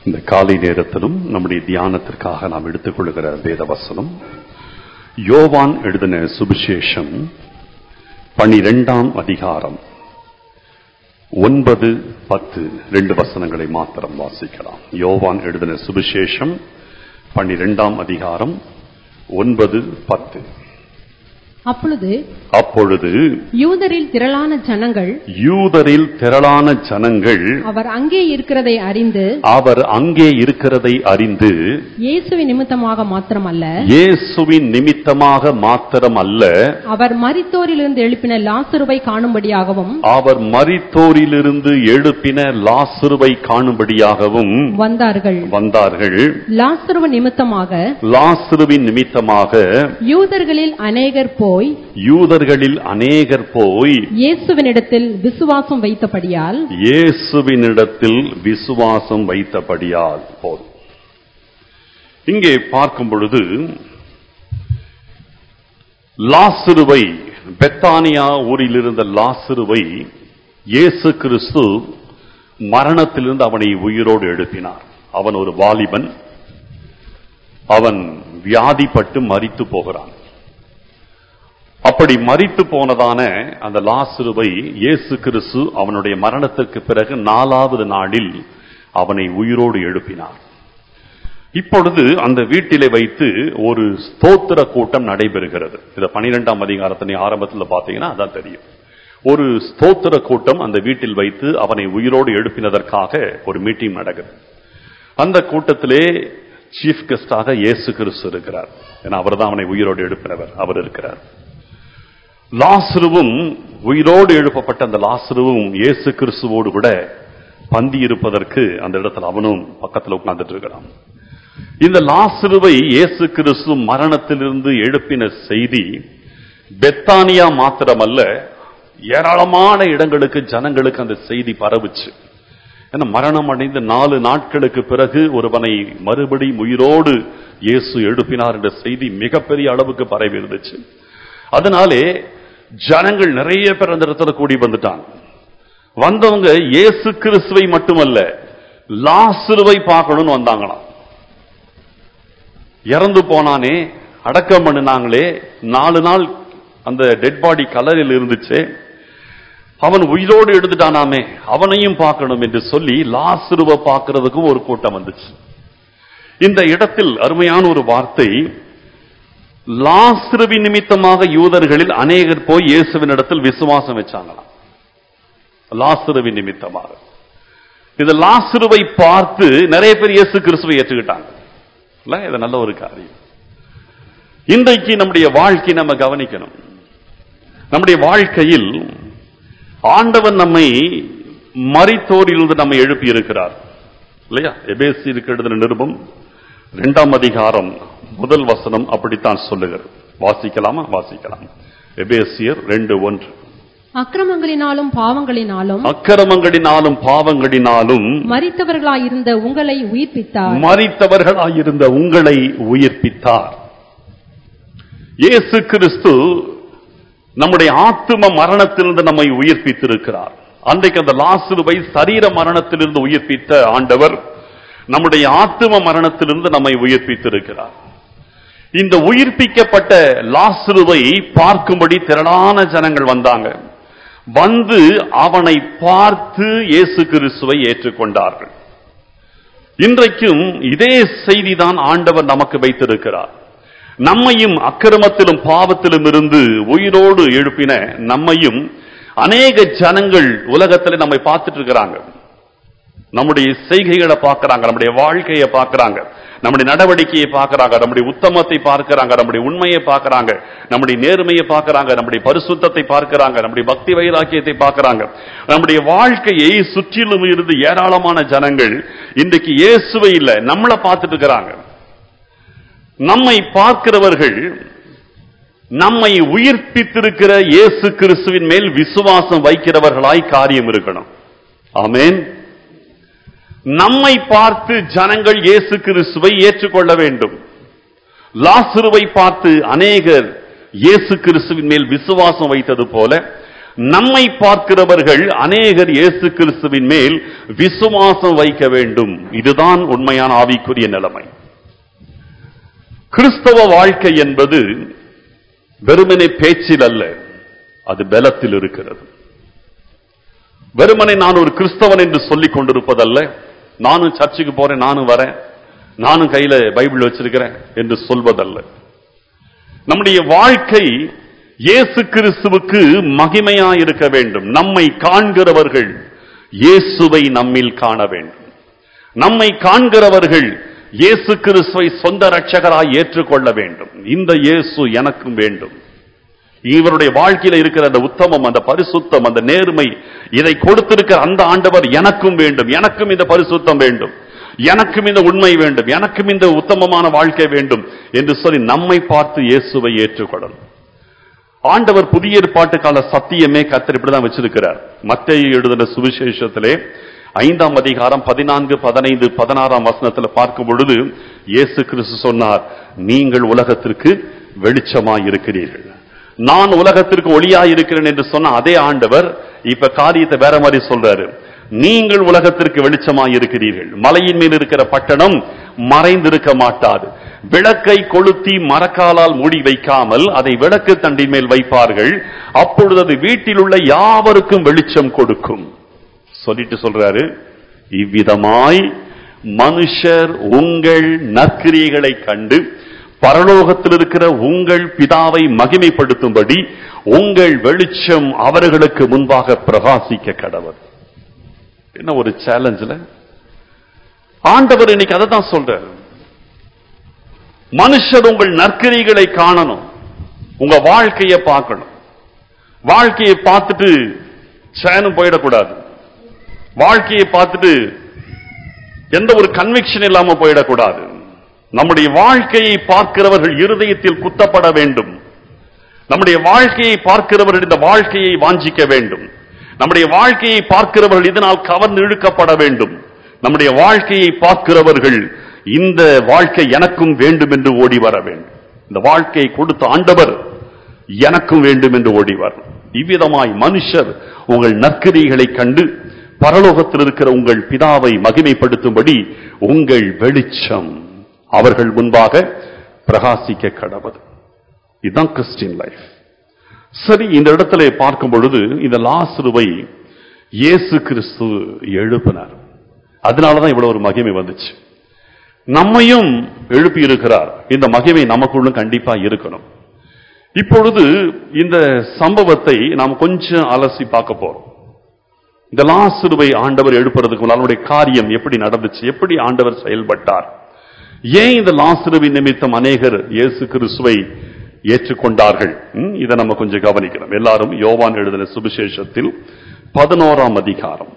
இந்த காலை நேரத்திலும் நம்முடைய தியானத்திற்காக நாம் எடுத்துக்கொள்கிற வேத வசனம் யோவான் எழுதின சுவிசேஷம் பனிரெண்டாம் அதிகாரம் ஒன்பது பத்து ரெண்டு வசனங்களை மாத்திரம் வாசிக்கலாம் யோவான் எழுதின சுவிசேஷம் பனிரெண்டாம் அதிகாரம் ஒன்பது பத்து அப்பொழுது அப்பொழுது யூதரில் திரளான ஜனங்கள் யூதரில் திரளான ஜனங்கள் அவர் அங்கே இருக்கிறதை அறிந்து அவர் அங்கே இருக்கிறதை அறிந்து இயேசுவின் நிமித்தமாக மாத்திரமல்ல இயேசுவின் நிமித்தமாக மாத்திரம் அல்ல அவர் மரித்தோரிலிருந்து எழுப்பின லாசருவை காணும்படியாகவும் அவர் மரித்தோரிலிருந்து எழுப்பின லாசுருவை காணும்படியாகவும் வந்தார்கள் வந்தார்கள் லாசருவ நிமித்தமாக லாசுருவின் நிமித்தமாக யூதர்களில் அநேகர் போய் யூதர்களில் அநேகர் போய் இயேசுவினிடத்தில் விசுவாசம் வைத்தபடியால் இயேசுவினிடத்தில் விசுவாசம் வைத்தபடியால் போதும் இங்கே பார்க்கும் பொழுது லாசுருவை பெத்தானியா ஊரில் இருந்த லாசுருவை இயேசு கிறிஸ்து மரணத்திலிருந்து அவனை உயிரோடு எழுப்பினார் அவன் ஒரு வாலிபன் அவன் வியாதிப்பட்டு மரித்து போகிறான் அப்படி மரித்து போனதான அந்த லாசுருவை இயேசு கிறிஸ்து அவனுடைய மரணத்திற்கு பிறகு நாலாவது நாளில் அவனை உயிரோடு எழுப்பினார் இப்பொழுது அந்த வீட்டிலே வைத்து ஒரு ஸ்தோத்திர கூட்டம் நடைபெறுகிறது இத பனிரெண்டாம் அதிகாரத்தினை ஆரம்பத்தில் பார்த்தீங்கன்னா அதான் தெரியும் ஒரு ஸ்தோத்திர கூட்டம் அந்த வீட்டில் வைத்து அவனை உயிரோடு எழுப்பினதற்காக ஒரு மீட்டிங் நடக்குது அந்த கூட்டத்திலே சீஃப் கெஸ்டாக இயேசு கிறிஸ்து இருக்கிறார் ஏன்னா அவர் தான் அவனை உயிரோடு எழுப்பினவர் அவர் இருக்கிறார் லாசுருவும் உயிரோடு எழுப்பப்பட்ட அந்த லாசுருவும் இயேசு கிறிஸ்துவோடு கூட பந்தி இருப்பதற்கு அந்த இடத்துல அவனும் பக்கத்தில் உட்கார்ந்துட்டு இருக்கிறான் இந்த லாசுருவை இயேசு கிறிஸ்து மரணத்திலிருந்து எழுப்பின செய்தி பெத்தானியா மாத்திரமல்ல ஏராளமான இடங்களுக்கு ஜனங்களுக்கு அந்த செய்தி பரவுச்சு ஏன்னா மரணம் அடைந்து நாலு நாட்களுக்கு பிறகு ஒருவனை மறுபடி உயிரோடு இயேசு எழுப்பினார் என்ற செய்தி மிகப்பெரிய அளவுக்கு பரவி இருந்துச்சு அதனாலே ஜனங்கள் நிறைய பேர் அந்த இடத்துல கூடி வந்துட்டாங்க வந்தவங்க இயேசு கிறிஸ்துவை மட்டுமல்ல லாசுருவை பார்க்கணும்னு வந்தாங்களாம் இறந்து போனானே அடக்கம் பண்ணினாங்களே நாலு நாள் அந்த டெட் பாடி கலரில் இருந்துச்சு அவன் உயிரோடு எழுந்துட்டானாமே அவனையும் பார்க்கணும் என்று சொல்லி லாசுருவை பார்க்கறதுக்கும் ஒரு கூட்டம் வந்துச்சு இந்த இடத்தில் அருமையான ஒரு வார்த்தை லாசுருவி நிமித்தமாக யூதர்களில் அநேகர் போய் இயேசுவின் இடத்தில் விசுவாசம் வச்சாங்களாம் லாசுருவி நிமித்தமாக இந்த லாசுருவை பார்த்து நிறைய பேர் இயேசு கிறிஸ்துவை ஏற்றுக்கிட்டாங்க இல்ல இது நல்ல ஒரு காரியம் இன்றைக்கு நம்முடைய வாழ்க்கை நம்ம கவனிக்கணும் நம்முடைய வாழ்க்கையில் ஆண்டவன் நம்மை மரித்தோரிலிருந்து நம்மை எழுப்பி இருக்கிறார் இல்லையா எபேசி இருக்கிறது நிருபம் இரண்டாம் அதிகாரம் முதல் வசனம் அப்படித்தான் சொல்லுகிறது வாசிக்கலாமா வாசிக்கலாம் எபேசியர் ரெண்டு ஒன்று அக்கிரமங்களினாலும் பாவங்களினாலும் அக்கிரமங்களினாலும் பாவங்களினாலும் மரித்தவர்களாயிருந்த உங்களை உயிர்ப்பித்தார் மறித்தவர்களாயிருந்த உங்களை உயிர்ப்பித்தார் இயேசு கிறிஸ்து நம்முடைய ஆத்தும மரணத்திலிருந்து நம்மை உயிர்ப்பித்திருக்கிறார் அன்றைக்கு அந்த லாசுருவை சரீர மரணத்திலிருந்து உயிர்ப்பித்த ஆண்டவர் நம்முடைய ஆத்தும மரணத்திலிருந்து நம்மை உயிர்ப்பித்திருக்கிறார் இந்த உயிர்ப்பிக்கப்பட்ட லாசுருவை பார்க்கும்படி திரளான ஜனங்கள் வந்தாங்க வந்து அவனை பார்த்து இயேசு கிறிஸ்துவை ஏற்றுக்கொண்டார்கள் இன்றைக்கும் இதே செய்திதான் ஆண்டவர் நமக்கு வைத்திருக்கிறார் நம்மையும் அக்கிரமத்திலும் பாவத்திலும் இருந்து உயிரோடு எழுப்பின நம்மையும் அநேக ஜனங்கள் உலகத்தில் நம்மை பார்த்துட்டு இருக்கிறாங்க நம்முடைய செய்கைகளை பார்க்கறாங்க நம்முடைய வாழ்க்கையை பார்க்கறாங்க நம்முடைய நடவடிக்கையை பார்க்கறாங்க நம்முடைய உத்தமத்தை பார்க்கறாங்க நம்முடைய உண்மையை பார்க்கறாங்க நம்முடைய நேர்மையை பார்க்கறாங்க நம்முடைய பரிசுத்தத்தை பார்க்கறாங்க நம்முடைய பக்தி வைராக்கியத்தை பார்க்கறாங்க நம்முடைய வாழ்க்கையை சுற்றிலும் இருந்து ஏராளமான ஜனங்கள் இன்றைக்கு இயேசுவை இல்ல நம்மளை பார்த்துட்டு இருக்கிறாங்க நம்மை பார்க்கிறவர்கள் நம்மை உயிர்ப்பித்திருக்கிற இயேசு கிறிஸ்துவின் மேல் விசுவாசம் வைக்கிறவர்களாய் காரியம் இருக்கணும் ஆமென் நம்மை பார்த்து ஜனங்கள் இயேசு கிறிஸ்துவை ஏற்றுக்கொள்ள வேண்டும் லாசுருவை பார்த்து அநேகர் இயேசு கிறிஸ்துவின் மேல் விசுவாசம் வைத்தது போல நம்மை பார்க்கிறவர்கள் அநேகர் இயேசு கிறிஸ்துவின் மேல் விசுவாசம் வைக்க வேண்டும் இதுதான் உண்மையான ஆவிக்குரிய நிலைமை கிறிஸ்தவ வாழ்க்கை என்பது வெறுமனே பேச்சில் அல்ல அது பலத்தில் இருக்கிறது வெறுமனை நான் ஒரு கிறிஸ்தவன் என்று சொல்லிக் கொண்டிருப்பதல்ல நானும் சர்ச்சுக்கு போறேன் நானும் வரேன் நானும் கையில பைபிள் வச்சிருக்கிறேன் என்று சொல்வதல்ல நம்முடைய வாழ்க்கை இயேசு கிறிஸ்துவுக்கு மகிமையா இருக்க வேண்டும் நம்மை காண்கிறவர்கள் இயேசுவை நம்மில் காண வேண்டும் நம்மை காண்கிறவர்கள் இயேசு கிறிஸ்துவை சொந்த ரட்சகராய் ஏற்றுக்கொள்ள வேண்டும் இந்த இயேசு எனக்கும் வேண்டும் இவருடைய வாழ்க்கையில இருக்கிற அந்த உத்தமம் அந்த பரிசுத்தம் அந்த நேர்மை இதை கொடுத்திருக்கிற அந்த ஆண்டவர் எனக்கும் வேண்டும் எனக்கும் இந்த பரிசுத்தம் வேண்டும் எனக்கும் இந்த உண்மை வேண்டும் எனக்கும் இந்த உத்தமமான வாழ்க்கை வேண்டும் என்று சொல்லி நம்மை பார்த்து இயேசுவை ஏற்றுக்கொள்ளணும் ஆண்டவர் புதிய ஏற்பாட்டு கால சத்தியமே கத்தர் இப்படிதான் வச்சிருக்கிறார் மத்திய எழுதின சுவிசேஷத்திலே ஐந்தாம் அதிகாரம் பதினான்கு பதினைந்து பதினாறாம் வசனத்துல பார்க்கும் பொழுது இயேசு கிறிஸ்து சொன்னார் நீங்கள் உலகத்திற்கு வெளிச்சமாய் இருக்கிறீர்கள் நான் உலகத்திற்கு ஒளியாய் இருக்கிறேன் என்று சொன்ன அதே ஆண்டவர் இப்ப காரியத்தை வேற மாதிரி சொல்றாரு நீங்கள் உலகத்திற்கு வெளிச்சமாய் இருக்கிறீர்கள் மலையின் மேல் இருக்கிற பட்டணம் மறைந்திருக்க மாட்டாது விளக்கை கொளுத்தி மரக்காலால் மூடி வைக்காமல் அதை விளக்கு தண்டின் மேல் வைப்பார்கள் அப்பொழுது அது வீட்டில் உள்ள யாவருக்கும் வெளிச்சம் கொடுக்கும் சொல்லிட்டு சொல்றாரு இவ்விதமாய் மனுஷர் உங்கள் நற்கிரியைகளை கண்டு பரலோகத்தில் இருக்கிற உங்கள் பிதாவை மகிமைப்படுத்தும்படி உங்கள் வெளிச்சம் அவர்களுக்கு முன்பாக பிரகாசிக்க கடவர் என்ன ஒரு சேலஞ்சில் ஆண்டவர் இன்னைக்கு அதை தான் சொல்றாரு மனுஷர் உங்கள் நற்கிரிகளை காணணும் உங்க வாழ்க்கையை பார்க்கணும் வாழ்க்கையை பார்த்துட்டு சேனும் போயிடக்கூடாது வாழ்க்கையை பார்த்துட்டு எந்த ஒரு கன்விக்ஷன் இல்லாம போயிடக்கூடாது நம்முடைய வாழ்க்கையை பார்க்கிறவர்கள் இருதயத்தில் குத்தப்பட வேண்டும் நம்முடைய வாழ்க்கையை பார்க்கிறவர்கள் இந்த வாழ்க்கையை வாஞ்சிக்க வேண்டும் நம்முடைய வாழ்க்கையை பார்க்கிறவர்கள் இதனால் கவர்ந்து இழுக்கப்பட வேண்டும் நம்முடைய வாழ்க்கையை பார்க்கிறவர்கள் இந்த வாழ்க்கை எனக்கும் வேண்டும் என்று ஓடி வர வேண்டும் இந்த வாழ்க்கையை கொடுத்த ஆண்டவர் எனக்கும் வேண்டும் என்று ஓடி வர இவ்விதமாய் மனுஷர் உங்கள் நற்கரிகளை கண்டு பரலோகத்தில் இருக்கிற உங்கள் பிதாவை மகிமைப்படுத்தும்படி உங்கள் வெளிச்சம் அவர்கள் முன்பாக பிரகாசிக்க கடவது இதுதான் கிறிஸ்டின் லைஃப் சரி இந்த இடத்துல பார்க்கும் பொழுது இந்த லாசுருவை இயேசு கிறிஸ்து எழுப்பினார் அதனாலதான் இவ்வளவு ஒரு மகிமை வந்துச்சு நம்மையும் எழுப்பி இருக்கிறார் இந்த மகிமை நமக்குள்ளும் கண்டிப்பா இருக்கணும் இப்பொழுது இந்த சம்பவத்தை நாம் கொஞ்சம் அலசி பார்க்க போறோம் இந்த லாசுருவை ஆண்டவர் எழுப்புறதுக்கு முன்னால் அவருடைய காரியம் எப்படி நடந்துச்சு எப்படி ஆண்டவர் செயல்பட்டார் ஏன் இந்த லாசுருவின் நிமித்தம் அநேகர் இயேசு கிறிஸ்துவை ஏற்றுக்கொண்டார்கள் ம், இதை நம்ம கொஞ்சம் கவனிக்கணும் எல்லாரும் யோவான் எழுதின சுவிசேஷத்தில் பதினோராம் அதிகாரம்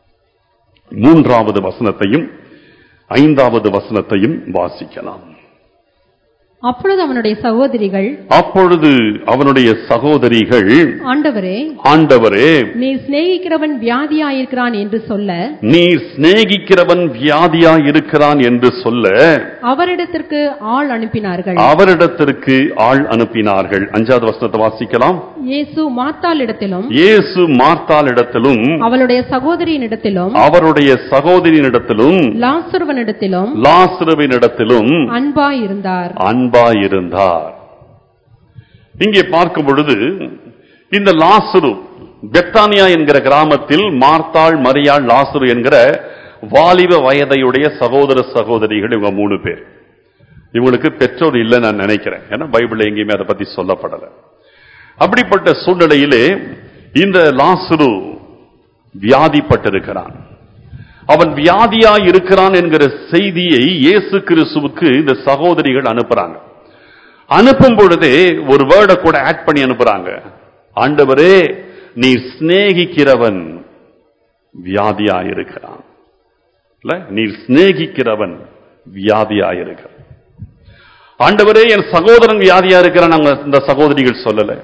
மூன்றாவது வசனத்தையும் ஐந்தாவது வசனத்தையும் வாசிக்கலாம் அப்பொழுது அவனுடைய சகோதரிகள் அப்பொழுது அவனுடைய சகோதரிகள் ஆண்டவரே ஆண்டவரே நீ சிநேகிக்கிறவன் வியாதியாயிருக்கிறான் என்று சொல்ல நீர் சிநேகிக்கிறவன் வியாதியா இருக்கிறான் என்று சொல்ல அவரிடத்திற்கு ஆள் அனுப்பினார்கள் அவரிடத்திற்கு ஆள் அனுப்பினார்கள் அஞ்சாவது வசனத்தை வாசிக்கலாம் இயேசு மாத்தாளிடத்திலும் இயேசு மார்த்தாளிடத்திலும் அவளுடைய சகோதரியினிடத்திலும் அவருடைய சகோதரியினிடத்திலும் லாசுருவனிடத்திலும் லாசுருவினிடத்திலும் அன்பாயிருந்தார் அன்பாயிருந்தார் இங்கே பார்க்கும் பொழுது இந்த லாசுரு பெத்தானியா என்கிற கிராமத்தில் மார்த்தாள் மரியாள் லாசுரு என்கிற வாலிப வயதையுடைய சகோதர சகோதரிகள் இவங்க மூணு பேர் இவங்களுக்கு பெற்றோர் இல்லை நான் நினைக்கிறேன் ஏன்னா பைபிள்ல எங்கேயுமே அதை பத்தி சொல்லப்படல அப்படிப்பட்ட சூழ்நிலையிலே இந்த லாசுரு வியாதிப்பட்டிருக்கிறான் அவன் வியாதியா இருக்கிறான் என்கிற செய்தியை இயேசு கிறிஸ்துவுக்கு இந்த சகோதரிகள் அனுப்புறாங்க அனுப்பும் பொழுதே ஒரு வேர்டை கூட ஆட் பண்ணி அனுப்புறாங்க ஆண்டவரே நீ சிநேகிக்கிறவன் வியாதியா இருக்கிறான் இல்ல நீ சிநேகிக்கிறவன் வியாதியா இருக்கிற ஆண்டவரே என் சகோதரன் வியாதியா இருக்கிறான் அவங்க இந்த சகோதரிகள் சொல்லல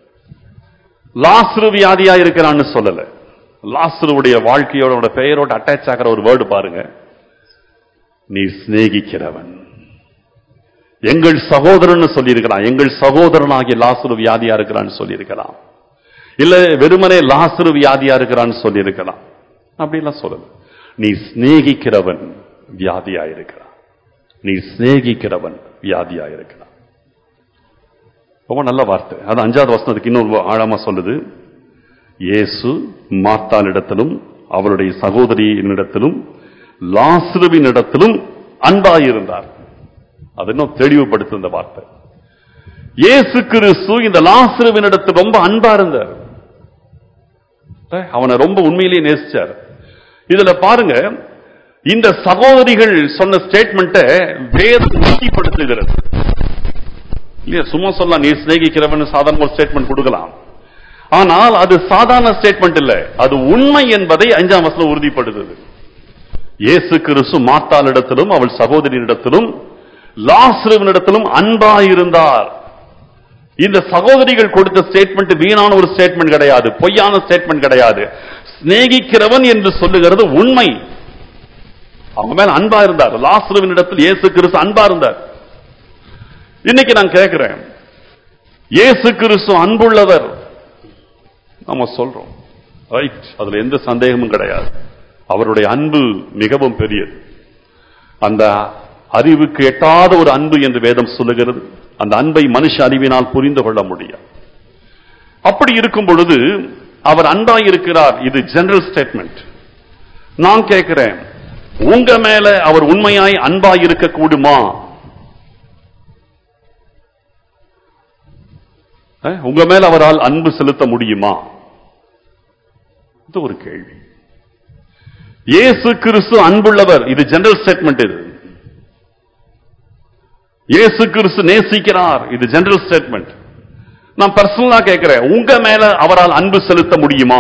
லாஸ்ரு வியாதியா இருக்கிறான்னு சொல்லல லாஸ்ருவுடைய வாழ்க்கையோட அவனோட பெயரோட அட்டாச் ஆகிற ஒரு வேர்டு பாருங்க நீ சிநேகிக்கிறவன் எங்கள் சகோதரன் சொல்லியிருக்கிறான் எங்கள் சகோதரனாகிய லாசுரு வியாதியா இருக்கிறான்னு சொல்லியிருக்கலாம் இல்ல வெறுமனே லாசரு வியாதியா இருக்கிறான்னு சொல்லி இருக்கலாம் அப்படிலாம் சொல்லல நீ சிநேகிக்கிறவன் வியாதியா இருக்கிறான் நீ சிநேகிக்கிறவன் வியாதியா இருக்கிறான் ரொம்ப நல்ல வார்த்தை அது அஞ்சாவது வசனத்துக்கு இன்னொரு ஆழமா சொல்லுது இயேசு மார்த்தாளிடத்திலும் அவருடைய சகோதரியினிடத்திலும் லாசுருவினிடத்திலும் அன்பாயிருந்தார் அது இன்னும் தெளிவுபடுத்து இந்த வார்த்தை இயேசு கிறிஸ்து இந்த லாசுருவினிடத்தில் ரொம்ப அன்பா இருந்தார் அவனை ரொம்ப உண்மையிலேயே நேசிச்சார் இதுல பாருங்க இந்த சகோதரிகள் சொன்ன ஸ்டேட்மெண்ட்டை வேதம் உறுதிப்படுத்துகிறது இல்லையா சும்மா சொல்லலாம் நீ சிநேகிக்கிறவன் சாதாரண ஒரு ஸ்டேட்மெண்ட் கொடுக்கலாம் ஆனால் அது சாதாரண ஸ்டேட்மெண்ட் இல்ல அது உண்மை என்பதை அஞ்சாம் வசனம் உறுதிப்படுத்துது இயேசு கிறிஸ்து மாத்தாளிடத்திலும் அவள் சகோதரியிடத்திலும் லாஸ்ருவனிடத்திலும் அன்பாயிருந்தார் இந்த சகோதரிகள் கொடுத்த ஸ்டேட்மெண்ட் வீணான ஒரு ஸ்டேட்மெண்ட் கிடையாது பொய்யான ஸ்டேட்மெண்ட் கிடையாது சிநேகிக்கிறவன் என்று சொல்லுகிறது உண்மை அவங்க மேல அன்பா இருந்தார் லாஸ்ருவின் இடத்தில் இயேசு கிறிஸ்து அன்பா இருந்தார் இன்னைக்கு நான் கேட்கிறேன் இயேசு கிறிஸ்து அன்புள்ளவர் நம்ம சொல்றோம் ரைட் அதுல எந்த சந்தேகமும் கிடையாது அவருடைய அன்பு மிகவும் பெரியது அந்த அறிவுக்கு எட்டாத ஒரு அன்பு என்று வேதம் சொல்லுகிறது அந்த அன்பை மனுஷ அறிவினால் புரிந்து கொள்ள முடியும் அப்படி இருக்கும் பொழுது அவர் அன்பாய் இருக்கிறார் இது ஜெனரல் ஸ்டேட்மெண்ட் நான் கேட்கிறேன் உங்க மேல அவர் உண்மையாய் அன்பாய் இருக்க கூடுமா அஹ், உங்க மேல அவரால் அன்பு செலுத்த முடியுமா இது ஒரு கேள்வி இயேசு கிறிஸ்து அன்புள்ளவர் இது ஜெனரல் ஸ்டேட்மெண்ட் இது இயேசு கிறிஸ்து நேசிக்கிறார் இது ஜெனரல் ஸ்டேட்மெண்ட் நான் பர்சனலா கேட்கிறேன் உங்க மேல அவரால் அன்பு செலுத்த முடியுமா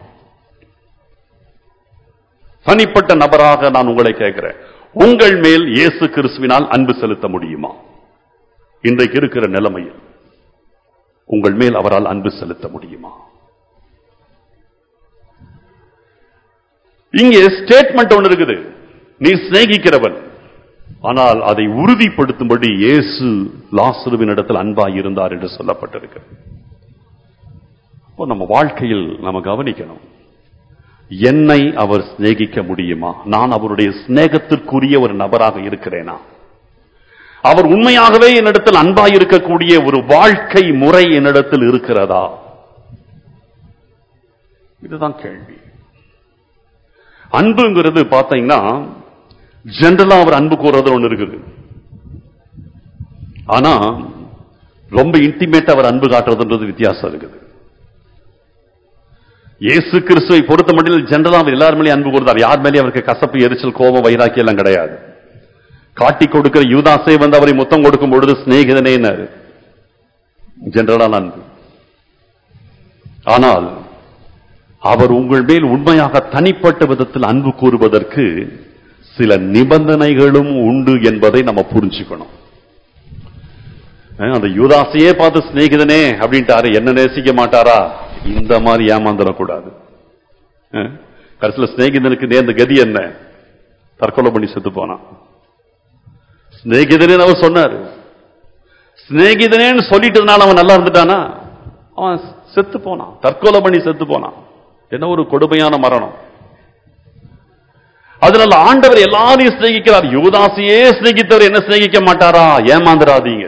தனிப்பட்ட நபராக நான் உங்களை கேட்கிறேன் உங்கள் மேல் இயேசு கிறிஸ்துவினால் அன்பு செலுத்த முடியுமா இன்றைக்கு இருக்கிற நிலைமையில் உங்கள் மேல் அவரால் அன்பு செலுத்த முடியுமா இங்கே ஸ்டேட்மெண்ட் ஒன்று இருக்குது நீ சிநேகிக்கிறவன் ஆனால் அதை உறுதிப்படுத்தும்படி இயேசு லாசருவின் இடத்தில் அன்பாய் இருந்தார் என்று சொல்லப்பட்டிருக்கு அப்போ நம்ம வாழ்க்கையில் நம்ம கவனிக்கணும் என்னை அவர் சிநேகிக்க முடியுமா நான் அவருடைய சிநேகத்திற்குரிய ஒரு நபராக இருக்கிறேனா அவர் உண்மையாகவே என்னிடத்தில் அன்பாய் இருக்கக்கூடிய ஒரு வாழ்க்கை முறை என்னிடத்தில் இருக்கிறதா இதுதான் கேள்வி அன்புங்கிறது பார்த்தீங்கன்னா ஜென்ரலா அவர் அன்பு கூறுறது ஒண்ணு இருக்குது ஆனா ரொம்ப இன்டிமேட்டா அவர் அன்பு காட்டுறதுன்றது வித்தியாசம் இருக்குது இயேசு கிறிஸ்துவை பொறுத்த மட்டும் ஜென்ரலா அவர் எல்லார் மேலேயும் அன்பு கூறுறார் யார் மேலேயும் அவருக்கு கசப்பு எரிச்சல் கோபம் வைராக்கி எல்லாம் கிடையாது காட்டி கொடுக்கிற யூதாசை வந்து அவரை முத்தம் கொடுக்கும் பொழுது சிநேகிதனேனாரு ஜென்ரலான அன்பு ஆனால் அவர் உங்கள் மேல் உண்மையாக தனிப்பட்ட விதத்தில் அன்பு கூறுவதற்கு சில நிபந்தனைகளும் உண்டு என்பதை நம்ம புரிஞ்சுக்கணும் அஹ் அந்த யூதாசையே பார்த்து சிநேகிதனே அப்படின்ட்டாரு என்ன நேசிக்க மாட்டாரா இந்த மாதிரி ஏமாந்துடக்கூடாது அஹ் கடைசியில் சிநேகிதனுக்கு நேர்ந்த கதி என்ன தற்கொலை பண்ணி செத்து போனான் சிநேகிதனே அவர் சொன்னாரு சிநேகிதனேன்னு சொல்லிட்டதுனால அவன் நல்லா இருந்துட்டானா அவன் செத்து போனான் தற்கொலை பண்ணி செத்து போனான் என்ன ஒரு கொடுமையான மரணம் அதனால ஆண்டவர் எல்லாரையும் சிநேகிக்கிறார் யுவதாசியே சிநேகித்தவர் என்ன சிநேகிக்க மாட்டாரா ஏமாந்துடாதீங்க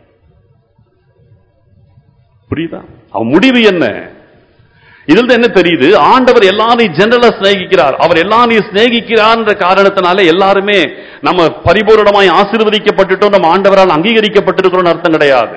புரியுதா அவன் முடிவு என்ன இதில் என்ன தெரியுது ஆண்டவர் எல்லாரையும் ஜெனரலா சிநேகிக்கிறார் அவர் எல்லாரையும் சிநேகிக்கிறார்ன்ற காரணத்தினால எல்லாருமே நம்ம பரிபூரணமாய் ஆசீர்வதிக்கப்பட்டுட்டோம் நம்ம ஆண்டவரால் அங்கீகரிக்கப்பட்டிருக்கிறோம் அர்த்தம் கிடையாது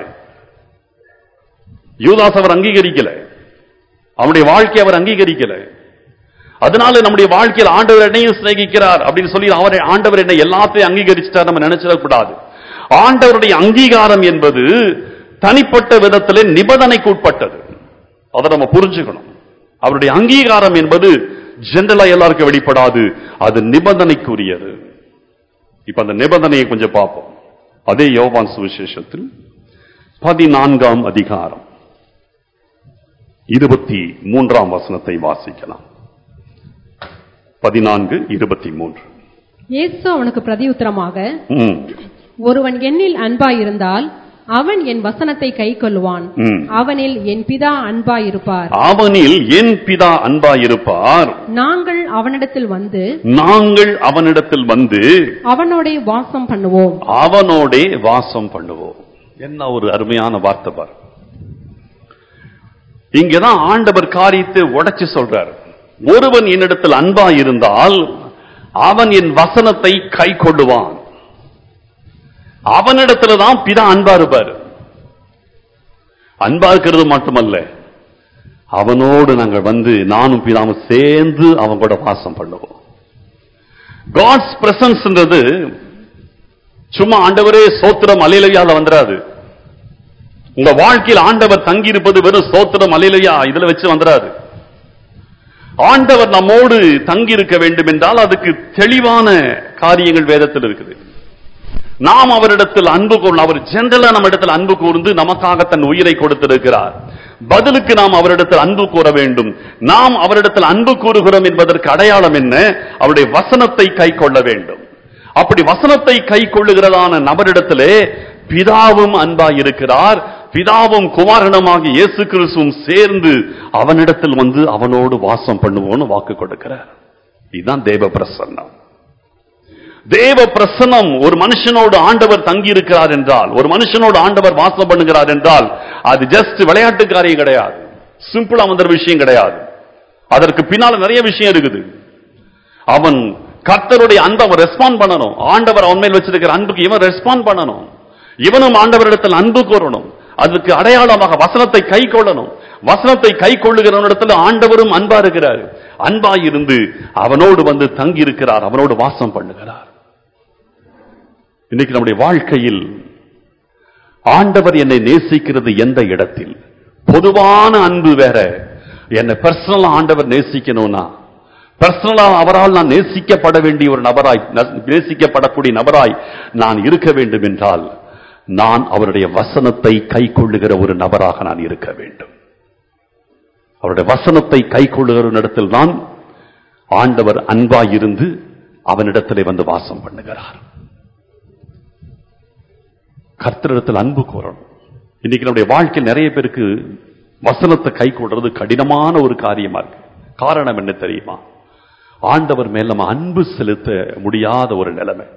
யூதாஸ் அவர் அங்கீகரிக்கல அவனுடைய வாழ்க்கையை அவர் அங்கீகரிக்கல அதனால நம்முடைய வாழ்க்கையில் ஆண்டவர் என்னையும் சிநேகிக்கிறார் அப்படின்னு சொல்லி அவரை ஆண்டவர் என்ன எல்லாத்தையும் அங்கீகரிச்சிட்டார் நம்ம நினைச்சிடக்கூடாது ஆண்டவருடைய அங்கீகாரம் என்பது தனிப்பட்ட விதத்திலே நிபந்தனைக்கு உட்பட்டது அதை நம்ம புரிஞ்சுக்கணும் அவருடைய அங்கீகாரம் என்பது ஜெனரலா எல்லாருக்கும் வெளிப்படாது அது நிபந்தனைக்குரியது இப்ப அந்த நிபந்தனையை கொஞ்சம் பார்ப்போம் அதே யோவான் சுவிசேஷத்தில் பதினான்காம் அதிகாரம் இருபத்தி மூன்றாம் வசனத்தை வாசிக்கலாம் பதினான்கு இருபத்தி மூன்று இயேசு அவனுக்கு பிரதியுத்தரமாக ம், ஒருவன் என்னில் அன்பாயிருந்தால் அவன் என் வசனத்தை கைக்கொள்வான் ம். அவனில் என் பிதா அன்பாயிருப்பார் அவனில் என் பிதா அன்பாயிருப்பார் நாங்கள் அவனிடத்தில் வந்து நாங்கள் அவனிடத்தில் வந்து அவனோட வாசம் பண்ணுவோம் அவனோடே வாசம் பண்ணுவோம் என்ன ஒரு அருமையான வார்த்தை பார் இங்கதான் ஆண்டவர் காரியத்தை உடைச்சு சொல்றார் ஒருவன் என்னிடத்தில் அன்பா இருந்தால் அவன் என் வசனத்தை கை கொள்ளுவான் அவனிடத்துல தான் பிதா அன்பா இருப்பார் அன்பா இருக்கிறது மட்டுமல்ல அவனோடு நாங்கள் வந்து நானும் பிதாவும் சேர்ந்து அவன் கூட வாசம் பண்ணுவோம் காட்ஸ் பிரசன்ஸ்ன்றது சும்மா ஆண்டவரே சோத்திரம் அலையிலையால வந்துராது உங்க வாழ்க்கையில் ஆண்டவர் தங்கி இருப்பது வெறும் சோத்திரம் அலையிலையா இதுல வச்சு வந்துராது ஆண்டவர் நம்மோடு தங்கி இருக்க வேண்டும் என்றால் அதுக்கு தெளிவான காரியங்கள் வேதத்தில் இருக்குது நாம் அவரிடத்தில் அன்பு கூறணும் அவர் ஜெனரலா நம்ம இடத்தில் அன்பு கூர்ந்து நமக்காக தன் உயிரை கொடுத்திருக்கிறார் பதிலுக்கு நாம் அவரிடத்தில் அன்பு கூற வேண்டும் நாம் அவரிடத்தில் அன்பு கூறுகிறோம் என்பதற்கு அடையாளம் என்ன அவருடைய வசனத்தை கை கொள்ள வேண்டும் அப்படி வசனத்தை கை கொள்ளுகிறதான நபரிடத்திலே பிதாவும் அன்பாய் இருக்கிறார் பிதாவும் குமாரனுமாகிய இயேசு கிறிஸ்துவும் சேர்ந்து அவனிடத்தில் வந்து அவனோடு வாசம் பண்ணுவோம்னு வாக்கு கொடுக்கிறார் இதுதான் தேவ பிரசன்னம் தேவ பிரசன்னம் ஒரு மனுஷனோடு ஆண்டவர் தங்கி இருக்கிறார் என்றால் ஒரு மனுஷனோடு ஆண்டவர் வாசம் பண்ணுகிறார் என்றால் அது ஜஸ்ட் விளையாட்டு காரியம் கிடையாது சிம்பிளா வந்த விஷயம் கிடையாது அதற்கு பின்னால நிறைய விஷயம் இருக்குது அவன் கர்த்தருடைய அன்பை அவன் ரெஸ்பாண்ட் பண்ணணும் ஆண்டவர் அவன் மேல் வச்சிருக்கிற அன்புக்கு இவன் ரெஸ்பாண்ட் பண்ணணும் இவனும் ஆண்டவரிடத்தில் அன்பு கூறணும் அதுக்கு அடையாளமாக வசனத்தை கை கொள்ளணும் வசனத்தை கை கொள்ளுகிறவனிடத்தில் ஆண்டவரும் அன்பா இருக்கிறார் அன்பாய் இருந்து அவனோடு வந்து தங்கி இருக்கிறார் அவனோடு வாசம் பண்ணுகிறார் இன்னைக்கு நம்முடைய வாழ்க்கையில் ஆண்டவர் என்னை நேசிக்கிறது எந்த இடத்தில் பொதுவான அன்பு வேற என்னை பர்சனலா ஆண்டவர் நேசிக்கணும்னா பர்சனலா அவரால் நான் நேசிக்கப்பட வேண்டிய ஒரு நபராய் ந- நேசிக்கப்படக்கூடிய நபராய் நான் இருக்க வேண்டும் என்றால் நான் அவருடைய வசனத்தை கை கொள்ளுகிற ஒரு நபராக நான் இருக்க வேண்டும் அவருடைய வசனத்தை கை கொள்ளுகிற இடத்தில் தான் ஆண்டவர் அன்பாய் இருந்து அவனிடத்திலே வந்து வாசம் பண்ணுகிறார் கர்த்தரிடத்தில் அன்பு கூறணும் இன்னைக்கு நம்முடைய வாழ்க்கையில் நிறைய பேருக்கு வசனத்தை கை கொள்றது கடினமான ஒரு காரியமா இருக்கு காரணம் என்ன தெரியுமா ஆண்டவர் மேல் நம்ம அன்பு செலுத்த முடியாத ஒரு நிலைமை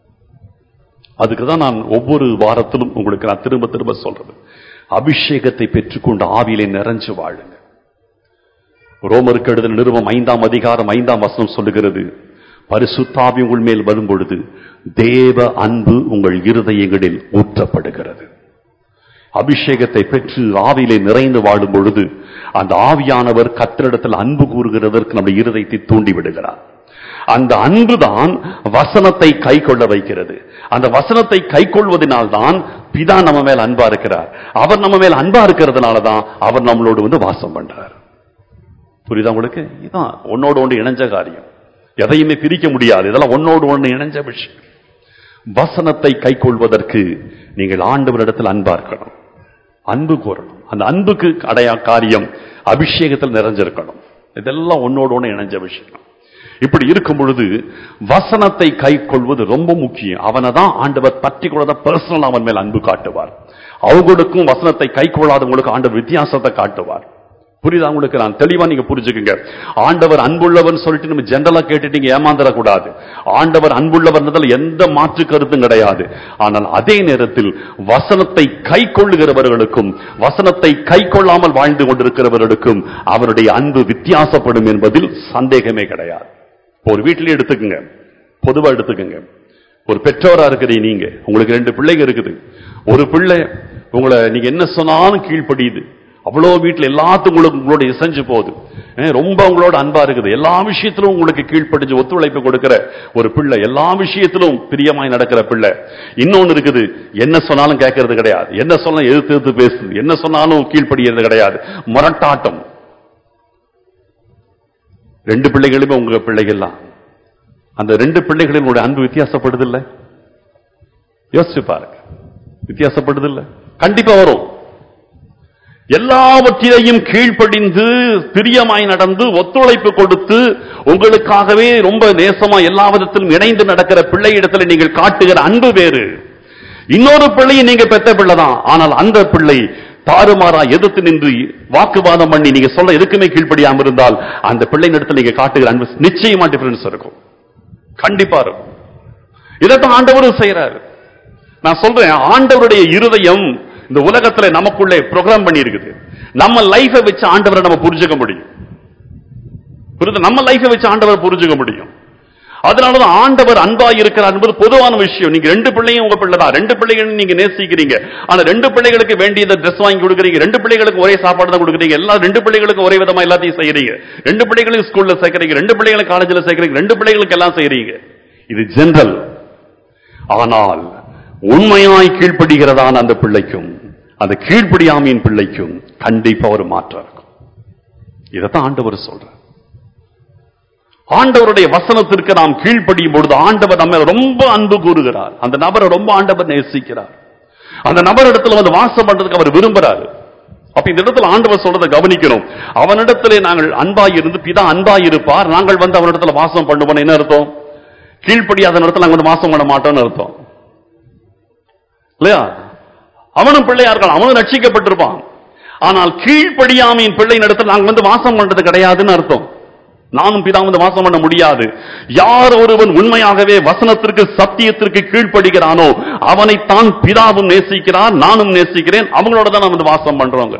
அதுக்கு தான் நான் ஒவ்வொரு வாரத்திலும் உங்களுக்கு நான் திரும்ப திரும்ப சொல்றது அபிஷேகத்தை பெற்றுக்கொண்டு ஆவியிலே நிறைஞ்சு வாழுங்க ரோமருக்கு எழுதின நிறுவம் ஐந்தாம் அதிகாரம் ஐந்தாம் வசனம் சொல்லுகிறது பரிசுத்தாவி உங்கள் மேல் வரும் பொழுது தேவ அன்பு உங்கள் இருதயங்களில் ஊற்றப்படுகிறது அபிஷேகத்தை பெற்று ஆவியிலே நிறைந்து வாழும் பொழுது அந்த ஆவியானவர் கத்திரிடத்தில் அன்பு கூறுகிறதற்கு நம்முடைய இருதயத்தை தூண்டி விடுகிறார் அந்த அன்புதான் வசனத்தை கை கொள்ள வைக்கிறது அந்த வசனத்தை கை கொள்வதனால்தான் பிதா நம்ம மேல் அன்பா இருக்கிறார் அவர் நம்ம மேல் அன்பா இருக்கிறதுனால தான் அவர் நம்மளோடு வந்து வாசம் பண்றார் புரியுதா உங்களுக்கு இதான் ஒன்னோடு ஒன்று இணைஞ்ச காரியம் எதையுமே பிரிக்க முடியாது இதெல்லாம் ஒன்னோடு ஒன்று இணைஞ்ச விஷயம் வசனத்தை கை கொள்வதற்கு நீங்கள் ஆண்டவரிடத்தில் அன்பா இருக்கணும் அன்பு கோரணும் அந்த அன்புக்கு அடையா காரியம் அபிஷேகத்தில் நிறைஞ்சிருக்கணும் இதெல்லாம் ஒன்னோடு ஒன்று இணைஞ்ச விஷயம் இப்படி இருக்கும் பொழுது வசனத்தை கை கொள்வது ரொம்ப முக்கியம் அவனை தான் ஆண்டவர் பற்றி கொள்ளத பர்சனல் அவன் மேல் அன்பு காட்டுவார் அவங்களுக்கும் வசனத்தை கை கொள்ளாதவங்களுக்கும் ஆண்டவர் வித்தியாசத்தை காட்டுவார் புரியுதா உங்களுக்கு நான் தெளிவா நீங்க புரிஞ்சுக்குங்க ஆண்டவர் அன்புள்ளவன் சொல்லிட்டு நம்ம ஜெனரலா கேட்டுட்டீங்க ஏமாந்துடக்கூடாது ஆண்டவர் அன்புள்ளவர் எந்த மாற்று கருத்தும் கிடையாது ஆனால் அதே நேரத்தில் வசனத்தை கை கொள்ளுகிறவர்களுக்கும் வசனத்தை கை கொள்ளாமல் வாழ்ந்து கொண்டிருக்கிறவர்களுக்கும் அவருடைய அன்பு வித்தியாசப்படும் என்பதில் சந்தேகமே கிடையாது இப்போ ஒரு வீட்டிலே எடுத்துக்கங்க பொதுவா எடுத்துக்கங்க ஒரு பெற்றோரா இருக்கிறீங்க நீங்க உங்களுக்கு ரெண்டு பிள்ளைங்க இருக்குது ஒரு பிள்ளை உங்களை நீங்க என்ன சொன்னாலும் கீழ்ப்படியுது அவ்வளோ வீட்டில் எல்லாத்துக்கும் உங்களுக்கு உங்களோட இசைஞ்சு போகுது அஹ் ரொம்ப உங்களோட அன்பா இருக்குது எல்லா விஷயத்திலும் உங்களுக்கு கீழ்ப்படிஞ்சு ஒத்துழைப்பு கொடுக்கிற ஒரு பிள்ளை எல்லா விஷயத்திலும் பிரியமாய் நடக்கிற பிள்ளை இன்னொன்னு இருக்குது என்ன சொன்னாலும் கேட்கறது கிடையாது என்ன சொன்னாலும் எதிர்த்து எதிர்த்து பேசுது என்ன சொன்னாலும் கீழ்ப்படிகிறது கிடையாது முரட்டாட்டம் ரெண்டு பிள்ளைகளுமே உங்க பிள்ளைகள் தான் அந்த ரெண்டு பிள்ளைகளினுடைய அன்பு வித்தியாசப்படுது இல்ல யோசிச்சு பாருங்க வித்தியாசப்படுது இல்ல கண்டிப்பா வரும் எல்லாவற்றிலையும் கீழ்ப்படிந்து பிரியமாய் நடந்து ஒத்துழைப்பு கொடுத்து உங்களுக்காகவே ரொம்ப நேசமா எல்லா விதத்திலும் இணைந்து நடக்கிற பிள்ளை இடத்துல நீங்கள் காட்டுகிற அன்பு வேறு இன்னொரு பிள்ளையை நீங்க பெத்த பிள்ளை தான் ஆனால் அந்த பிள்ளை தாறுமாறா எதிர்த்து நின்று வாக்குவாதம் பண்ணி நீங்க சொல்ல எதுக்குமே கீழ்ப்படியாம இருந்தால் அந்த பிள்ளை இடத்துல நீங்க காட்டுகிற அன்பு நிச்சயமா டிஃபரன்ஸ் இருக்கும் கண்டிப்பா இருக்கும் இதைத்தான் ஆண்டவரும் செய்யறாரு நான் சொல்றேன் ஆண்டவருடைய இருதயம் இந்த உலகத்துல நமக்குள்ளே ப்ரோக்ராம் பண்ணி இருக்குது நம்ம லைஃபை வச்சு ஆண்டவரை நம்ம புரிஞ்சுக்க முடியும் புரியுது நம்ம லைஃபை வச்சு ஆண்டவரை புரிஞ்சுக்க முடியும் அதனாலதான் ஆண்டவர் அன்பா இருக்கிறார் என்பது பொதுவான விஷயம் நீங்க ரெண்டு பிள்ளையும் உங்க பிள்ளை தான் ரெண்டு பிள்ளைகளும் நீங்க நேசிக்கிறீங்க ஆனா ரெண்டு பிள்ளைகளுக்கு வேண்டியதை ட்ரெஸ் வாங்கி கொடுக்குறீங்க ரெண்டு பிள்ளைகளுக்கு ஒரே சாப்பாடு தான் கொடுக்குறீங்க எல்லா ரெண்டு பிள்ளைகளுக்கு ஒரே விதமா எல்லாத்தையும் செய்யறீங்க ரெண்டு பிள்ளைகளுக்கு ஸ்கூல்ல சேர்க்கறீங்க ரெண்டு பிள்ளைகளுக்கு காலேஜ்ல சேர்க்கறீங்க ரெண்டு பிள்ளைகளுக்கு எல்லாம் செய்யறீங்க இது ஜெனரல் ஆனால் உண்மையாய் கீழ்ப்படுகிறதான அந்த பிள்ளைக்கும் அந்த கீழ்ப்படியாமையின் பிள்ளைக்கும் கண்டிப்பா ஒரு மாற்றம் இருக்கும் இதைத்தான் ஆண்டவர் சொல்ற ஆண்டவருடைய வசனத்திற்கு நாம் கீழ்ப்படியும் பொழுது ஆண்டவர் நம்ம ரொம்ப அன்பு கூறுகிறார் அந்த நபரை ரொம்ப ஆண்டவர் நேசிக்கிறார் அந்த நபர் இடத்துல வந்து வாசம் பண்றதுக்கு அவர் விரும்புறாரு அப்ப இந்த இடத்துல ஆண்டவர் சொல்றதை கவனிக்கணும் அவனிடத்திலே நாங்கள் அன்பாய் இருந்து பிதா அன்பாய் இருப்பார் நாங்கள் வந்து அவனிடத்துல வாசம் பண்ணுவோம் என்ன அர்த்தம் கீழ்ப்படியாத இடத்துல நாங்கள் வந்து வாசம் பண்ண மாட்டோம்னு அர்த்தம் இல்லையா அவனும் பிள்ளையா இருக்கலாம் அவனும் ரட்சிக்கப்பட்டிருப்பான் ஆனால் கீழ்ப்படியாமையின் பிள்ளை இடத்துல நாங்கள் வந்து வாசம் பண்றது கிடையாதுன்னு அர்த்தம் நானும் பிதா வந்து வாசம் பண்ண முடியாது யார் ஒருவன் உண்மையாகவே வசனத்திற்கு சத்தியத்திற்கு கீழ்ப்படுகிறானோ அவனைத்தான் பிதாவும் நேசிக்கிறார் நானும் நேசிக்கிறேன் அவங்களோட தான் நான் வந்து வாசம் பண்றோங்கிற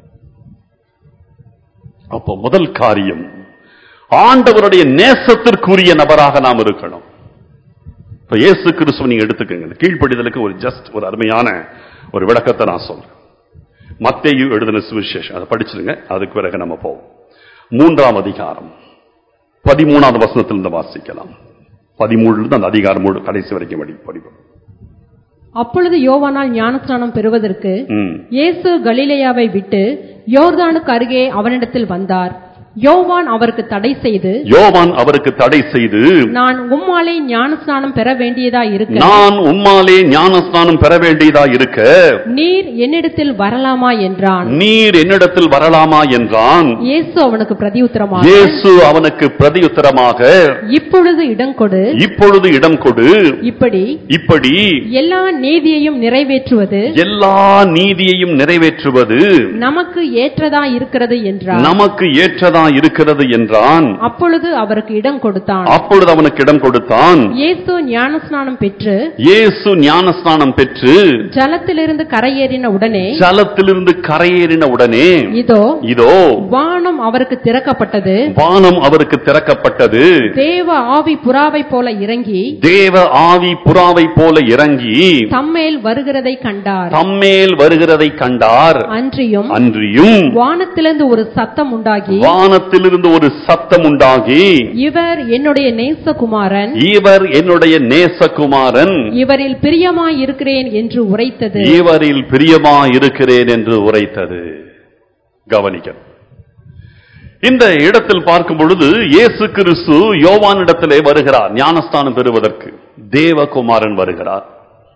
அப்போ முதல் காரியம் ஆண்டவருடைய நேசத்திற்குரிய நபராக நாம் இருக்கணும் இப்ப இயேசு கிறிஸ்துவ நீங்க எடுத்துக்கங்க இந்த கீழ்ப்படிதலுக்கு ஒரு ஜஸ்ட் ஒரு அருமையான ஒரு விளக்கத்தை நான் சொல்றேன் மத்தேயு எழுதின சுவிசேஷம் அதை படிச்சிருங்க அதுக்கு பிறகு நம்ம போவோம் மூன்றாம் அதிகாரம் பதிமூணாவது வசனத்திலிருந்து வாசிக்கலாம் பதிமூணுல இருந்து அந்த அதிகாரம் முழு கடைசி வரைக்கும் படி படிப்போம் அப்பொழுது யோவானால் ஞானஸ்நானம் பெறுவதற்கு ம். இயேசு கலிலேயாவை விட்டு யோர்தானுக்கு அருகே அவனிடத்தில் வந்தார் யோவான் அவருக்கு தடை செய்து யோவான் அவருக்கு தடை செய்து நான் உம்மாலே ஞானஸ்நானம் பெற வேண்டியதா இருக்க நான் உம்மாலே ஞானஸ்நானம் பெற வேண்டியதா இருக்க நீர் என்னிடத்தில் வரலாமா என்றான் நீர் என்னிடத்தில் வரலாமா என்றான் இயேசு அவனுக்கு பிரதியுத்தரமாக இயேசு அவனுக்கு பிரதியுத்தரமாக இப்பொழுது இடங்கொடு இப்பொழுது இடம் கொடு இப்படி இப்படி எல்லா நீதியையும் நிறைவேற்றுவது எல்லா நீதியையும் நிறைவேற்றுவது நமக்கு ஏற்றதா இருக்கிறது என்றார் நமக்கு ஏற்றதா இருக்கிறது என்றான் அப்பொழுது அவருக்கு இடம் கொடுத்தான் அப்பொழுது அவனுக்கு இடம் கொடுத்தான் இயேசு ஞானஸ்நானம் பெற்று இயேசு ஞானஸ்நானம் பெற்று ஜலத்திலிருந்து கரையேறின உடனே ஜலத்திலிருந்து கரையேறின உடனே இதோ இதோ வானம் அவருக்கு திறக்கப்பட்டது வானம் அவருக்கு திறக்கப்பட்டது தேவ ஆவி புறாவை போல இறங்கி தேவ ஆவி புறாவை போல இறங்கி தம்மேல் வருகிறதை கண்டார் தம்மேல் வருகிறதை கண்டார் அன்றியும் அன்றியும் வானத்திலிருந்து ஒரு சத்தம் உண்டாகி வானத்திலிருந்து ஒரு சத்தம் உண்டாகி இவர் என்னுடைய நேசகுமாரன் இவர் என்னுடைய நேசகுமாரன் இவரில் பிரியமாய் இருக்கிறேன் என்று உரைத்தது இவரில் பிரியமா இருக்கிறேன் என்று உரைத்தது கவனிக்க இந்த இடத்தில் பார்க்கும் பொழுது இயேசு கிறிஸ்து யோவானிடத்திலே வருகிறார் ஞானஸ்தானம் பெறுவதற்கு தேவகுமாரன் வருகிறார்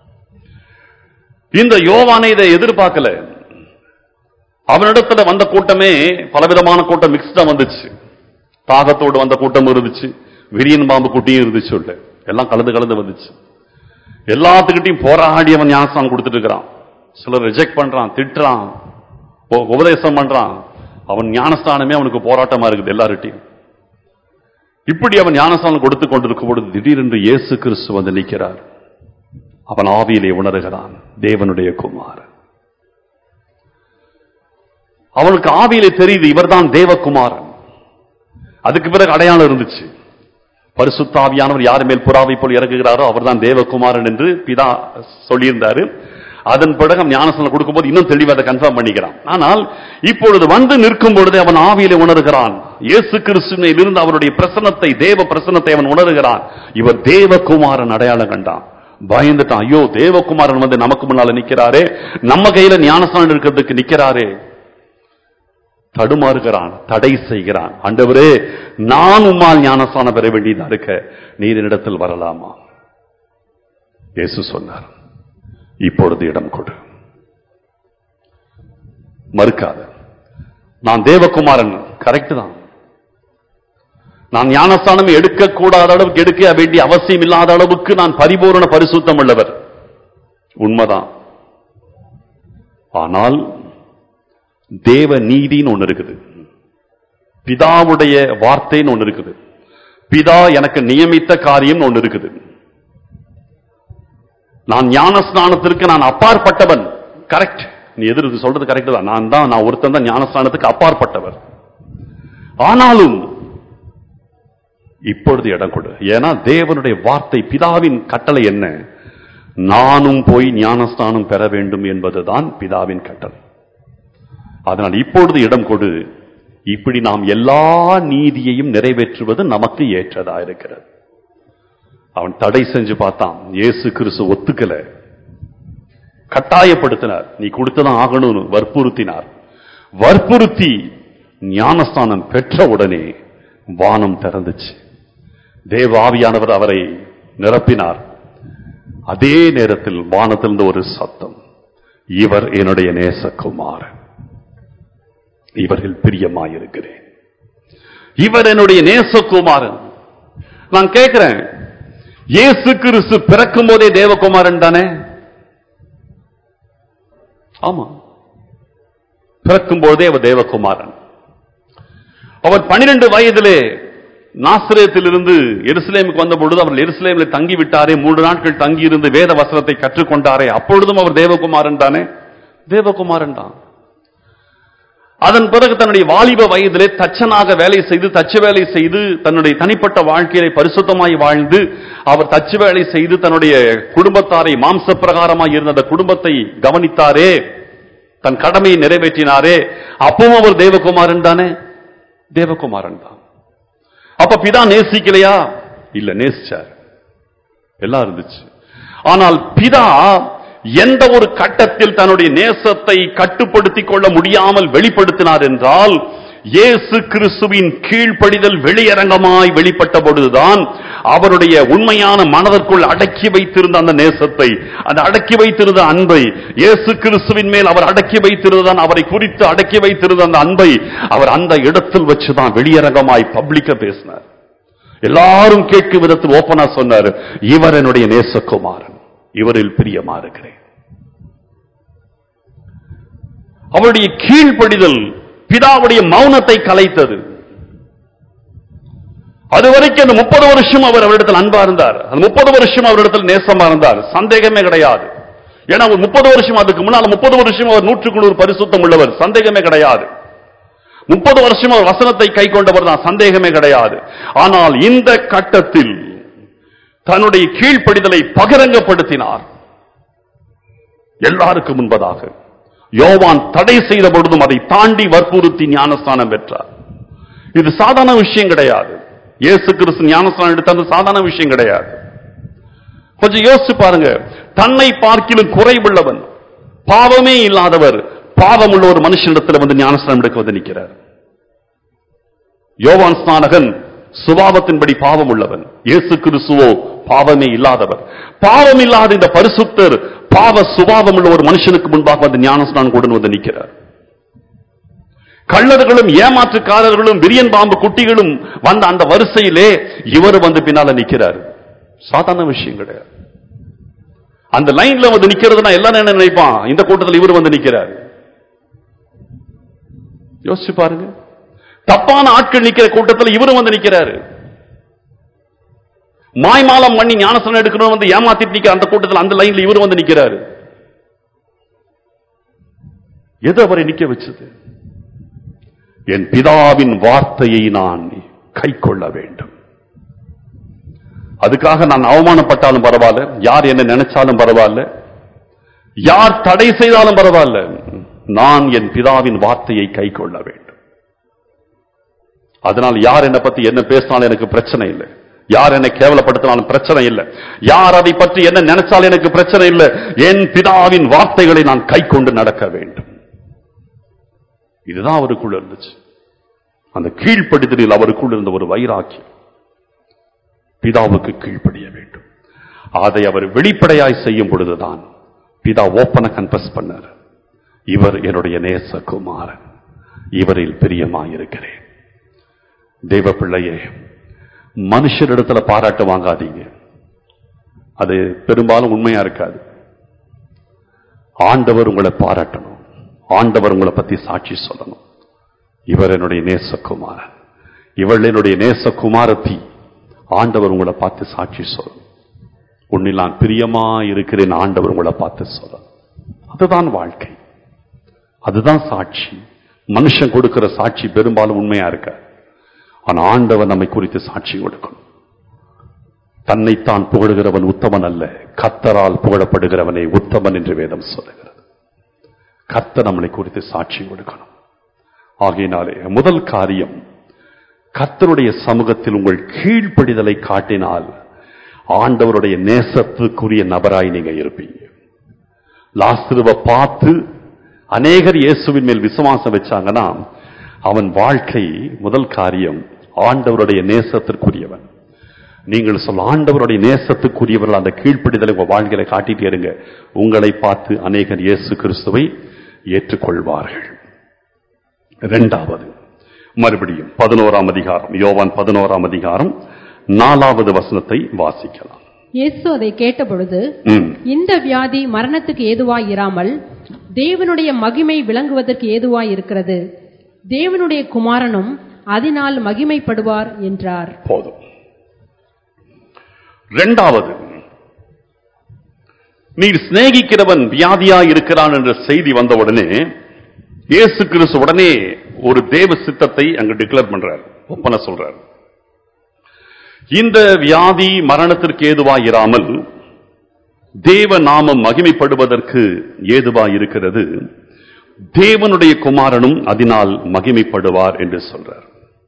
இந்த யோவானை இதை எதிர்பார்க்கல அவனிடத்துல வந்த கூட்டமே பலவிதமான கூட்டம் மிக்ஸ்டா வந்துச்சு தாகத்தோடு வந்த கூட்டம் இருந்துச்சு விரியன் பாம்பு குட்டியும் இருந்துச்சு உள்ள எல்லாம் கலந்து கலந்து வந்துச்சு எல்லாத்துக்கிட்டையும் போராடி அவன் ஞானஸ்தானம் கொடுத்துட்டு இருக்கிறான் சிலர் ரிஜெக்ட் பண்றான் திட்டுறான் உ- உபதேசம் பண்றான் அவன் ஞானஸ்தானமே அவனுக்கு போராட்டமா இருக்குது எல்லார்கிட்டையும் இப்படி அவன் ஞானஸ்தானம் கொடுத்து கொண்டிருக்கும் பொழுது திடீரென்று இயேசு கிறிஸ்து வந்து நிற்கிறார் அவன் ஆவியிலே உணர்கிறான் தேவனுடைய குமாரன் அவனுக்கு ஆவியிலே தெரியுது இவர்தான் தேவகுமாரன் அதுக்கு பிறகு அடையாளம் இருந்துச்சு பரிசுத்தாவியானவர் யார் மேல் புறாவை போல் இறங்குகிறாரோ அவர்தான் தேவகுமாரன் என்று பிதா சொல்லியிருந்தாரு அதன் பிறகு அவன் ஞானசனம் கொடுக்கும்போது இன்னும் தெளிவாக அதை கன்ஃபார்ம் பண்ணிக்கிறான் ஆனால் இப்பொழுது வந்து நிற்கும் பொழுது அவன் ஆவியிலே உணர்கிறான் இயேசு கிறிஸ்துவினில் இருந்து அவருடைய பிரசன்னத்தை தேவ பிரசன்னத்தை அவன் உணர்கிறான் இவர் தேவகுமாரன் அடையாளம் கண்டான் பயந்துட்டான் ஐயோ தேவகுமாரன் வந்து நமக்கு முன்னால நிக்கிறாரே நம்ம கையில ஞானஸ்தானம் இருக்கிறதுக்கு நிக்கிறாரே தடுமாறுகிறான் தடை செய்கிறான் ஆண்டவரே நான் உம்மால் ஞானஸ்தானம் பெற வேண்டியதா இருக்க நீர் என்னிடத்தில் வரலாமா இயேசு சொன்னார் இப்பொழுது இடம் கொடு மறுக்காத நான் தேவகுமாரன் கரெக்ட் தான் நான் ஞானஸ்தானம் எடுக்க கூடாத அளவுக்கு எடுக்க வேண்டிய அவசியம் இல்லாத அளவுக்கு நான் பரிபூரண பரிசுத்தம் உள்ளவர் உண்மைதான் ஆனால் தேவ நீதின்னு ஒண்ணு இருக்குது பிதாவுடைய வார்த்தைன்னு ஒண்ணு இருக்குது பிதா எனக்கு நியமித்த காரியம் ஒண்ணு இருக்குது நான் ஞான ஸ்நானத்திற்கு நான் அப்பாற்பட்டவன் கரெக்ட் நீ எதிர் இது சொல்றது கரெக்ட் தான் நான் தான் நான் ஒருத்தன் தான் ஞான ஸ்நானத்துக்கு அப்பாற்பட்டவர் ஆனாலும் இப்பொழுது இடம் கொடு ஏன்னா தேவனுடைய வார்த்தை பிதாவின் கட்டளை என்ன நானும் போய் ஞானஸ்தானம் பெற வேண்டும் என்பதுதான் பிதாவின் கட்டளை அதனால் இப்பொழுது இடம் கொடு இப்படி நாம் எல்லா நீதியையும் நிறைவேற்றுவது நமக்கு ஏற்றதா இருக்கிறது அவன் தடை செஞ்சு பார்த்தான் இயேசு கிறிஸ்து ஒத்துக்கல கட்டாயப்படுத்தினார் நீ கொடுத்ததான் ஆகணும்னு வற்புறுத்தினார் வற்புறுத்தி ஞானஸ்தானம் பெற்ற உடனே வானம் திறந்துச்சு தேவ ஆவியானவர் அவரை நிரப்பினார் அதே நேரத்தில் வானத்திலிருந்து ஒரு சத்தம் இவர் என்னுடைய நேசகுமாரன் இவரில் பிரியமாயிருக்கிறேன் இவர் என்னுடைய நேசகுமாரன் நான் கேட்கிறேன் இயேசு கிறிஸ்து பிறக்கும் போதே தேவகுமாரன் தானே ஆமா பிறக்கும் போதே அவர் தேவகுமாரன் அவர் பனிரெண்டு வயதிலே நாசிரியத்திலிருந்து எருசலேமுக்கு வந்த பொழுது அவர் எருசலேமில் தங்கி விட்டாரே மூன்று நாட்கள் தங்கி இருந்து வேத வசனத்தை கற்றுக்கொண்டாரே அப்பொழுதும் அவர் தேவகுமாரன் தானே தேவகுமாரன் தான் அதன் பிறகு தன்னுடைய வாலிப வயதிலே தச்சனாக வேலை செய்து தச்சு வேலை செய்து தன்னுடைய தனிப்பட்ட வாழ்க்கையை பரிசுத்தமாய் வாழ்ந்து அவர் தச்சு வேலை செய்து தன்னுடைய குடும்பத்தாரை மாம்ச பிரகாரமாய் இருந்த அந்த குடும்பத்தை கவனித்தாரே தன் கடமையை நிறைவேற்றினாரே அப்பவும் அவர் தேவகுமாரன் தானே தேவகுமாரன் தான் அப்ப பிதா நேசிக்கலையா இல்ல நேசிச்சார் எல்லாம் இருந்துச்சு ஆனால் பிதா எந்த ஒரு கட்டத்தில் தன்னுடைய நேசத்தை கட்டுப்படுத்திக் கொள்ள முடியாமல் வெளிப்படுத்தினார் என்றால் இயேசு கிறிஸ்துவின் கீழ்ப்படிதல் வெளியரங்கமாய் வெளிப்பட்ட பொழுதுதான் அவருடைய உண்மையான மனதிற்குள் அடக்கி வைத்திருந்த அந்த நேசத்தை அந்த அடக்கி வைத்திருந்த அன்பை இயேசு கிறிஸ்துவின் மேல் அவர் அடக்கி வைத்திருந்தான் அவரை குறித்து அடக்கி வைத்திருந்த அந்த அன்பை அவர் அந்த இடத்தில் வச்சுதான் வெளியரங்கமாய் பப்ளிக்க பேசினார் எல்லாரும் கேட்கும் விதத்தில் ஓப்பனா சொன்னார் இவர் என்னுடைய நேசகுமாரன் இவரில் பிரியமா இருக்கிறேன் அவருடைய கீழ்ப்படிதல் பிதாவுடைய மௌனத்தை கலைத்தது அது வரைக்கும் அந்த முப்பது வருஷம் அவர் அவரிடத்தில் அன்பா இருந்தார் அந்த முப்பது வருஷம் அவரிடத்தில் நேசமா இருந்தார் சந்தேகமே கிடையாது ஏன்னா ஒரு முப்பது வருஷம் அதுக்கு முன்னால் முப்பது வருஷம் அவர் நூற்றுக்கு நூறு பரிசுத்தம் உள்ளவர் சந்தேகமே கிடையாது முப்பது வருஷம் அவர் வசனத்தை கை கொண்டவர் தான் சந்தேகமே கிடையாது ஆனால் இந்த கட்டத்தில் தன்னுடைய கீழ்ப்படிதலை பகிரங்கப்படுத்தினார் எல்லாருக்கும் முன்பதாக யோவான் தடை செய்த பொழுதும் அதை தாண்டி வற்புறுத்தி ஞானஸ்தானம் பெற்றார் இது சாதாரண விஷயம் கிடையாது இயேசு கிறிஸ்து ஞானஸ்தானம் எடுத்தது சாதாரண விஷயம் கிடையாது கொஞ்சம் யோசிச்சு பாருங்க தன்னை பார்க்கிலும் குறைவுள்ளவன் பாவமே இல்லாதவர் பாவம் உள்ள ஒரு மனுஷனிடத்தில் வந்து ஞானஸ்தானம் எடுக்க வந்து நிற்கிறார் யோவான் ஸ்நானகன் சுபாவத்தின்படி பாவம் உள்ளவன் இயேசு கிறிஸ்துவோ பாவமே இல்லாதவர் பாவம் இல்லாத இந்த பரிசுத்தர் பாவ சுபாவம் உள்ள ஒரு மனுஷனுக்கு முன்பாக வந்து ஞானஸ்நானம் கொண்டு வந்து நிற்கிறார் கள்ளர்களும் ஏமாற்றுக்காரர்களும் விரியன் பாம்பு குட்டிகளும் வந்த அந்த வரிசையிலே இவர் வந்து பின்னால நிக்கிறார் சாதாரண விஷயம் கிடையாது அந்த லைன்ல வந்து நிக்கிறதுனா எல்லாரும் என்ன நினைப்பான் இந்த கூட்டத்தில் இவர் வந்து நிக்கிறார் யோசிச்சு பாருங்க தப்பான ஆட்கள் நிக்கிற கூட்டத்தில் இவரும் வந்து நிக்கிறாரு மாய்மாலம் பண்ணி ஞானசனம் எடுக்கணும் வந்து ஏமாத்திட்டு நிக்கிற அந்த கூட்டத்தில் அந்த லைன்ல இவரு வந்து நிக்கிறாரு எது அவரை நிக்க வச்சது என் பிதாவின் வார்த்தையை நான் கை கொள்ள வேண்டும் அதுக்காக நான் அவமானப்பட்டாலும் பரவாயில்ல யார் என்ன நினைச்சாலும் பரவாயில்ல யார் தடை செய்தாலும் பரவாயில்ல நான் என் பிதாவின் வார்த்தையை கை கொள்ள வேண்டும் அதனால் யார் என்னை பத்தி என்ன பேசினாலும் எனக்கு பிரச்சனை இல்லை யார் என்னை கேவலப்படுத்தினாலும் பிரச்சனை இல்லை யார் அதை பற்றி என்ன நினைச்சாலும் எனக்கு பிரச்சனை இல்லை என் பிதாவின் வார்த்தைகளை நான் கை கொண்டு நடக்க வேண்டும் இதுதான் அவருக்குள்ள இருந்துச்சு அந்த கீழ்ப்படுத்தலில் அவருக்குள் இருந்த ஒரு வைராக்கியம் பிதாவுக்கு கீழ்ப்படிய வேண்டும் அதை அவர் வெளிப்படையாய் செய்யும் பொழுதுதான் பிதா ஓப்பன கன்ஃபஸ் பண்ணார் இவர் என்னுடைய நேசகுமாரன் இவரில் பிரியமாயிருக்கிறேன் தெய்வ பிள்ளையே மனுஷரிடத்துல பாராட்டு வாங்காதீங்க அது பெரும்பாலும் உண்மையா இருக்காது ஆண்டவர் உங்களை பாராட்டணும் ஆண்டவர் உங்களை பத்தி சாட்சி சொல்லணும் இவர் என்னுடைய நேசகுமாரன் இவள் என்னுடைய நேசகுமாரத்தி ஆண்டவர் உங்களை பார்த்து சாட்சி சொல்லணும் உன்னில் நான் பிரியமா இருக்கிறேன் ஆண்டவர் உங்களை பார்த்து சொல்லணும் அதுதான் வாழ்க்கை அதுதான் சாட்சி மனுஷன் கொடுக்கிற சாட்சி பெரும்பாலும் உண்மையா இருக்க ஆனா ஆண்டவர் நம்மை குறித்து சாட்சி கொடுக்கணும் தன்னைத்தான் புகழுகிறவன் உத்தமன் அல்ல கத்தரால் புகழப்படுகிறவனே உத்தமன் என்று வேதம் சொல்லுகிறது கர்த்தர் நம்மளை குறித்து சாட்சி கொடுக்கணும் ஆகையினாலே முதல் காரியம் கர்த்தருடைய சமூகத்தில் உங்கள் கீழ்ப்படிதலை காட்டினால் ஆண்டவருடைய நேசத்துக்குரிய நபராய் நீங்க இருப்பீங்க லாஸ்ருவ பார்த்து அநேகர் இயேசுவின் மேல் விசுவாசம் வச்சாங்கன்னா அவன் வாழ்க்கை முதல் காரியம் ஆண்டவருடைய நேசத்திற்குரியவன் நீங்கள் சொல்ல ஆண்டவருடைய நேசத்துக்குரியவர்கள் அந்த கீழ்ப்படிதலை உங்க வாழ்க்கையில காட்டிட்டே இருங்க உங்களை பார்த்து அநேகர் இயேசு கிறிஸ்துவை ஏற்றுக்கொள்வார்கள் இரண்டாவது மறுபடியும் பதினோராம் அதிகாரம் யோவான் பதினோராம் அதிகாரம் நாலாவது வசனத்தை வாசிக்கலாம் இயேசு அதை கேட்டபொழுது ம். இந்த வியாதி மரணத்துக்கு ஏதுவாய் இராமல் தேவனுடைய மகிமை விளங்குவதற்கு ஏதுவாய் இருக்கிறது தேவனுடைய குமாரனும் அதனால் மகிமைப்படுவார் என்றார் போதும் இரண்டாவது நீர் சிநேகிக்கிறவன் வியாதியா இருக்கிறான் என்ற செய்தி வந்தவுடனே இயேசு கிறிஸ்து உடனே ஒரு தேவ சித்தத்தை அங்க டிக்ளேர் பண்றார் ஒப்பன சொல்றார் இந்த வியாதி மரணத்திற்கு ஏதுவாய் இராமல் தேவ நாமம் மகிமைப்படுவதற்கு ஏதுவாய் இருக்கிறது தேவனுடைய குமாரனும் அதனால் மகிமைப்படுவார் என்று சொல்றார்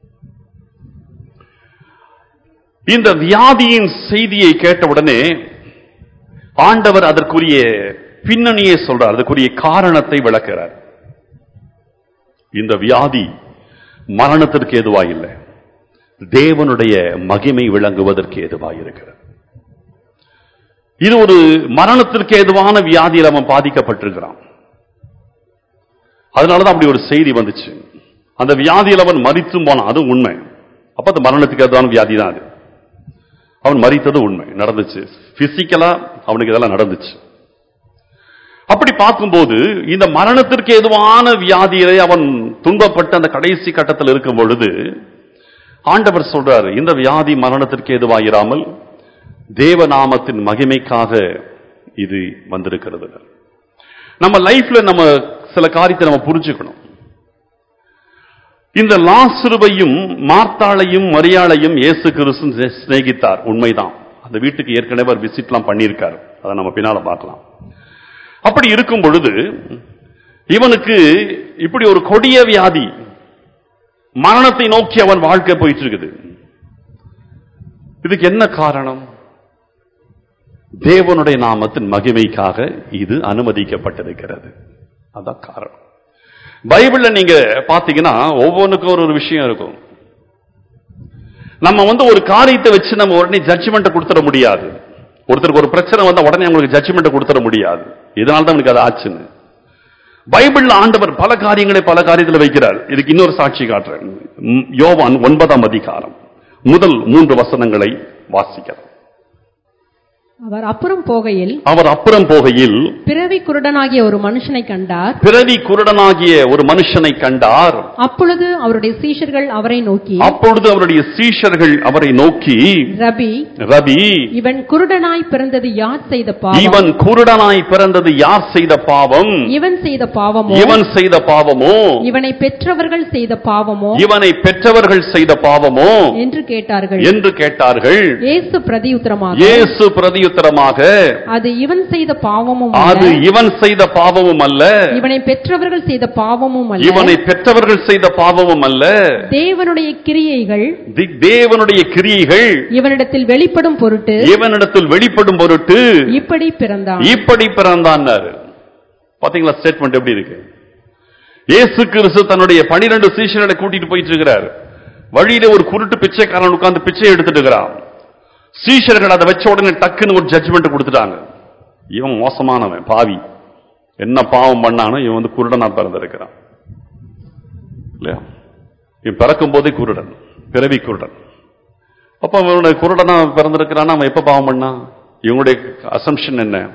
இந்த வியாதியின் செய்தியை கேட்டவுடனே ஆண்டவர் அதற்குரிய பின்னணியை சொல்றார் அதற்குரிய காரணத்தை விளக்குறார் இந்த வியாதி மரணத்திற்கு ஏதுவாய் இல்லை தேவனுடைய மகிமை விளங்குவதற்கு ஏதுவாய் இருக்கிறது இது ஒரு மரணத்திற்கு ஏதுவான வியாதியில் அவன் பாதிக்கப்பட்டிருக்கிறான் அதனாலதான் அப்படி ஒரு செய்தி வந்துச்சு அந்த வியாதியில் அவன் மறித்தும் போனான் அது உண்மை அப்ப அந்த மரணத்துக்கு ஏதுவான வியாதி தான் அது அவன் மறித்தது உண்மை நடந்துச்சு பிசிக்கலா அவனுக்கு இதெல்லாம் நடந்துச்சு அப்படி பார்க்கும்போது இந்த மரணத்திற்கு எதுவான வியாதியிலே அவன் துன்பப்பட்ட அந்த கடைசி கட்டத்தில் இருக்கும் பொழுது ஆண்டவர் சொல்றாரு இந்த வியாதி மரணத்திற்கு எதுவாயிராமல் தேவநாமத்தின் மகிமைக்காக இது வந்திருக்கிறது நம்ம லைஃப்ல நம்ம சில காரியத்தை நம்ம புரிஞ்சுக்கணும் இந்த லாசுருவையும் மார்த்தாளையும் மரியாளையும் இயேசு கிறிஸ்து சிநேகித்தார் உண்மைதான் அந்த வீட்டுக்கு ஏற்கனவே அவர் விசிட்லாம் பண்ணியிருக்காரு அதை நம்ம பின்னால பார்க்கலாம் அப்படி இருக்கும் பொழுது இவனுக்கு இப்படி ஒரு கொடிய வியாதி மரணத்தை நோக்கி அவன் வாழ்க்கை போயிட்டு இருக்குது இதுக்கு என்ன காரணம் தேவனுடைய நாமத்தின் மகிமைக்காக இது அனுமதிக்கப்பட்டிருக்கிறது அதான் காரணம் பைபிள்ல நீங்க பாத்தீங்கன்னா ஒவ்வொன்றுக்கும் ஒரு ஒரு விஷயம் இருக்கும் நம்ம வந்து ஒரு காரியத்தை வச்சு நம்ம உடனே ஜட்ஜ்மெண்ட் கொடுத்துட முடியாது ஒருத்தருக்கு ஒரு பிரச்சனை வந்தா உடனே உங்களுக்கு ஜட்ஜ்மெண்ட் கொடுத்துட முடியாது இதனால தான் எனக்கு அது ஆச்சுன்னு பைபிள்ல ஆண்டவர் பல காரியங்களை பல காரியத்துல வைக்கிறார் இதுக்கு இன்னொரு சாட்சி காட்டுறேன் ம், யோவான் ஒன்பதாம் அதிகாரம் முதல் மூன்று வசனங்களை வாசிக்கிறார் அவர் அப்புறம் போகையில் அவர் அப்புறம் போகையில் பிறவி குருடனாகிய ஒரு மனுஷனை கண்டார் பிறவி குருடனாகிய ஒரு மனுஷனை கண்டார் அப்பொழுது அவருடைய சீஷர்கள் அவரை நோக்கி அப்பொழுது அவருடைய சீஷர்கள் அவரை நோக்கி ரபி ரவி இவன் குருடனாய் பிறந்தது யார் செய்த பாவம் இவன் குருடனாய் பிறந்தது யார் செய்த பாவம் இவன் செய்த பாவமோ இவன் செய்த பாவமோ இவனை பெற்றவர்கள் செய்த பாவமோ இவனை பெற்றவர்கள் செய்த பாவமோ என்று கேட்டார்கள் என்று கேட்டார்கள் இயேசு பிரதியுத்தரமாக இயேசு பிரதியுத்தரமாக அது இவன் செய்த பாவமும் அது அல்ல இவன் செய்த பாவமும் அல்ல இவனை பெற்றவர்கள் செய்த பாவமும் அல்ல இவனை பெற்றவர்கள் செய்த பாவமும் அல்ல தேவனுடைய கிரியைகள் தி- தேவனுடைய கிரியைகள் இவனிடத்தில் வெளிப்படும் பொருட்டு இவனிடத்தில் வெளிப்படும் பொருட்டு இப்படி பிறந்தான் இப்படி பிறந்தான் பாத்தீங்களா ஸ்டேட்மெண்ட் எப்படி இருக்கு இயேசு கிறிஸ்து தன்னுடைய பனிரெண்டு சீஷர்களை கூட்டிட்டு போயிட்டு இருக்கிறார் வழியில ஒரு குருட்டு பிச்சைக்காரன் உட்கார்ந்து பிச்சை எடுத்துட்டு இருக்கிறான் சீஷர்கள் அதை வச்ச உடனே டக்குன்னு ஒரு ஜட்ஜ்மெண்ட் கொடுத்துட்டாங்க இவன் மோசமானவன் பாவி என்ன பாவம் பண்ணானோ இவன் வந்து குருடனா பிறந்திருக்கிறான் இல்லையா இவன் பிறக்கும் போதே குருடன் பிறவி குருடன் அப்ப அவனுடைய குருடனா பிறந்திருக்கிறான் அவன் எப்ப பாவம் பண்ணான் இவங்களுடைய அசம்ஷன் என்ன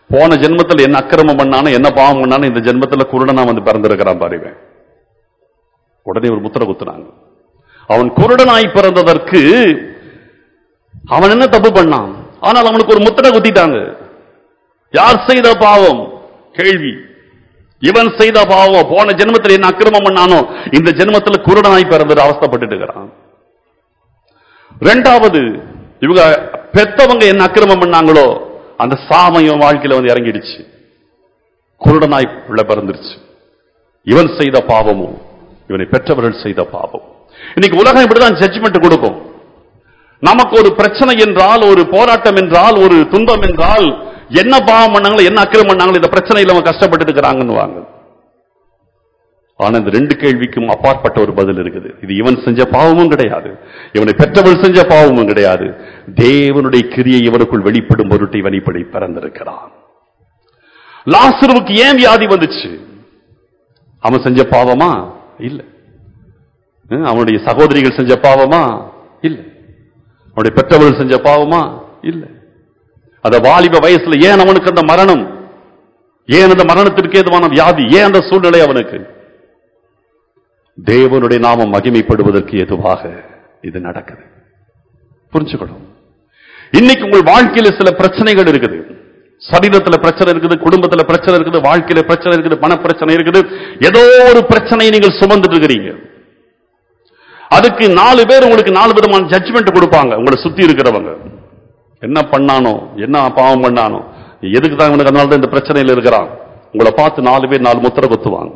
போன ஜென்மத்துல என்ன அக்கிரமம் பண்ணானோ என்ன பாவம் பண்ணானோ இந்த ஜென்மத்துல குருடனா வந்து பிறந்திருக்கிறான் பாருங்க உடனே ஒரு முத்திர குத்துனாங்க அவன் குருடனாய் பிறந்ததற்கு அவன் என்ன தப்பு பண்ணான் ஆனால் அவனுக்கு ஒரு முத்திரை குத்திட்டாங்க யார் செய்த பாவம் கேள்வி இவன் செய்த பாவம் போன ஜென்மத்தில் என்ன அக்கிரமம் பண்ணானோ இந்த ஜென்மத்தில் குருடனாய் பிறந்து அவஸ்தைப்பட்டு இருக்கிறான் ரெண்டாவது இவங்க பெத்தவங்க என்ன அக்கிரமம் பண்ணாங்களோ அந்த சாமம் இவன் வாழ்க்கையில வந்து இறங்கிடுச்சு குருடனாய் உள்ள பிறந்துருச்சு இவன் செய்த பாவமும் இவனை பெற்றவர்கள் செய்த பாவம் இன்னைக்கு உலகம் இப்படிதான் ஜட்ஜ்மெண்ட் கொடுக்கும் நமக்கு ஒரு பிரச்சனை என்றால் ஒரு போராட்டம் என்றால் ஒரு துன்பம் என்றால் என்ன பாவம் பண்ணாங்களோ என்ன அக்கிரமம் பண்ணாங்களோ இந்த பிரச்சனையில அவங்க கஷ்டப்பட்டு இருக்கிறாங்கன்னு வாங்க ஆனா இந்த ரெண்டு கேள்விக்கும் அப்பாற்பட்ட ஒரு பதில் இருக்குது இது இவன் செஞ்ச பாவமும் கிடையாது இவனை பெற்றவள் செஞ்ச பாவமும் கிடையாது தேவனுடைய கிரியை இவனுக்குள் வெளிப்படும் பொருட்டு இவன் இப்படி பிறந்திருக்கிறான் லாசருவுக்கு ஏன் வியாதி வந்துச்சு அவன் செஞ்ச பாவமா இல்ல ஹம், அவனுடைய சகோதரிகள் செஞ்ச பாவமா இல்ல அவனுடைய பெற்றவர்கள் செஞ்ச பாவமா இல்ல அந்த வாலிப வயசுல ஏன் அவனுக்கு அந்த மரணம் ஏன் அந்த மரணத்திற்கு ஏதுவான வியாதி ஏன் அந்த சூழ்நிலை அவனுக்கு தேவனுடைய நாமம் மகிமைப்படுவதற்கு ஏதுவாக இது நடக்குது புரிஞ்சுக்கணும் இன்னைக்கு உங்கள் வாழ்க்கையில சில பிரச்சனைகள் இருக்குது சரீரத்துல பிரச்சனை இருக்குது குடும்பத்துல பிரச்சனை இருக்குது வாழ்க்கையில பிரச்சனை இருக்குது பண பிரச்சனை இருக்குது ஏதோ ஒரு பிரச்சனையை நீங்கள் சுமந்துட்டு இருக்கிறீங்க அதுக்கு நாலு பேர் உங்களுக்கு நாலு விதமான ஜட்ஜ்மெண்ட் கொடுப்பாங்க உங்களை சுத்தி இருக்கிறவங்க என்ன பண்ணானோ என்ன பாவம் பண்ணானோ எதுக்கு தான் இவனுக்கு அதனால தான் இந்த பிரச்சனையில இருக்கிறான் உங்களை பார்த்து நாலு பேர் நாலு முத்திர குத்துவாங்க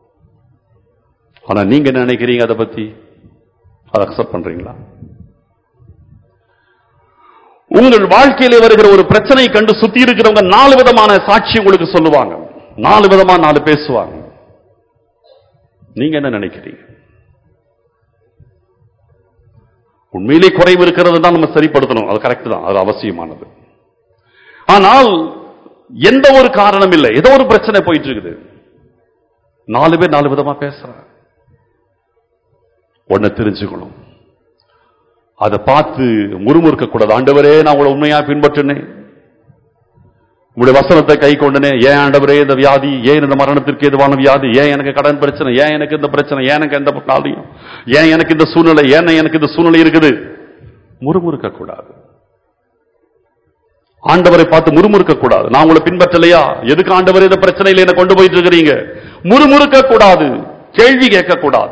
ஆனா நீங்க என்ன நினைக்கிறீங்க அதை பத்தி அதை அக்செப்ட் பண்றீங்களா உங்கள் வாழ்க்கையில வருகிற ஒரு பிரச்சனையை கண்டு சுத்தி இருக்கிறவங்க நாலு விதமான சாட்சி உங்களுக்கு சொல்லுவாங்க நாலு விதமா நாலு பேசுவாங்க நீங்க என்ன நினைக்கிறீங்க உண்மையிலே குறைவு இருக்கிறது தான் நம்ம சரிப்படுத்தணும் அது கரெக்ட் தான் அது அவசியமானது ஆனால் எந்த ஒரு காரணம் இல்லை ஏதோ ஒரு பிரச்சனை போயிட்டு இருக்குது நாலு பேர் நாலு விதமா பேசுறாங்க ஒன்ன தெரிஞ்சுக்கணும் அதை பார்த்து முறுமுறுக்க கூடாது ஆண்டவரே நான் உங்களை உண்மையா பின்பற்றினேன் உங்களுடைய வசனத்தை கை கொண்டனே ஏன் ஆண்டவரே இந்த வியாதி ஏன் இந்த மரணத்திற்கு எதுவான வியாதி ஏன் எனக்கு கடன் பிரச்சனை ஏன் எனக்கு இந்த பிரச்சனை ஏன் எனக்கு எந்த காரியம் ஏன் எனக்கு இந்த சூழ்நிலை ஏன் எனக்கு இந்த சூழ்நிலை இருக்குது முறுமுறுக்க கூடாது ஆண்டவரை பார்த்து முறுமுறுக்க கூடாது நான் உங்களை பின்பற்றலையா எதுக்கு ஆண்டவர் இந்த பிரச்சனையில என்ன கொண்டு போயிட்டு இருக்கிறீங்க முறுமுறுக்க கூடாது கேள்வி கேட்க கூடாது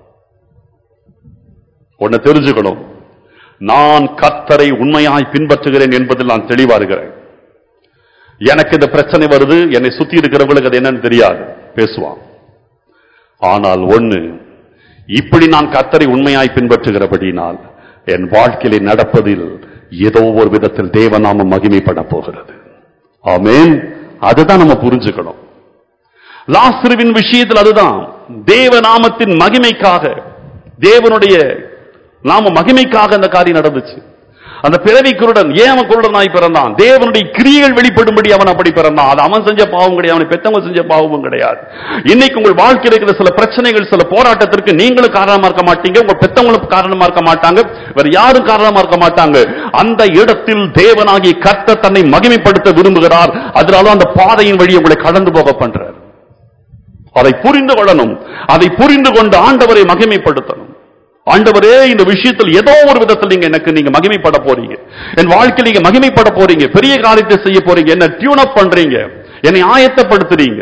ஒன்னு தெரிஞ்சுக்கணும் நான் கர்த்தரை உண்மையாய் பின்பற்றுகிறேன் என்பதில் நான் தெளிவா இருக்கிறேன் எனக்கு இந்த பிரச்சனை வருது என்னை சுத்தி இருக்கிறவங்களுக்கு அது என்னன்னு தெரியாது பேசுவான் ஆனால் ஒண்ணு இப்படி நான் கர்த்தரை உண்மையாய் பின்பற்றுகிறபடினால் என் வாழ்க்கையிலே நடப்பதில் ஏதோ ஒரு விதத்தில் தேவநாமம் மகிமைப்பட போகிறது ஆமென் அதுதான் நம்ம புரிஞ்சுக்கணும் லாசருவின் விஷயத்தில் அதுதான் தேவநாமத்தின் மகிமைக்காக தேவனுடைய நாம மகிமைக்காக அந்த காரியம் நடந்துச்சு அந்த பிறவி குருடன் ஏன் அவன் குருடனாய் பிறந்தான் தேவனுடைய கிரியைகள் வெளிப்படும்படி அவன் அப்படி பிறந்தான் அது அவன் செஞ்ச பாவம் கிடையாது அவனை பெத்தவங்க செஞ்ச பாவமும் கிடையாது இன்னைக்கு உங்கள் வாழ்க்கையில் இருக்கிற சில பிரச்சனைகள் சில போராட்டத்திற்கு நீங்களும் காரணமா இருக்க மாட்டீங்க உங்க பெத்தவங்களும் காரணமா இருக்க மாட்டாங்க வேற யாரும் காரணமா இருக்க மாட்டாங்க அந்த இடத்தில் தேவனாகி கர்த்தர் தன்னை மகிமைப்படுத்த விரும்புகிறார் அதனால அந்த பாதையின் வழி உங்களை கடந்து போக பண்றார் அதை புரிந்து கொள்ளணும் அதை புரிந்து கொண்டு ஆண்டவரை மகிமைப்படுத்தணும் ஆண்டவரே இந்த விஷயத்தில் ஏதோ ஒரு விதத்தில் நீங்க எனக்கு நீங்க மகிமைப்பட போறீங்க என் வாழ்க்கையில் நீங்க மகிமைப்பட போறீங்க பெரிய காரியத்தை செய்ய போறீங்க என்ன டியூன் அப் பண்றீங்க என்னை ஆயத்தப்படுத்துறீங்க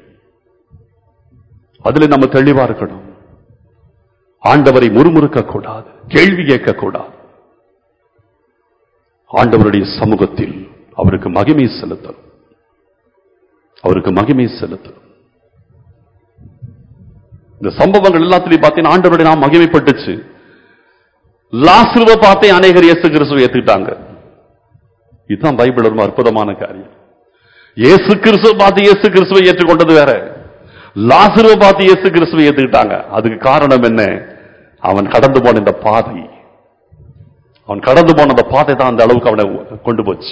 அதுல நம்ம தெளிவா இருக்கணும் ஆண்டவரை முறுமுறுக்க கூடாது கேள்வி கேட்க கூடாது ஆண்டவருடைய சமூகத்தில் அவருக்கு மகிமை செலுத்தணும் அவருக்கு மகிமை செலுத்தணும் இந்த சம்பவங்கள் எல்லாத்திலையும் பார்த்தீங்கன்னா ஆண்டவருடைய நாம் மகிமைப்பட்டுச்சு லாசுருவை பார்த்தே அநேகர் இயேசு கிறிஸ்துவை ஏத்துக்கிட்டாங்க இதுதான் பைபிள் ரொம்ப அற்புதமான காரியம் இயேசு கிறிஸ்துவை பார்த்து இயேசு கிறிஸ்துவை ஏற்றுக்கொண்டது வேற லாசுருவை பார்த்து இயேசு கிறிஸ்துவை ஏத்துக்கிட்டாங்க அதுக்கு காரணம் என்ன அவன் கடந்து போன இந்த பாதை அவன் கடந்து போன அந்த பாதை தான் அந்த அளவுக்கு அவனை கொண்டு போச்சு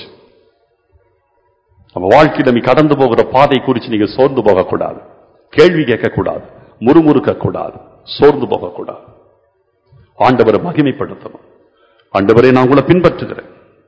நம்ம வாழ்க்கையில நீ கடந்து போகிற பாதை குறித்து நீங்க சோர்ந்து போகக்கூடாது கேள்வி கேட்கக்கூடாது முறுமுறுக்க கூடாது சோர்ந்து போகக்கூடாது ஆண்டவரை மகிமைப்படுத்தணும் ஆண்டவரை நான் உங்களை பின்பற்றுகிறேன்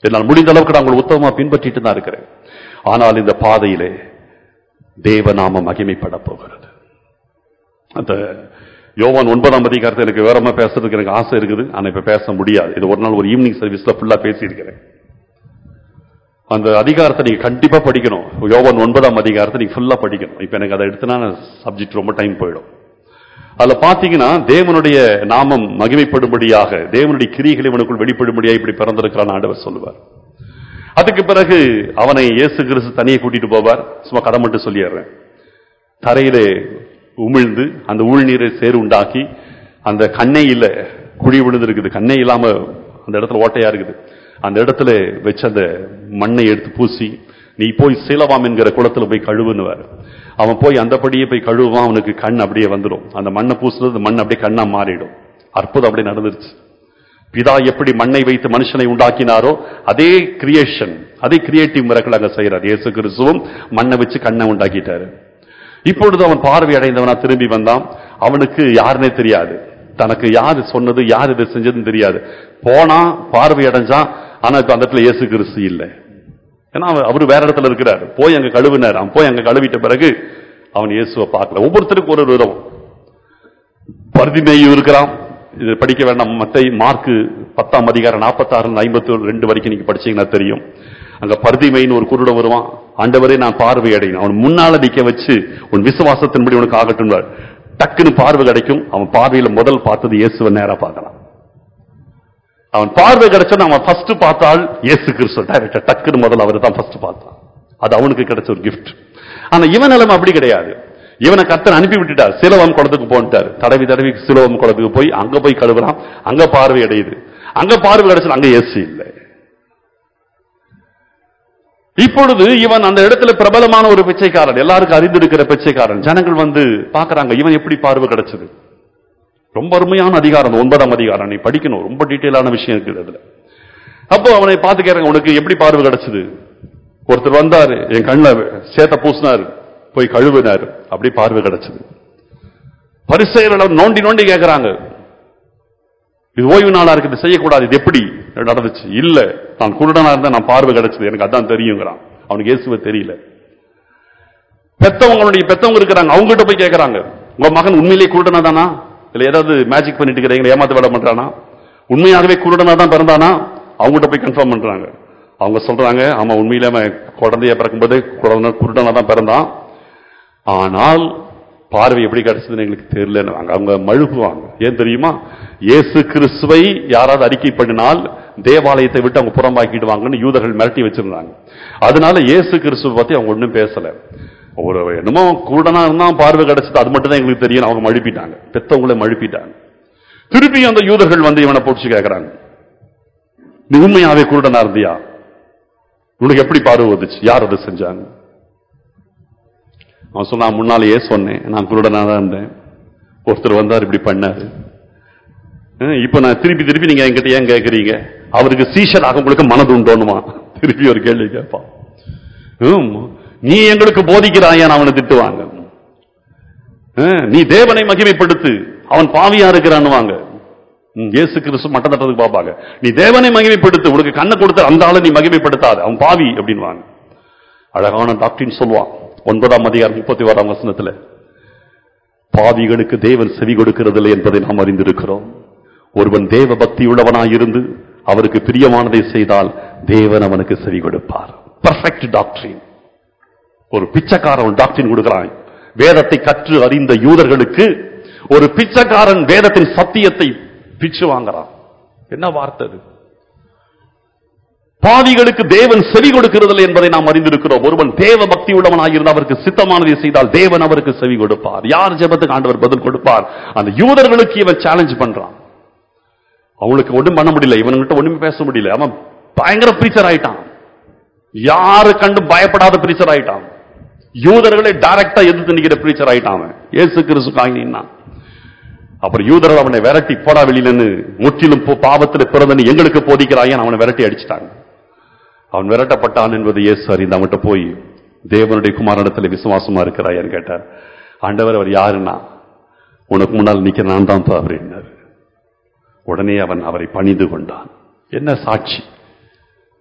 என்னால் முடிந்த அளவுக்கு நான் உங்களை உத்தமமா பின்பற்றிட்டு தான் இருக்கிறேன் ஆனால் இந்த பாதையிலே தேவநாம மகிமைப்பட போகிறது அந்த யோவான் ஒன்பதாம் அதிகாரத்தை எனக்கு வேறமா பேசுறதுக்கு எனக்கு ஆசை இருக்குது ஆனா இப்ப பேச முடியாது இது ஒரு நாள் ஒரு ஈவினிங் சர்வீஸ்ல ஃபுல்லா பேசியிருக்கிறேன் அந்த அதிகாரத்தை நீங்க கண்டிப்பா படிக்கணும் யோவான் ஒன்பதாம் அதிகாரத்தை நீங்க ஃபுல்லா படிக்கணும் இப்ப எனக்கு அதை எடுத்தனா சப்ஜெக்ட் ரொம்ப டைம் போயிடும் அதுல பாத்தீங்கன்னா தேவனுடைய நாமம் மகிமைப்படும்படியாக தேவனுடைய கிரிகளை இவனுக்குள் வெளிப்படும்படியாக இப்படி பிறந்திருக்கிறான் ஆண்டவர் சொல்லுவார் அதுக்கு பிறகு அவனை இயேசு கிறிஸ்து தனியே கூட்டிட்டு போவார் சும்மா கதை மட்டும் சொல்லிடுறேன் தரையிலே உமிழ்ந்து அந்த உள்நீரை சேறு உண்டாக்கி அந்த கண்ணையில குழி விழுந்திருக்குது கண்ணே இல்லாம அந்த இடத்துல ஓட்டையா இருக்குது அந்த இடத்துல வச்ச அந்த மண்ணை எடுத்து பூசி நீ போய் சீலவாம் என்கிற குளத்துல போய் கழுவுன்னுவார் அவன் போய் அந்தபடியே போய் கழுவுவான் அவனுக்கு கண் அப்படியே வந்துடும் அந்த மண்ணை பூசுறது மண் அப்படியே கண்ணா மாறிடும் அற்புதம் அப்படியே நடந்துருச்சு பிதா எப்படி மண்ணை வைத்து மனுஷனை உண்டாக்கினாரோ அதே கிரியேஷன் அதே கிரியேட்டிவ் மிரக்கல் அங்க செய்யறார் இயேசு கிறிஸ்துவும் மண்ணை வச்சு கண்ணை உண்டாக்கிட்டாரு இப்பொழுது அவன் பார்வை அடைந்தவனா திரும்பி வந்தான் அவனுக்கு யாருன்னே தெரியாது தனக்கு யாரு சொன்னது யார் இதை செஞ்சதுன்னு தெரியாது போனா பார்வை அடைஞ்சான் ஆனா இப்ப அந்த இடத்துல இயேசு கிறிஸ்து இல்லை ஏன்னா அவர் அவரு வேற இடத்துல இருக்கிறார் போய் அங்க கழுவினார் அவன் போய் அங்க கழுவிட்ட பிறகு அவன் இயேசுவை பார்க்கல ஒவ்வொருத்தருக்கும் ஒரு ஒரு விதம் பருதிமேயும் இருக்கிறான் இது படிக்க வேண்டாம் மத்தை மார்க்கு பத்தாம் அதிகாரம் நாற்பத்தாறு ஐம்பத்தி ரெண்டு வரைக்கும் நீங்க படிச்சீங்கன்னா தெரியும் அங்க பருதிமைன்னு ஒரு குருடன் வருவான் ஆண்டவரே நான் பார்வை அடையணும் அவன் முன்னால நிக்க வச்சு உன் விசுவாசத்தின்படி உனக்கு ஆகட்டும் டக்குன்னு பார்வை கிடைக்கும் அவன் பார்வையில முதல் பார்த்தது இயேசுவை நேரா பார்க்கலாம் அவன் பார்வை கிடைச்சா அவன் ஃபர்ஸ்ட் பார்த்தால் இயேசு கிறிஸ்து டைரக்டா டக்குன்னு முதல்ல அவர் தான் ஃபர்ஸ்ட் பார்த்தான் அது அவனுக்கு கிடைச்ச ஒரு கிஃப்ட் ஆனா இவன் நிலைமை அப்படி கிடையாது இவனை கர்த்தன் அனுப்பி விட்டுட்டார் சிலவம் குளத்துக்கு போன்ட்டார் தடவி தடவி சிலவம் குளத்துக்கு போய் அங்க போய் கழுவுறான் அங்க பார்வை அடையுது அங்க பார்வை கிடைச்சது அங்க இயேசு இல்லை இப்பொழுது இவன் அந்த இடத்துல பிரபலமான ஒரு பிச்சைக்காரன் எல்லாருக்கும் அறிந்திருக்கிற பிச்சைக்காரன் ஜனங்கள் வந்து பாக்குறாங்க இவன் எப்படி பார்வை கிடைச்சது ரொம்ப அருமையான அதிகாரம் அந்த ஒன்பதாம் அதிகாரம் நீ படிக்கணும் ரொம்ப டீட்டெயிலான விஷயம் இருக்குது அதுல அப்போ அவனை பார்த்து கேட்றாங்க உனக்கு எப்படி பார்வை கிடைச்சது ஒருத்தர் வந்தாரு என் கண்ணில் சேத்த பூசினாரு போய் கழுவினாரு அப்படி பார்வை கிடைச்சது பரிசெயர்கள் நோண்டி நோண்டி கேட்கறாங்க இது ஓய்வு நாளா இருக்கு இது செய்யக்கூடாது இது எப்படி நடந்துச்சு இல்ல நான் குருடனா இருந்தா நான் பார்வை கிடைச்சது எனக்கு அதான் தெரியுங்கிறான் அவனுக்கு இயேசுவை தெரியல பெத்தவங்களுடைய பெத்தவங்க இருக்கிறாங்க அவங்ககிட்ட போய் கேட்கறாங்க உங்க மகன் உண்மையிலேயே குருடனா தானா இல்ல ஏதாவது மேஜிக் பண்ணிட்டு இருக்கிறீங்க ஏமாத்த வேலை பண்றானா உண்மையாகவே குருடனா தான் பிறந்தானா அவங்ககிட்ட போய் கன்ஃபார்ம் பண்றாங்க அவங்க சொல்றாங்க ஆமா உண்மையிலே அவன் குழந்தைய பிறக்கும்போது குழந்தை குருடனா தான் பிறந்தான் ஆனால் பார்வை எப்படி கிடைச்சதுன்னு எங்களுக்கு தெரியலன்னு அவங்க மழுகுவாங்க ஏன் தெரியுமா இயேசு கிறிஸ்துவை யாராவது அறிக்கை பண்ணினால் தேவாலயத்தை விட்டு அவங்க புறம்பாக்கிடுவாங்கன்னு யூதர்கள் மிரட்டி வச்சிருந்தாங்க அதனால இயேசு கிறிஸ்துவை பத்தி அவங்க ஒன்றும் பேசல ஒரு என்னமோ குருடனா இருந்தா பார்வை கிடைச்சது அது மட்டும் தான் எங்களுக்கு தெரியும் அவங்க மழுப்பிட்டாங்க பெத்தவங்களை மழுப்பிட்டாங்க திருப்பி அந்த யூதர்கள் வந்து இவனை போட்டு கேட்கறாங்க நீ உண்மையாவே குருடனா இருந்தியா உனக்கு எப்படி பார்வை வந்துச்சு யார் அதை செஞ்சாங்க அவன் சொன்னான் முன்னாலேயே சொன்னேன் நான் குருடனா தான் இருந்தேன் ஒருத்தர் வந்தார் இப்படி பண்ணாரு அஹ் இப்ப நான் திருப்பி திருப்பி நீங்க என்கிட்ட ஏன் கேட்கறீங்க அவருக்கு சீஷராக உங்களுக்கு மனது உண்டோணுமா திருப்பி ஒரு கேள்வி கேட்பான் ஹம், நீ எங்களுக்கு போதிக்கிறாயான்னு அவனை திட்டுவாங்க அஹ், நீ தேவனை மகிமைப்படுத்து அவன் பாவியா இருக்கிறான்னுவாங்க ம், இயேசு கிறிஸ்து மட்டம் தட்டுறதுக்கு பார்ப்பாங்க நீ தேவனை மகிமைப்படுத்து உனக்கு கண்ணை கொடுத்து அந்த ஆளை நீ மகிமைப்படுத்தாத அவன் பாவி அப்படின்வாங்க அழகான டாக்டரின் சொல்லுவான் ஒன்பதாம் அதிகாரம் முப்பத்தி ஓராம் வசனத்துல பாவிகளுக்கு தேவன் செவி கொடுக்கிறதில்லை என்பதை நாம் அறிந்திருக்கிறோம் ஒருவன் தேவ பக்தி உள்ளவனாயிருந்து அவருக்கு பிரியமானதை செய்தால் தேவன் அவனுக்கு செவி கொடுப்பார் பர்ஃபெக்ட் டாக்டரின் ஒரு பிச்சைக்காரன் டாக்டரின் கொடுக்கிறான் வேதத்தை கற்று அறிந்த யூதர்களுக்கு ஒரு பிச்சைக்காரன் வேதத்தின் சத்தியத்தை பிச்சு வாங்குறான் என்ன வார்த்தை அது பாவிகளுக்கு தேவன் செவி கொடுக்கிறதில்லை என்பதை நாம் அறிந்திருக்கிறோம் ஒருவன் தேவ பக்தி உள்ளவனாக அவருக்கு சித்தமானதை செய்தால் தேவன் அவருக்கு செவி கொடுப்பார் யார் ஜெபத்துக்கு ஆண்டவர் பதில் கொடுப்பார் அந்த யூதர்களுக்கு இவன் சேலஞ்ச் பண்றான் அவங்களுக்கு ஒண்ணும் பண்ண முடியல இவன்கிட்ட ஒண்ணுமே பேச முடியல அவன் பயங்கர பிரீச்சர் ஆயிட்டான் யாரு கண்டு பயப்படாத பிரீச்சர் ஆயிட்டான் யூதர்களை டைரக்டா எதிர்த்து நிக்கிற பிரீச்சர் ஆயிட்டான் அவன் இயேசு கிறிஸ்துக்காக அப்புறம் யூதர்கள் அவனை விரட்டி போடா வெளியிலன்னு முற்றிலும் போ- பாவத்துல பிறந்தன்னு எங்களுக்கு போதிக்கிறாயன் அவனை விரட்டி அடிச்சிட்டாங்க அவன் விரட்டப்பட்டான் என்பது இயேசு அறிந்து அவன்கிட்ட போய் தேவனுடைய குமாரனிடத்தில் விசுவாசமா இருக்கிறாயன்னு கேட்டார் ஆண்டவர் அவர் யாருன்னா உனக்கு முன்னால் நிக்கிற நான் தான் அப்படின்னாரு உடனே அவன் அவரை பணிந்து கொண்டான் என்ன சாட்சி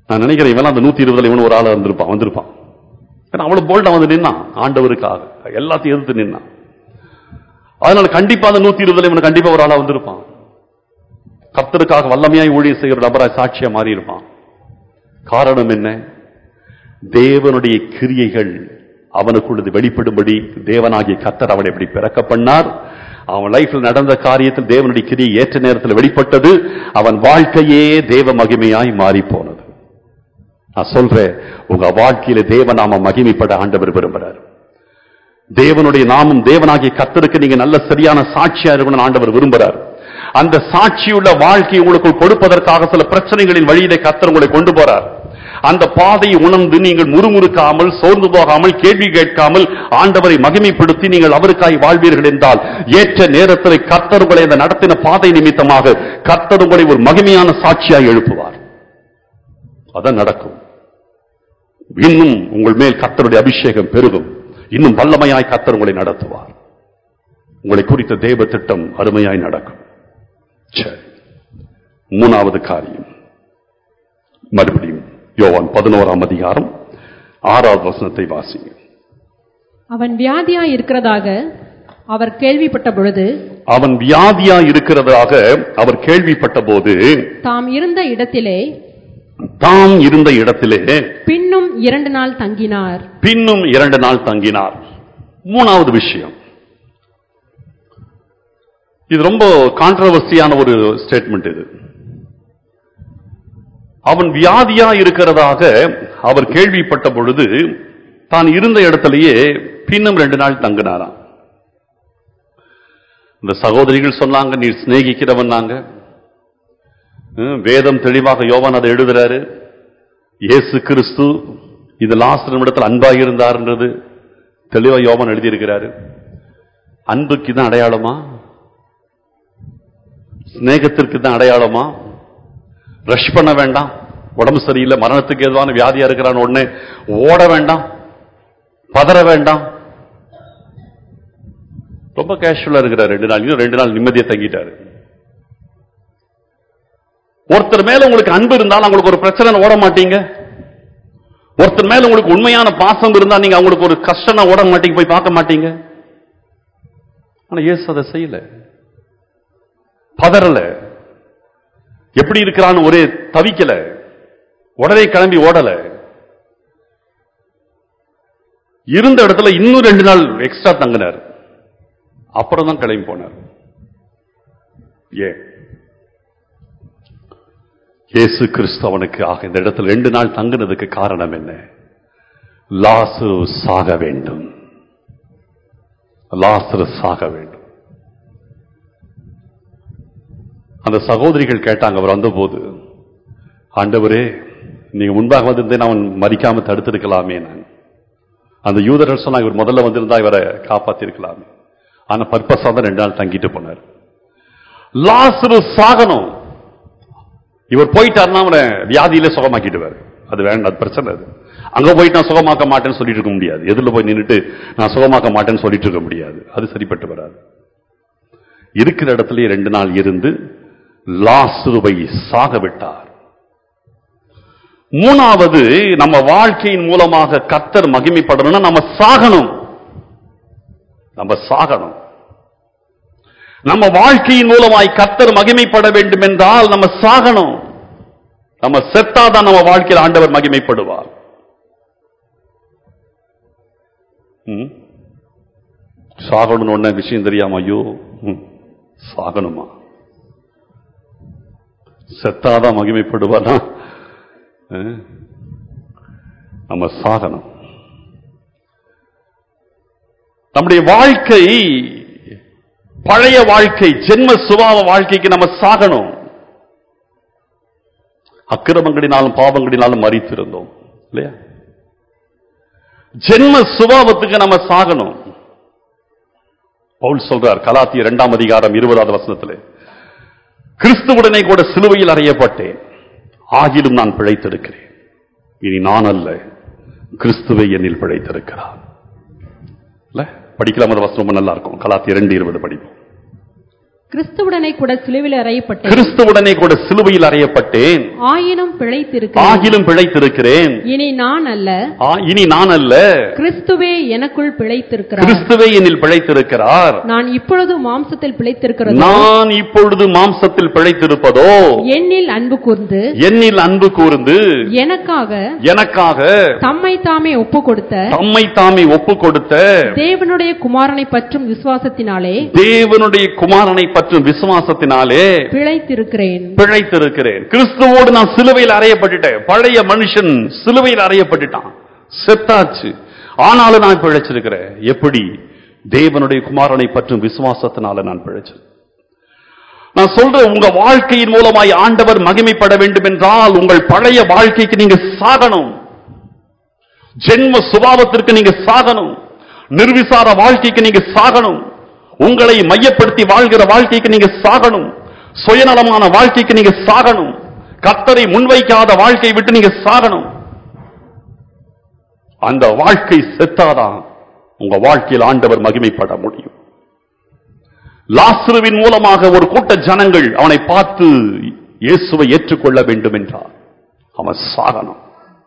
நான் நினைக்கிறேன் இவன் அந்த நூத்தி இருபதுல இவன் ஒரு ஆளா வந்திருப்பான் வந்திருப்பான் ஏன்னா அவ்வளவு போல்டா வந்து நின்னான் ஆண்டவருக்காக எல்லாத்தையும் எதிர்த்து நின்னான் அதனால கண்டிப்பா அந்த நூத்தி இருபதுல இவன் கண்டிப்பா ஒரு ஆளா வந்திருப்பான் கர்த்தருக்காக வல்லமையாய் ஊழியம் செய்கிற நபராய் சாட்சியா மாறி இருப்பான் காரணம் என்ன தேவனுடைய கிரியைகள் அவனுக்குள்ளது வெளிப்படும்படி தேவனாகிய கர்த்தர் அவனை எப்படி பிறக்க பண்ணார் அவன் லைஃப்ல நடந்த காரியத்தில் தேவனுடைய கிரியை ஏற்ற நேரத்தில் வெளிப்பட்டது அவன் வாழ்க்கையே தேவ மகிமையாய் மாறி போனது நான் சொல்றேன் உங்க வாழ்க்கையில தேவ நாம மகிமைப்பட ஆண்டவர் விரும்புறார் தேவனுடைய நாமம் தேவனாகிய கர்த்தருக்கு நீங்க நல்ல சரியான சாட்சியா இருக்கணும்னு ஆண்டவர் விரும்புறார் அந்த சாட்சியுள்ள வாழ்க்கையை உங்களுக்கு கொடுப்பதற்காக சில பிரச்சனைகளின் வழியிலே கர்த்தர் உங்களை கொண்டு போறார் அந்த பாதையை உணர்ந்து நீங்கள் முறுமுறுக்காமல் சோர்ந்து போகாமல் கேள்வி கேட்காமல் ஆண்டவரை மகிமைப்படுத்தி நீங்கள் அவருக்காய் வாழ்வீர்கள் என்றால் ஏற்ற நேரத்தில் கர்த்தர் உங்களை அந்த நடத்தின பாதை நிமித்தமாக கர்த்தர் உங்களை ஒரு மகிமையான சாட்சியாய் எழுப்புவார் அதான் நடக்கும் இன்னும் உங்கள் மேல் கர்த்தருடைய அபிஷேகம் பெருகும் இன்னும் வல்லமையாய் கர்த்தர் உங்களை நடத்துவார் உங்களை குறித்த தேவ திட்டம் அருமையாய் நடக்கும் சரி மூணாவது காரியம் மறுபடியும் யோவான் பதினோராம் அதிகாரம் ஆறாவது வசனத்தை வாசிங்க அவன் வியாதியா இருக்கிறதாக அவர் கேள்விப்பட்ட பொழுது அவன் வியாதியா இருக்கிறதாக அவர் கேள்விப்பட்ட போது தாம் இருந்த இடத்திலே தாம் இருந்த இடத்திலே பின்னும் இரண்டு நாள் தங்கினார் பின்னும் இரண்டு நாள் தங்கினார் மூணாவது விஷயம் இது ரொம்ப கான்ட்ரவர்சியான ஒரு ஸ்டேட்மெண்ட் இது அவன் வியாதியா இருக்கிறதாக அவர் கேள்விப்பட்ட பொழுது தான் இருந்த இடத்திலேயே பின்னும் ரெண்டு நாள் தங்கினாராம் இந்த சகோதரிகள் சொன்னாங்க நீர் சிநேகிக்கிறவன் நாங்க ஹம், வேதம் தெளிவாக யோவான் அதை எழுதுறாரு இயேசு கிறிஸ்து இது லாஸ்ட் நிமிடத்தில் அன்பாக இருந்தார்ன்றது தெளிவா யோவான் எழுதியிருக்கிறாரு அன்புக்கு தான் அடையாளமா சிநேகத்திற்கு தான் அடையாளமா ரஷ் பண்ண வேண்டாம் உடம்பு சரியில்லை மரணத்துக்கு எதுவான வியாதியா இருக்கிறான்னு உடனே ஓட வேண்டாம் பதற வேண்டாம் ரொம்ப கேஷுவலா இருக்கிறார் ரெண்டு நாள் இன்னும் ரெண்டு நாள் நிம்மதியா தங்கிட்டாரு ஒருத்தர் மேல உங்களுக்கு அன்பு இருந்தாலும் உங்களுக்கு ஒரு பிரச்சனை ஓட மாட்டீங்க ஒருத்தர் மேல உங்களுக்கு உண்மையான பாசம் இருந்தா நீங்க அவங்களுக்கு ஒரு கஷ்டம் ஓட மாட்டீங்க போய் பார்க்க மாட்டீங்க ஆனா இயேசு அதை செய்யல பதறல எப்படி இருக்கிறான்னு ஒரே தவிக்கல உடனே கிளம்பி ஓடல இருந்த இடத்துல இன்னும் ரெண்டு நாள் எக்ஸ்ட்ரா தங்கினார் அப்புறம் தான் கிளம்பி போனார் ஏன் இயேசு கிறிஸ்து அவனுக்கு ஆக இந்த இடத்துல ரெண்டு நாள் தங்குனதுக்கு காரணம் என்ன லாசு சாக வேண்டும் லாசரு சாக வேண்டும் அந்த சகோதரிகள் கேட்டாங்க அவர் வந்தபோது ஆண்டவரே நீங்க முன்பாக வந்திருந்தேன் அவன் மறிக்காம தடுத்திருக்கலாமே நான் அந்த யூதர்கள் சொன்னாங்க இவர் முதல்ல வந்திருந்தா இவரை காப்பாத்திருக்கலாமே ஆனா பர்பஸா தான் ரெண்டு நாள் தங்கிட்டு போனார் லாசரு சாகணும் இவர் போயிட்டாருன்னா அவனை வியாதியில சுகமாக்கிடுவார் அது வேண்டாம் அது பிரச்சனை அது அங்க போயிட்டு நான் சுகமாக்க மாட்டேன்னு சொல்லிட்டு இருக்க முடியாது எதிரில் போய் நின்னுட்டு நான் சுகமாக்க மாட்டேன்னு சொல்லிட்டு இருக்க முடியாது அது சரிப்பட்டு வராது இருக்கிற இடத்துலயே ரெண்டு நாள் இருந்து லாசுருவை சாக விட்டார் மூணாவது நம்ம வாழ்க்கையின் மூலமாக கத்தர் மகிமைப்படணும்னா நம்ம சாகணும் நம்ம சாகணும் நம்ம வாழ்க்கையின் மூலமாய் கத்தர் மகிமைப்பட வேண்டும் என்றால் நம்ம சாகணும் நம்ம செத்தாதான் நம்ம வாழ்க்கையில் ஆண்டவர் மகிமைப்படுவார் ம்? சாகணும்னு ஒன்ன விஷயம் தெரியாம ஐயோ ம், சாகணுமா செத்தாதான் மகிமைப்படுவானா அஹ்? நம்ம சாகணும் நம்முடைய வாழ்க்கை பழைய வாழ்க்கை ஜென்ம சுபாவ வாழ்க்கைக்கு நம்ம சாகணும் அக்கிரமங்களினாலும் பாவங்களினாலும் மறித்திருந்தோம் இல்லையா ஜென்ம சுபாவத்துக்கு நம்ம சாகணும் பவுல் சொல்றார் கலாத்திய இரண்டாம் அதிகாரம் இருபதாவது வசனத்திலே கிறிஸ்துவுடனே கூட சிலுவையில் அறையப்பட்டேன் ஆகிலும் நான் பிழைத்திருக்கிறேன் இனி நான் அல்ல கிறிஸ்துவை என்னில் பிழைத்திருக்கிறார் இல்ல படிக்கலாம் அந்த வசனம் ரொம்ப நல்லா இருக்கும் கலாத்திய இரண்டு இருபது படிப்போம் கிறிஸ்துவுடனே கூட சிலுவில் அறையப்பட்டேன் கிறிஸ்துவுடனே கூட சிலுவையில் அறையப்பட்டேன் ஆயினும் பிழைத்திருக்கிறேன் ஆகிலும் பிழைத்திருக்கிறேன் இனி நான் அல்ல ஆ, இனி நான் அல்ல கிறிஸ்துவே எனக்குள் பிழைத்திருக்கிறார் கிறிஸ்துவே என்னில் பிழைத்திருக்கிறார் நான் இப்பொழுது மாம்சத்தில் பிழைத்திருக்கிறது நான் இப்பொழுது மாம்சத்தில் பிழைத்திருப்பதோ என்னில் அன்பு கூர்ந்து என்னில் அன்பு கூர்ந்து எனக்காக எனக்காக தம்மை தாமே ஒப்பு கொடுத்த தம்மை தாமே ஒப்பு கொடுத்த தேவனுடைய குமாரனை பற்றும் விசுவாசத்தினாலே தேவனுடைய குமாரனை பற்றும் விசுவாசத்தினாலே பிழைத்திருக்கிறேன் பிழைத்திருக்கிறேன் கிறிஸ்துவோடு நான் சிலுவையில் அறையப்பட்டுட்டேன் பழைய மனுஷன் சிலுவையில் அறையப்பட்டுட்டான் செத்தாச்சு ஆனாலும் நான் பிழைச்சிருக்கிறேன் எப்படி தேவனுடைய குமாரனை பற்றும் விசுவாசத்தினால நான் பிழைச்சேன் நான் சொல்றேன் உங்க வாழ்க்கையின் மூலமாய் ஆண்டவர் மகிமைப்பட வேண்டும் என்றால் உங்கள் பழைய வாழ்க்கைக்கு நீங்க சாகணும் ஜென்ம சுபாவத்திற்கு நீங்க சாகணும் நிர்விசார வாழ்க்கைக்கு நீங்க சாகணும் உங்களை மையப்படுத்தி வாழ்கிற வாழ்க்கைக்கு நீங்க சாகணும் சுயநலமான வாழ்க்கைக்கு நீங்க சாகணும் கத்தரை முன்வைக்காத வாழ்க்கையை விட்டு நீங்க சாகணும் அந்த வாழ்க்கை செத்தாதான் உங்க வாழ்க்கையில் ஆண்டவர் மகிமைப்பட முடியும் லாஸ்ருவின் மூலமாக ஒரு கூட்ட ஜனங்கள் அவனை பார்த்து இயேசுவை ஏற்றுக்கொள்ள வேண்டும் என்றார் அவன் சாகணும்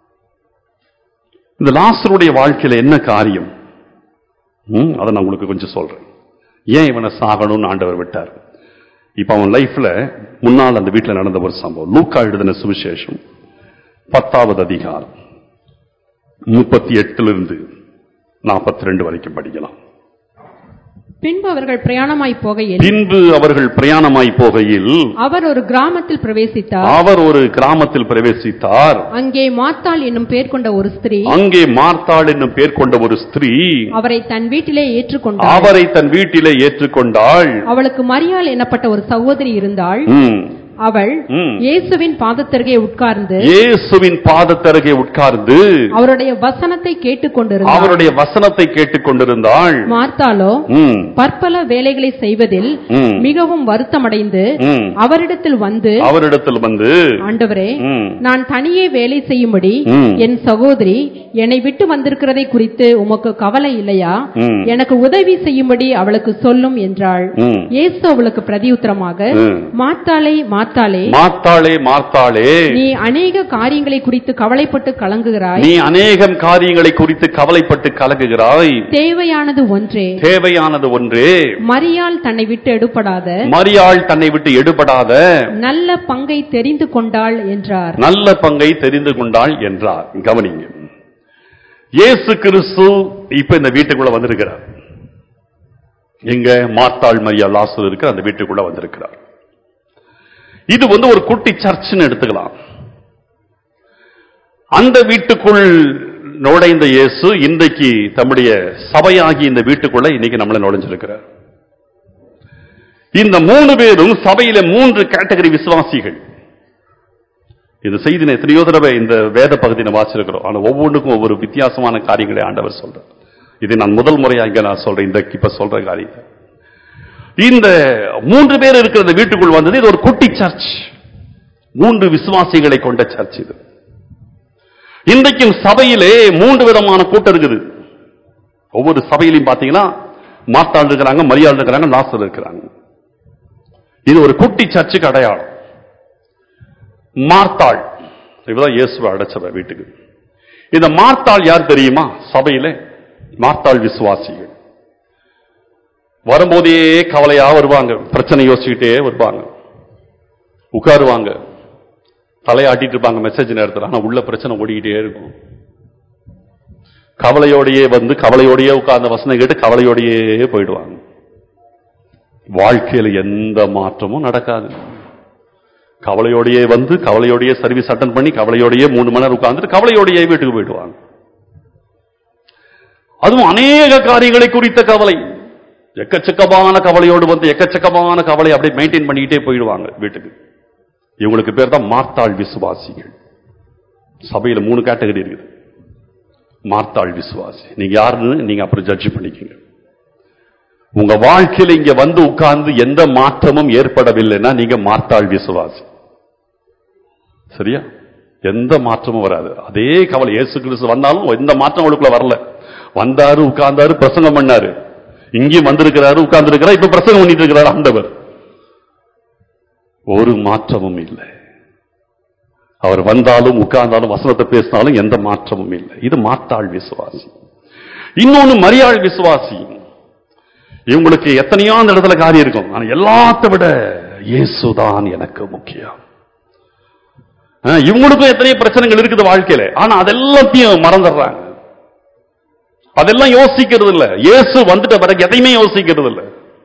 இந்த லாசருடைய வாழ்க்கையில என்ன காரியம் ம், அதை நான் உங்களுக்கு கொஞ்சம் சொல்றேன் ஏன் இவனை சாகணும்னு ஆண்டவர் விட்டார் இப்ப அவன் லைஃப்ல முன்னால் அந்த வீட்டில் நடந்த ஒரு சம்பவம் லூக்கா எழுதின சுவிசேஷம் பத்தாவது அதிகாரம் முப்பத்தி எட்டுல இருந்து நாற்பத்தி ரெண்டு வரைக்கும் படிக்கலாம் பின்பு அவர்கள் பிரயாணமாய் போகையில் பின்பு அவர்கள் பிரயாணமாய் போகையில் அவர் ஒரு கிராமத்தில் பிரவேசித்தார் அவர் ஒரு கிராமத்தில் பிரவேசித்தார் அங்கே மாத்தாள் என்னும் பேர் கொண்ட ஒரு ஸ்திரீ அங்கே மார்த்தாள் என்னும் பேர் கொண்ட ஒரு ஸ்திரீ அவரை தன் வீட்டிலே ஏற்றுக்கொண்டார் அவரை தன் வீட்டிலே ஏற்றுக்கொண்டாள் அவளுக்கு மரியாள் என்னப்பட்ட ஒரு சகோதரி இருந்தாள் ம், அவள் ம். இயேசுவின் பாதத்தருகே உட்கார்ந்து இயேசுவின் பாதத்தருகே உட்கார்ந்து அவருடைய வசனத்தை கேட்டுக்கொண்டிருந்தாள் அவருடைய வசனத்தை கேட்டுக் கொண்டிருந்தாள் மார்த்தாளோ ம், பற்பல வேலைகளை செய்வதில் ம், மிகவும் வருத்தமடைந்து ம். அவரிடத்தில் வந்து அவரிடத்தில் வந்து ஆண்டவரே ம், நான் தனியே வேலை செய்யும்படி ம். என் சகோதரி என்னை விட்டு வந்திருக்கிறதை குறித்து உமக்கு கவலை இல்லையா ம். எனக்கு உதவி செய்யும்படி அவளுக்கு சொல்லும் என்றாள் ம். இயேசு அவளுக்கு பிரதியுத்தரமாக ம். மாத்தாளே மாத்தாளே மார்த்தாளே மார்த்தாளே நீ அநேக காரியங்களை குறித்து கவலைப்பட்டு கலங்குகிறாய் நீ அநேகம் காரியங்களை குறித்து கவலைப்பட்டு கலங்குகிறாய் தேவையானது ஒன்றே தேவையானது ஒன்றே மரியாள் தன்னை விட்டு எடுபடாத மரியாள் தன்னை விட்டு எடுபடாத நல்ல பங்கை தெரிந்து கொண்டாள் என்றார் நல்ல பங்கை தெரிந்து கொண்டாள் என்றார் கவனிங்க இயேசு கிறிஸ்து இப்ப இந்த வீட்டுக்குள்ள வந்திருக்கிறார் எங்க மார்த்தாள் மரியா லாசர் இருக்கிற அந்த வீட்டுக்குள்ள வந்திருக்கிறார் இது வந்து ஒரு குட்டி சர்ச்னு எடுத்துக்கலாம் அந்த வீட்டுக்குள் நுழைந்த இயேசு இன்றைக்கு தம்முடைய சபையாகி இந்த வீட்டுக்குள்ள இன்னைக்கு நம்மள நுழைஞ்சிருக்கிறார் இந்த மூணு பேரும் சபையில மூன்று கேட்டகரி விசுவாசிகள் இந்த செய்தி நான் எத்தனையோ தடவை இந்த வேத பகுதியை வாசிச்சிருக்கிறோம் ஆனா ஒவ்வொன்றுக்கும் ஒவ்வொரு வித்தியாசமான காரியங்களை ஆண்டவர் சொல்றார் இது நான் முதல் முறையா இங்க நான் சொல்றேன் இந்த இப்ப சொல்ற காரியத்தை இந்த மூன்று பேர் இருக்கிற இந்த வீட்டுக்குள் வந்தது இது ஒரு குட்டி சர்ச் மூன்று விசுவாசிகளை கொண்ட சர்ச் இது இன்றைக்கும் சபையிலே மூன்று விதமான கூட்டம் இருக்குது ஒவ்வொரு சபையிலையும் பாத்தீங்கன்னா மாத்தாள் இருக்கிறாங்க மரியாள் இருக்கிறாங்க லாசர் இருக்கிறாங்க இது ஒரு குட்டி சர்ச்சுக்கு அடையாளம் மார்த்தாள் இவதான் இயேசுவை அடைச்சவ வீட்டுக்கு இந்த மார்த்தாள் யார் தெரியுமா சபையில மார்த்தாள் விசுவாசிகள் வரும்போதே கவலையா வருவாங்க பிரச்சனை யோசிச்சுக்கிட்டே வருவாங்க உட்காருவாங்க தலையாட்டிட்டு இருப்பாங்க மெசேஜ் நேரத்தில் ஆனா உள்ள பிரச்சனை ஓடிக்கிட்டே இருக்கும் கவலையோடையே வந்து கவலையோடையே உட்கார்ந்த வசனம் கேட்டு கவலையோடையே போயிடுவாங்க வாழ்க்கையில எந்த மாற்றமும் நடக்காது கவலையோடையே வந்து கவலையோடையே சர்வீஸ் அட்டன் பண்ணி கவலையோடையே மூணு மணி நேரம் உட்கார்ந்துட்டு கவலையோடையே வீட்டுக்கு போயிடுவாங்க அதுவும் அநேக காரியங்களை குறித்த கவலை எக்கச்சக்கமான கவலையோடு வந்து எக்கச்சக்கமான கவலை அப்படியே மெயின்டைன் பண்ணிக்கிட்டே போயிடுவாங்க வீட்டுக்கு இவங்களுக்கு பேர் தான் மார்த்தாள் விசுவாசிகள் சபையில மூணு கேட்டகரி இருக்குது மார்த்தாள் விசுவாசி நீங்க யாருன்னு நீங்க அப்புறம் ஜட்ஜ் பண்ணிக்கங்க உங்க வாழ்க்கையில இங்க வந்து உட்கார்ந்து எந்த மாற்றமும் ஏற்படவில்லைன்னா நீங்க மார்த்தாள் விசுவாசி சரியா எந்த மாற்றமும் வராது அதே கவலை இயேசு கிறிஸ்து வந்தாலும் எந்த மாற்றம் அவளுக்குள்ள வரல வந்தாரு உட்கார்ந்தாரு பிரசங்கம் பண்ணாரு இங்கேயும் வந்திருக்கிறாரு உட்கார்ந்து இருக்கிறார் இப்ப பிரசங்கம் பண்ணிட்டு இருக்கிறார் ஆண்டவர் ஒரு மாற்றமும் இல்லை அவர் வந்தாலும் உட்கார்ந்தாலும் வசனத்தை பேசினாலும் எந்த மாற்றமும் இல்லை இது மாத்தாள் விசுவாசி இன்னொன்னு மரியாள் விசுவாசி இவங்களுக்கு எத்தனையோ அந்த இடத்துல காரியம் இருக்கும் ஆனா எல்லாத்த விட இயேசுதான் எனக்கு முக்கியம் ஆ, இவங்களுக்கும் எத்தனையோ பிரச்சனைகள் இருக்குது வாழ்க்கையில ஆனா அதெல்லாத்தையும் மறந்துடுறாங்க அதெல்லாம் யோசிக்கிறது இல்ல இயேசு வந்துட்ட பிறகு எதையுமே யோசிக்கிறது இல்ல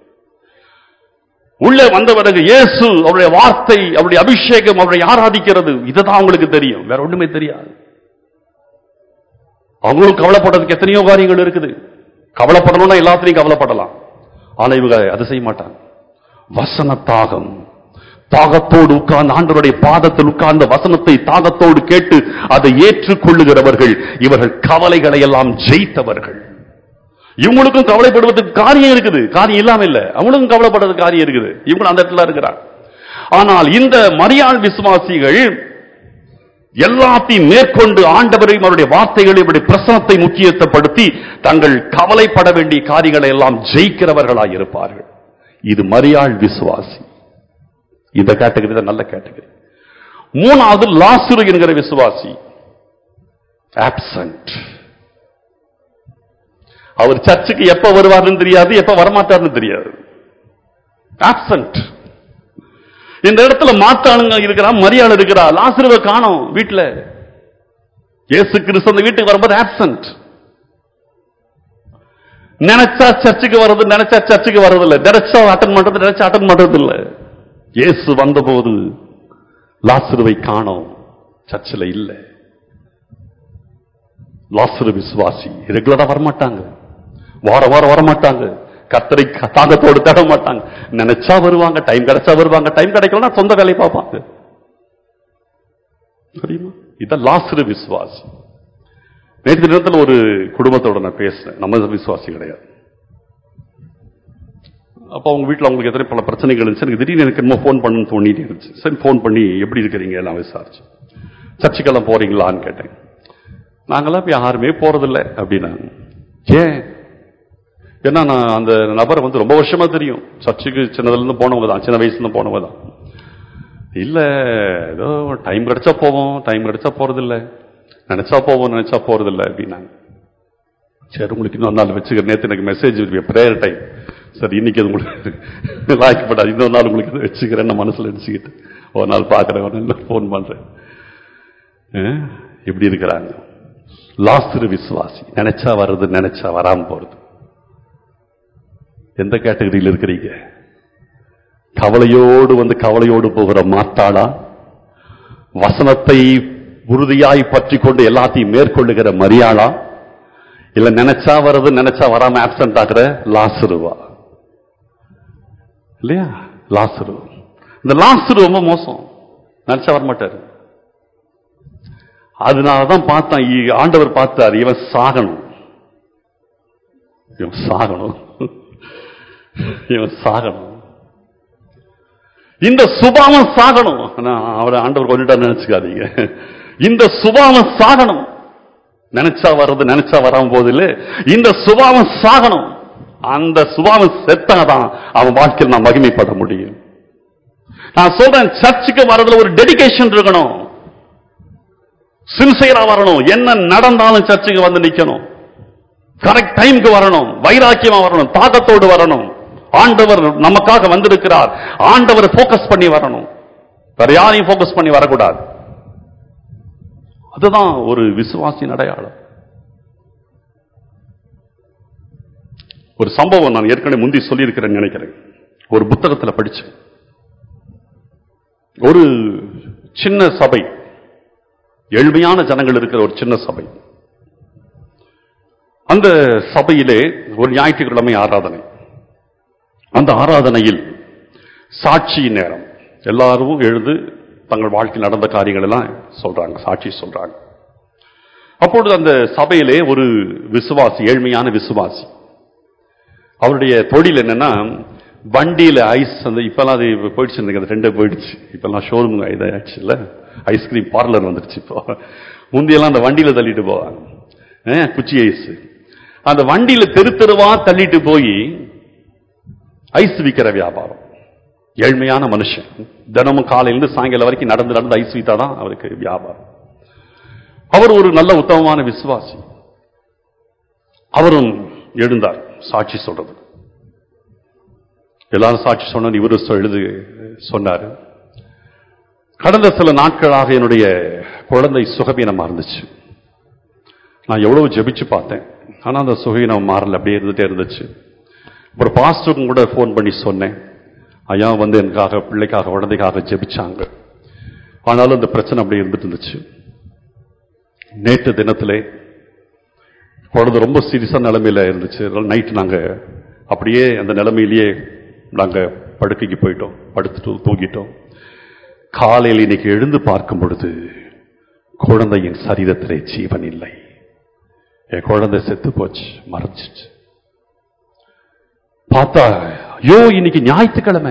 உள்ளே வந்த பிறகு இயேசு அவருடைய வார்த்தை அவருடைய அபிஷேகம் அவருடைய ஆராதிக்கிறது இதுதான் அவங்களுக்கு தெரியும் வேற ஒண்ணுமே தெரியாது அவங்களும் கவலைப்படுறதுக்கு எத்தனையோ காரியங்கள் இருக்குது கவலைப்படணும்னா எல்லாத்திலையும் கவலைப்படலாம் ஆனா இவங்க அதை செய்ய மாட்டாங்க வசன தாகம் தாகத்தோடு உட்கார்ந்து ஆண்டவருடைய பாதத்தில் உட்கார்ந்த வசனத்தை தாகத்தோடு கேட்டு அதை ஏற்றுக்கொள்ளுகிறவர்கள் இவர்கள் கவலைகளை எல்லாம் ஜெயித்தவர்கள் இவங்களுக்கும் கவலைப்படுவதற்கு காரியம் இருக்குது காரியம் இல்லாம இல்ல அவங்களுக்கும் கவலைப்படுறதுக்கு காரியம் இருக்குது இவங்களும் அந்த இடத்துல இருக்கிறாங்க ஆனால் இந்த மரியாள் விசுவாசிகள் எல்லாத்தையும் மேற்கொண்டு ஆண்டவரையும் அவருடைய வார்த்தைகளை அவருடைய பிரசனத்தை முக்கியத்துவப்படுத்தி தங்கள் கவலைப்பட வேண்டிய காரியங்களை எல்லாம் ஜெயிக்கிறவர்களாய் இருப்பார்கள் இது மரியாள் விசுவாசி இந்த கேட்டகரி தான் நல்ல கேட்டகரி மூணாவது லாசுரு என்கிற விசுவாசி ஆப்சண்ட் அவர் சர்ச்சுக்கு எப்ப வருவார்னு தெரியாது எப்ப வரமாட்டார்னு தெரியாது ஆப்சண்ட் இந்த இடத்துல மாத்தாளுங்க இருக்கிறா மரியாதை இருக்கிறா லாசுருவை காணோம் வீட்டுல இயேசு கிறிஸ்து அந்த வீட்டுக்கு வரும்போது ஆப்சண்ட் நினைச்சா சர்ச்சுக்கு வர்றது நினைச்சா சர்ச்சுக்கு வர்றது இல்ல நினைச்சா அட்டன் பண்றது நினைச்சா அட்டன் பண்றது இல்ல இயேசு வந்தபோது லாசுருவை காணோம் சர்ச்சில் இல்ல லாசுரு விசுவாசி ரெகுலரா வரமாட்டாங்க வார வாரம் வரமாட்டாங்க கத்தரை தாகத்தோடு தேட மாட்டாங்க நினைச்சா வருவாங்க டைம் கிடைச்சா வருவாங்க டைம் கிடைக்கலன்னா சொந்த வேலையை பார்ப்பாங்க தெரியுமா இதான் லாசுரு விசுவாசி நேற்று நேரத்தில் ஒரு குடும்பத்தோட நான் பேசினேன் நம்ம விசுவாசி கிடையாது அப்போ அவங்க வீட்டில் அவங்களுக்கு எத்தனை பல பிரச்சனைகள் இருந்துச்சு எனக்கு திடீர்னு எனக்கு என்னமோ ஃபோன் பண்ணணும்னு தோணிட்டு இருந்துச்சு சரி ஃபோன் பண்ணி எப்படி இருக்கிறீங்க எல்லாம் விசாரிச்சேன் சர்ச்சுக்கெல்லாம் போறீங்களான்னு கேட்டேன் நாங்களாம் இப்போ யாருமே போறதில்லை அப்படின்னாங்க ஏன் ஏன்னா நான் அந்த நபரை வந்து ரொம்ப வருஷமா தெரியும் சர்ச்சுக்கு சின்னதுலேருந்து போனவங்க தான் சின்ன வயசுலேருந்து போனவங்க தான் இல்ல ஏதோ டைம் கிடைச்சா போவோம் டைம் கிடைச்சா போறதில்ல நினைச்சா போவோம் நினைச்சா போறதில்ல அப்படின்னாங்க சரி உங்களுக்கு இன்னொரு நாள் வச்சுக்கிறேன் நேற்று எனக்கு மெசேஜ் ப்ரேயர் டைம் சரி இன்னைக்கு அது உங்களுக்கு லாய்க்கப்படாது இன்னொரு நாள் உங்களுக்கு இதை வச்சுக்கிறேன் நான் மனசுல நினைச்சுக்கிட்டு ஒரு நாள் பார்க்குறேன் ஒரு நாள் ஃபோன் பண்றேன் அஹ், இப்படி இருக்கிறாங்க லாஸ்திரு விசுவாசி நினைச்சா வர்றது நினைச்சா வராம போறது எந்த கேட்டகரியில் இருக்கிறீங்க கவலையோடு வந்து கவலையோடு போகிற மாத்தாளா வசனத்தை உறுதியாய் பற்றி கொண்டு எல்லாத்தையும் மேற்கொள்ளுகிற மரியாளா இல்ல நினைச்சா வர்றது நினைச்சா வராம ஆப்சென்ட் ஆகிற லாசுருவா இல்லையா லாசுரு இந்த லாசுரு ரொம்ப மோசம் நினைச்சா வரமாட்டாரு அதனாலதான் பார்த்தான் இ- ஆண்டவர் பார்த்தார் இவன் சாகணும் இவன் சாகணும் இவன் சாகணும் இந்த சுபாவம் சாகணும் நான் அவரை ஆண்டவர் கொண்டுட்டா நினைச்சுக்காதீங்க இந்த சுபாவம் சாகணும் நினைச்சா வர்றது நினைச்சா வராம போதில்லை இந்த சுபாவம் சாகணும் அந்த சுபாவம் செத்தாதான் அவன் வாழ்க்கையில் நான் மகிமைப்பட முடியும் நான் சொல்றேன் சர்ச்சுக்கு வர்றதுல ஒரு டெடிகேஷன் இருக்கணும் சின்சியரா வரணும் என்ன நடந்தாலும் சர்ச்சுக்கு வந்து நிக்கணும் கரெக்ட் டைம்க்கு வரணும் வைராக்கியமா வரணும் தாக்கத்தோடு வரணும் ஆண்டவர் நமக்காக வந்திருக்கிறார் ஆண்டவர் போக்கஸ் பண்ணி வரணும் வேற யாரையும் போக்கஸ் பண்ணி வரக்கூடாது அதுதான் ஒரு விசுவாசியின் அடையாளம் ஒரு சம்பவம் நான் ஏற்கனவே முந்தி சொல்லியிருக்கிறேன்னு நினைக்கிறேன் ஒரு புத்தகத்துல படிச்சேன் ஒரு சின்ன சபை எளிமையான ஜனங்கள் இருக்கிற ஒரு சின்ன சபை அந்த சபையிலே ஒரு ஞாயிற்றுக்கிழமை ஆராதனை அந்த ஆராதனையில் சாட்சி நேரம் எல்லாரும் எழுந்து தங்கள் வாழ்க்கையில் நடந்த காரியங்கள் எல்லாம் சொல்றாங்க சாட்சி சொல்றாங்க அப்பொழுது அந்த சபையிலே ஒரு விசுவாசி ஏழ்மையான விசுவாசி அவருடைய தொழில் என்னன்னா வண்டியில ஐஸ் அந்த இப்பெல்லாம் அது போயிடுச்சு எனக்கு அந்த ரெண்டே போயிடுச்சு இப்பெல்லாம் ஷோரூம் இதாச்சு இல்ல ஐஸ்கிரீம் பார்லர் வந்துருச்சு இப்போ முந்தியெல்லாம் அந்த வண்டியில தள்ளிட்டு போவாங்க அஹ், குச்சி ஐஸ் அந்த வண்டியில தெரு தெருவா தள்ளிட்டு போய் ஐஸ் விக்கிற வியாபாரம் ஏழ்மையான மனுஷன் தினமும் காலையிலிருந்து சாயங்காலம் வரைக்கும் நடந்து நடந்து ஐஸ் வீத்தா தான் அவருக்கு வியாபாரம் அவர் ஒரு நல்ல உத்தமமான விசுவாசி அவரும் எழுந்தார் சாட்சி சொல்றது எல்லாரும் சாட்சி சொன்ன இவரு சொ- எழுது சொன்னாரு கடந்த சில நாட்களாக என்னுடைய குழந்தை சுகவீனமா இருந்துச்சு நான் எவ்வளவு ஜெபிச்சு பார்த்தேன் ஆனா அந்த சுகவீனம் மாறல அப்படியே இருந்துட்டே இருந்துச்சு ஒரு பாஸ்டருக்கும் கூட ஃபோன் பண்ணி சொன்னேன் ஐயா வந்து எனக்காக பிள்ளைக்காக குழந்தைக்காக ஜெபிச்சாங்க ஆனாலும் இந்த பிரச்சனை அப்படியே இருந்துட்டு இருந்துச்சு நேற்று தினத்திலே குழந்தை ரொம்ப சீரியஸான நிலைமையில இருந்துச்சு நைட்டு நாங்க அப்படியே அந்த நிலைமையிலேயே நாங்க படுக்கைக்கு போயிட்டோம் படுத்துட்டு தூங்கிட்டோம் காலையில் இன்னைக்கு எழுந்து பார்க்கும் பொழுது குழந்தையின் சரீரத்திலே ஜீவன் இல்லை என் குழந்தை செத்து போச்சு மறைச்சிச்சு பார்த்தா ஐயோ இன்னைக்கு ஞாயிற்றுக்கிழமை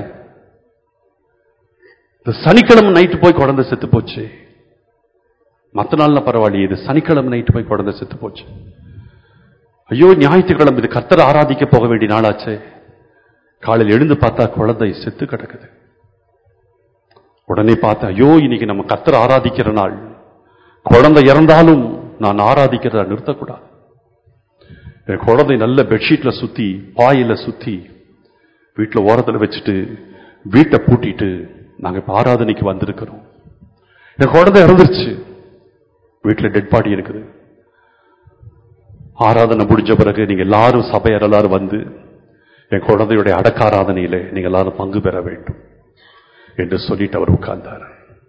இந்த சனிக்கிழமை நைட்டு போய் குழந்தை செத்து போச்சு மத்த நாள்ல பரவாயில்லையே இது சனிக்கிழமை நைட்டு போய் குழந்தை செத்து போச்சு ஐயோ ஞாயிற்றுக்கிழமை இது கர்த்தர் ஆராதிக்க போக வேண்டிய நாளாச்சே காலையில் எழுந்து பார்த்தா குழந்தை செத்து கிடக்குது உடனே பார்த்தேன் ஐயோ இன்னைக்கு நம்ம கர்த்தர் ஆராதிக்கிற நாள் குழந்தை இறந்தாலும் நான் ஆராதிக்கிறத நிறுத்தக்கூடாது என் குழந்தை நல்ல பெட்ஷீட்ல சுத்தி பாயில சுத்தி வீட்டுல ஓரத்துல வச்சுட்டு வீட்டை பூட்டிட்டு நாங்க இப்ப ஆராதனைக்கு வந்திருக்கிறோம் என் குழந்தை இறந்துருச்சு வீட்டுல டெட் பாடி இருக்குது ஆராதனை முடிஞ்ச பிறகு நீங்க எல்லாரும் சபையார் எல்லாரும் வந்து என் குழந்தையுடைய அடக்க ஆராதனையில நீங்க எல்லாரும் பங்கு பெற வேண்டும் என்று சொல்லிட்டு அவர் உட்கார்ந்தார்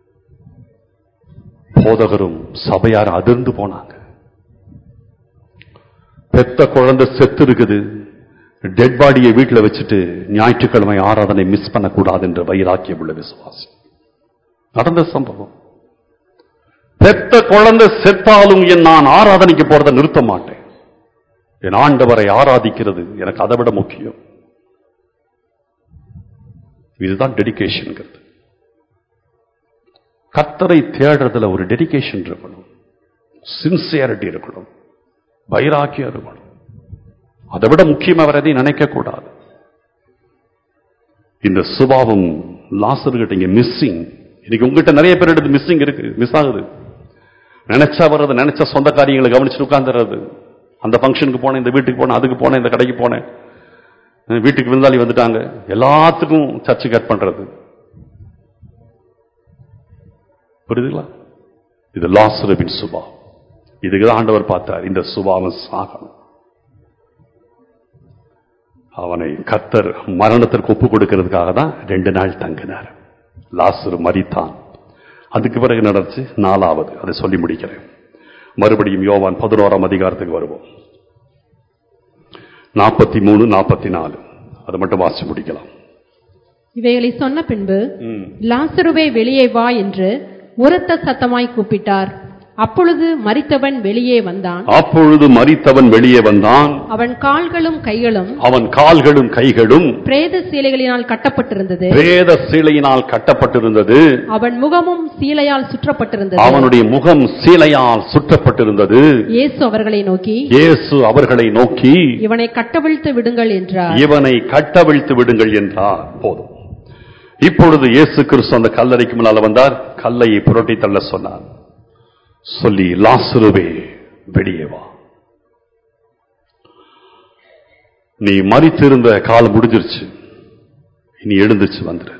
போதகரும் சபையார் அதிர்ந்து போனாங்க பெத்த குழந்தை செத்து இருக்குது டெட் பாடியை வீட்டுல வச்சுட்டு ஞாயிற்றுக்கிழமை ஆராதனை மிஸ் பண்ணக்கூடாது என்ற வைராக்கியம் உள்ள விசுவாசி நடந்த சம்பவம் பெத்த குழந்தை செத்தாலும் என் நான் ஆராதனைக்கு போறதை நிறுத்த மாட்டேன் என் ஆண்டவரை ஆராதிக்கிறது எனக்கு அதை விட முக்கியம் இதுதான் டெடிகேஷன்ங்கிறது கர்த்தரை தேடுறதுல ஒரு டெடிகேஷன் இருக்கணும் சின்சியாரிட்டி இருக்கணும் வைராக்கியம் இருக்கணும் அதை விட முக்கியமா வேற எதையும் நினைக்க கூடாது இந்த சுபாவம் லாசர்கிட்ட இங்க மிஸ்ஸிங் இன்னைக்கு உங்ககிட்ட நிறைய பேர் எடுத்து மிஸ்ஸிங் இருக்கு மிஸ் ஆகுது நினைச்சா வர்றது நினைச்ச சொந்த காரியங்களை கவனிச்சுட்டு உட்கார்ந்துறது அந்த ஃபங்க்ஷனுக்கு போனேன் இந்த வீட்டுக்கு போனேன் அதுக்கு போனேன் இந்த கடைக்கு போனேன் அஹ் வீட்டுக்கு விருந்தாளி வந்துட்டாங்க எல்லாத்துக்கும் சர்ச்சு கட் பண்றது புரியுதுங்களா இது லாசரவின் சுபாவம் இதுக்கு தான் ஆண்டவர் பார்த்தார் இந்த சுபாவம் சாகணும் அவனை கத்தர் மரணத்திற்கு ஒப்பு கொடுக்கிறதுக்காக தான் ரெண்டு நாள் தங்கினார் லாசரு மரித்தான் அதுக்கு பிறகு நடந்துச்சு நாலாவது அதை சொல்லி முடிக்கிறேன் மறுபடியும் யோவான் பதினோராம் அதிகாரத்துக்கு வருவோம் நாற்பத்தி மூணு நாற்பத்தி நாலு அதை மட்டும் வாசி முடிக்கலாம் இவைகளை சொன்ன பின்பு ம். லாசருவே வெளியே வா என்று உரத்த சத்தமாய் கூப்பிட்டார் அப்பொழுது மரித்தவன் வெளியே வந்தான் அப்பொழுது மரித்தவன் வெளியே வந்தான் அவன் கால்களும் கைகளும் அவன் கால்களும் கைகளும் பிரேத சீலைகளினால் கட்டப்பட்டிருந்தது பிரேத சீலையினால் கட்டப்பட்டிருந்தது அவன் முகமும் சீலையால் சுற்றப்பட்டிருந்தது அவனுடைய முகம் சீலையால் சுற்றப்பட்டிருந்தது இயேசு அவர்களை நோக்கி இயேசு அவர்களை நோக்கி இவனை கட்டவிழ்த்து விடுங்கள் என்றார் இவனை கட்டவிழ்த்து விடுங்கள் என்றார் போதும் இப்பொழுது இயேசு கிறிஸ்து அந்த கல்லறைக்கு முன்னால வந்தார் கல்லையை புரட்டி தள்ள சொன்னார் சொல்லி லாசுருவே வெளியே வா நீ மறித்திருந்த காலம் முடிஞ்சிருச்சு நீ எழுந்துச்சு வந்துரு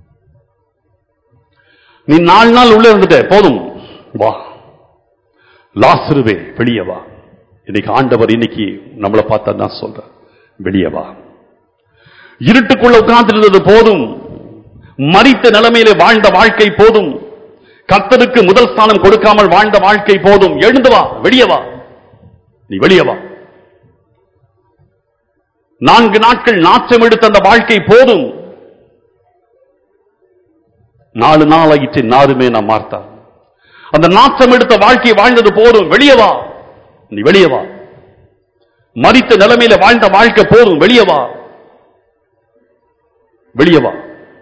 நீ நாலு நாள் உள்ள இருந்துட்ட போதும் வா லாசுருவே வெளியே வா இன்னைக்கு ஆண்டவர் இன்னைக்கு நம்மளை பார்த்தா தான் சொல்ற வெளியே வா இருட்டுக்குள்ள உட்கார்ந்திருந்தது போதும் மறித்த நிலைமையிலே வாழ்ந்த வாழ்க்கை போதும் கர்த்தருக்கு முதல் ஸ்தானம் கொடுக்காமல் வாழ்ந்த வாழ்க்கை போதும் எழுந்து வா வெளியே வா நீ வெளியே வா நான்கு நாட்கள் நாச்சம் எடுத்த அந்த வாழ்க்கை போதும் நாலு நாள் ஆயிற்று நாருமே நான் மார்த்தா அந்த நாச்சம் எடுத்த வாழ்க்கை வாழ்ந்தது போதும் வெளியே வா நீ வெளியே வா மறித்த நிலைமையில வாழ்ந்த வாழ்க்கை போதும் வெளியே வா வெளியே வா